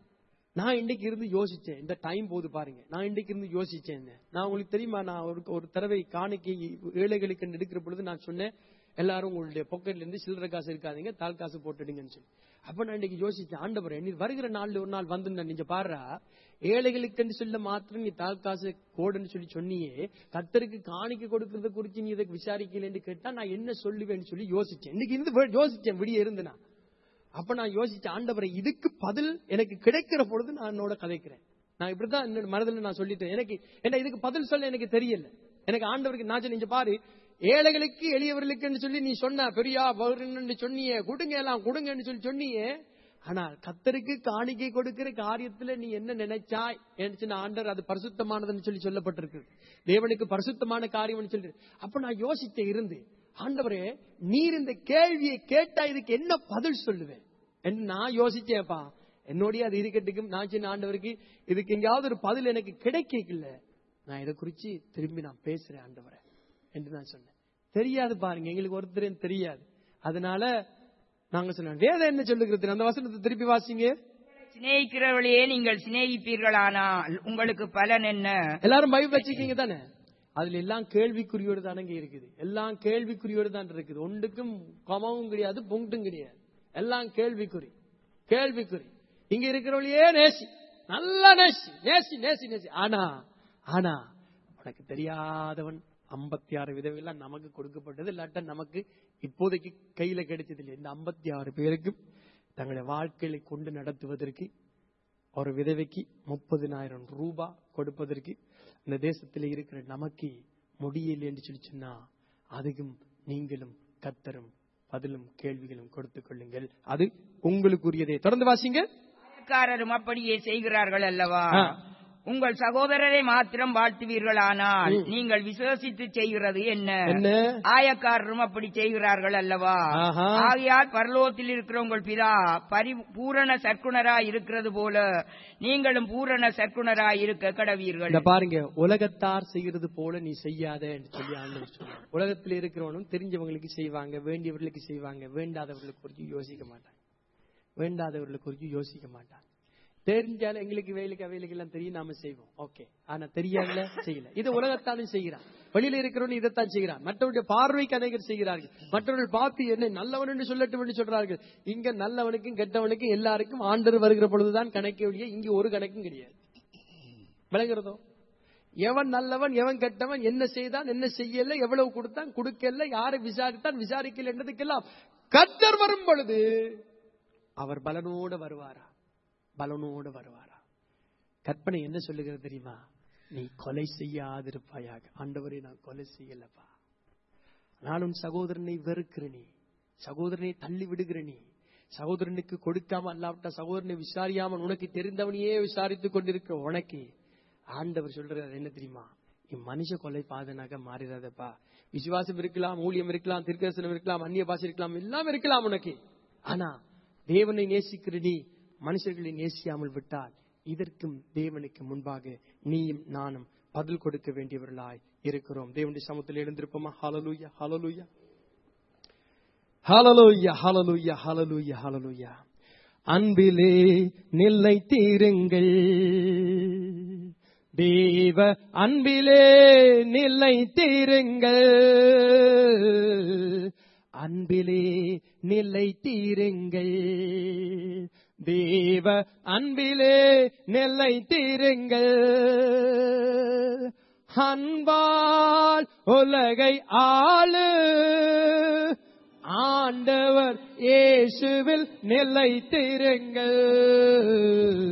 நான் இன்னைக்கு இருந்து யோசிச்சேன் இந்த டைம் போது பாருங்க நான் இன்னைக்கு இருந்து யோசிச்சேன் என்ன. நான் உங்களுக்கு தெரியுமா நான் ஒரு ஒரு தடவை காணிக்கை ஏழைகளுக்கு எடுக்கிற பொழுது நான் சொன்னேன் எல்லாரும் உங்களுடைய பாக்கெட்ல இருந்து சில்லறை காசு இருக்காதீங்க தாள் காசு போட்டுடுங்கன்னு சொல்லி அப்ப நான் இன்னைக்கு யோசிச்சேன் ஆண்டவரே நீ வருகிற நாள்ல ஒரு நாள் வந்து நான் நீங்க பாடுறா ஏழைகளுக்கு சொல்ல மாத்திரம் நீ தாள் காசு கோடுன்னு சொல்லி சொன்னியே கத்தருக்கு காணிக்கை கொடுக்கறத குறிச்சு நீ இதை விசாரிக்கலன்னு கேட்டா நான் என்ன சொல்லுவேன்னு சொல்லி யோசிச்சேன் இன்னைக்கு இருந்து வே- யோசிச்சேன் விடிய இருந்தேனா அப்ப நான் யோசிச்சேன் ஆண்டவரை இதுக்கு பதில் எனக்கு கிடைக்கிற பொழுது நான் என்னோட கதைக்கிறேன் நான் இப்படிதான் என்னோட மனதில் நான் சொல்லிட்டேன் எனக்கு என்ன இதுக்கு பதில் சொல்ல எனக்கு தெரியல எனக்கு ஆண்டவருக்கு நான் சொல்லி இங்க பாரு ஏழைகளுக்கு எளியவர்களுக்குன்னு சொல்லி நீ சொன்ன பெரியா பௌரன்னு சொன்னியே கொடுங்க எல்லாம் கொடுங்கன்னு சொல்லி சொன்னியே ஆனால் கத்தருக்கு காணிக்கை கொடுக்கிற காரியத்துல நீ என்ன நினைச்சாய் என்று சொன்ன ஆண்டவர் அது பரிசுத்தமானதுன்னு சொல்லி சொல்லப்பட்டிருக்கு தேவனுக்கு பரிசுத்தமான காரியம்னு சொல்லி அப்ப நான் யோசித்தேன் இருந்து ஆண்டவரே நீர் இந்த கேள்வியை கேட்டா இதுக்கு என்ன பதில் சொல்லுவேன் என்று நான் யோசிச்சேன்ப்பா என்னோடய அது இருக்கட்டுக்கும் நான் சின்ன ஆண்டவருக்கு இதுக்கு எங்கேயாவது ஒரு பதில் எனக்கு கிடைக்கல நான் இதை குறிச்சு திரும்பி நான் பேசுறேன் ஆண்டவரை என்று நான் சொன்னேன் தெரியாது பாருங்க எங்களுக்கு ஒருத்தரையும் தெரியாது அதனால நாங்க சொன்னோம் வேதம் என்ன சொல்லுகிறது அந்த வசனத்தை திருப்பி வாசிங்க சிநேகிக்கிறவர்களையே நீங்கள் சிநேகிப்பீர்களானால் உங்களுக்கு பலன் என்ன எல்லாரும் பைபிள் வச்சிருக்கீங்க தானே அதுல எல்லாம் கேள்விக்குறியோடு தானங்க இருக்குது எல்லாம் கேள்விக்குறியோடு தான் இருக்குது ஒன்றுக்கும் கமவும் கிடையாது பொங்கும் கிடையாது எல்லாம் கேள்விக்குறி கேள்விக்குறி இங்க இருக்கிறவளையே நேசி நல்லா நேசி நேசி நேசி நேசி ஆனா ஆனா உனக்கு தெரியாதவன் ஐம்பத்தி ஆறு விதவையெல்லாம் நமக்கு கொடுக்கப்பட்டது இல்லாட்ட நமக்கு இப்போதைக்கு கையில கிடைச்சது இல்லை இந்த ஐம்பத்தி ஆறு பேருக்கும் தங்களுடைய வாழ்க்கையை கொண்டு நடத்துவதற்கு ஒரு விதவைக்கு முப்பதினாயிரம் ரூபாய் கொடுப்பதற்கு இந்த தேசத்தில் இருக்கிற நமக்கு முடியல என்று சொல்லி சொன்னா அதுக்கும் நீங்களும் கத்தரும் பதிலும் கேள்விகளும் கொடுத்துக் கொள்ளுங்கள் அது உங்களுக்குரியதே தொடர்ந்து வாசிங்க ஆயக்காரரும் அப்படியே செய்கிறார்கள் அல்லவா ஆ. உங்கள் சகோதரரை மாத்திரம் வாழ்த்துவீர்களானால் நீங்கள் விசுவசித்து செய்கிறது என்ன என்ன ஆயக்காரரும் அப்படி செய்கிறார்கள் அல்லவா ஆஹா. ஆகையால் பரலோகத்தில் இருக்கிற உங்கள் பிதா பரி பூரண சற்குணராய் இருக்கிறது போல நீங்களும் பூரண சற்குணராய் இருக்க கடவீர்கள் இந்த பாருங்க உலகத்தார் செய்கிறது போல நீ செய்யாத என்று சொல்லி ஆண்டவர் சொன்னார் உலகத்தில் இருக்கிறவனும் தெரிஞ்சவங்களுக்கு செய்வாங்க வேண்டியவர்களுக்கு செய்வாங்க வேண்டாதவர்களுக்கு குறித்து யோசிக்க மாட்டாங்க வேண்டாதவர்களை குறித்து யோசிக்க மாட்டாங்க தெரிஞ்சாலும் எங்களுக்கு வேலைக்கு வேலைக்கு எல்லாம் தெரியும் நாம செய்வோம் ஓகே ஆனா தெரியாமல செய்யல இது உலகத்தானும் செய்கிறான் வெளியில இருக்கிறவன் இதைத்தான் செய்கிறான் மற்றவருடைய பார்வைக்கு அநேகர் செய்கிறார்கள் மற்றவர்கள் பார்த்து என்ன நல்லவன் என்று சொல்லட்டும் என்று சொல்றார்கள் இங்க நல்லவனுக்கும் கெட்டவனுக்கும் எல்லாருக்கும் ஆண்டர் வருகிற பொழுதுதான் கணக்கே ஒழிய இங்க ஒரு கணக்கும் கிடையாது விளங்குறதோ எவன் நல்லவன் எவன் கெட்டவன் என்ன செய்தான் என்ன செய்யல எவ்வளவு கொடுத்தான் கொடுக்கல யாரை விசாரித்தான் விசாரிக்கல என்றதுக்கெல்லாம் கத்தர் வரும் பொழுது அவர் பலனோடு வருவாரா பலனோடு வருவாரா கற்பனை என்ன சொல்லுகிறது தெரியுமா நீ கொலை செய்யாதிருப்பாயாக ஆண்டவரே நான் கொலை செய்யலப்பா நான் உன் சகோதரனை வெறுக்கிற நீ சகோதரனை தள்ளி விடுகிற நீ சகோதரனுக்கு கொடுக்காம அல்லாவிட்ட சகோதரனை விசாரியாமல் உனக்கு தெரிந்தவனையே விசாரித்துக் கொண்டிருக்கிற உனக்கு ஆண்டவர் சொல்றாரு என்ன தெரியுமா நீ மனுஷ கொலை பாதனாக மாறிடாதப்பா விசுவாசம் இருக்கலாம் ஊழியம் இருக்கலாம் திருக்கரசனம் இருக்கலாம் அந்நிய பாஷை இருக்கலாம் எல்லாம் இருக்கலாம் உனக்கு ஆனா தேவனை நேசிக்கிற நீ மனுஷர்களை நேசியாமல் விட்டால் இதற்கும் தேவனுக்கு முன்பாக நீயும் நானும் பதில் கொடுக்க வேண்டியவர்களாய் இருக்கிறோம் தேவனுடைய சமத்தில் எழுந்திருப்போமா ஹalleluya ஹalleluya ஹalleluya ஹalleluya ஹalleluya ஹalleluya அன்பிலே நிலைத்தீருங்கள் தேவ அன்பிலே நிலைத்தீருங்கள் அன்பிலே நிலைத்தீருங்கள் தேவ அன்பிலே நிலைத்தீருங்கள் அன்பால் உலகை ஆளு ஆண்டவர் இயேசுவில் நிலைத்திருங்கள்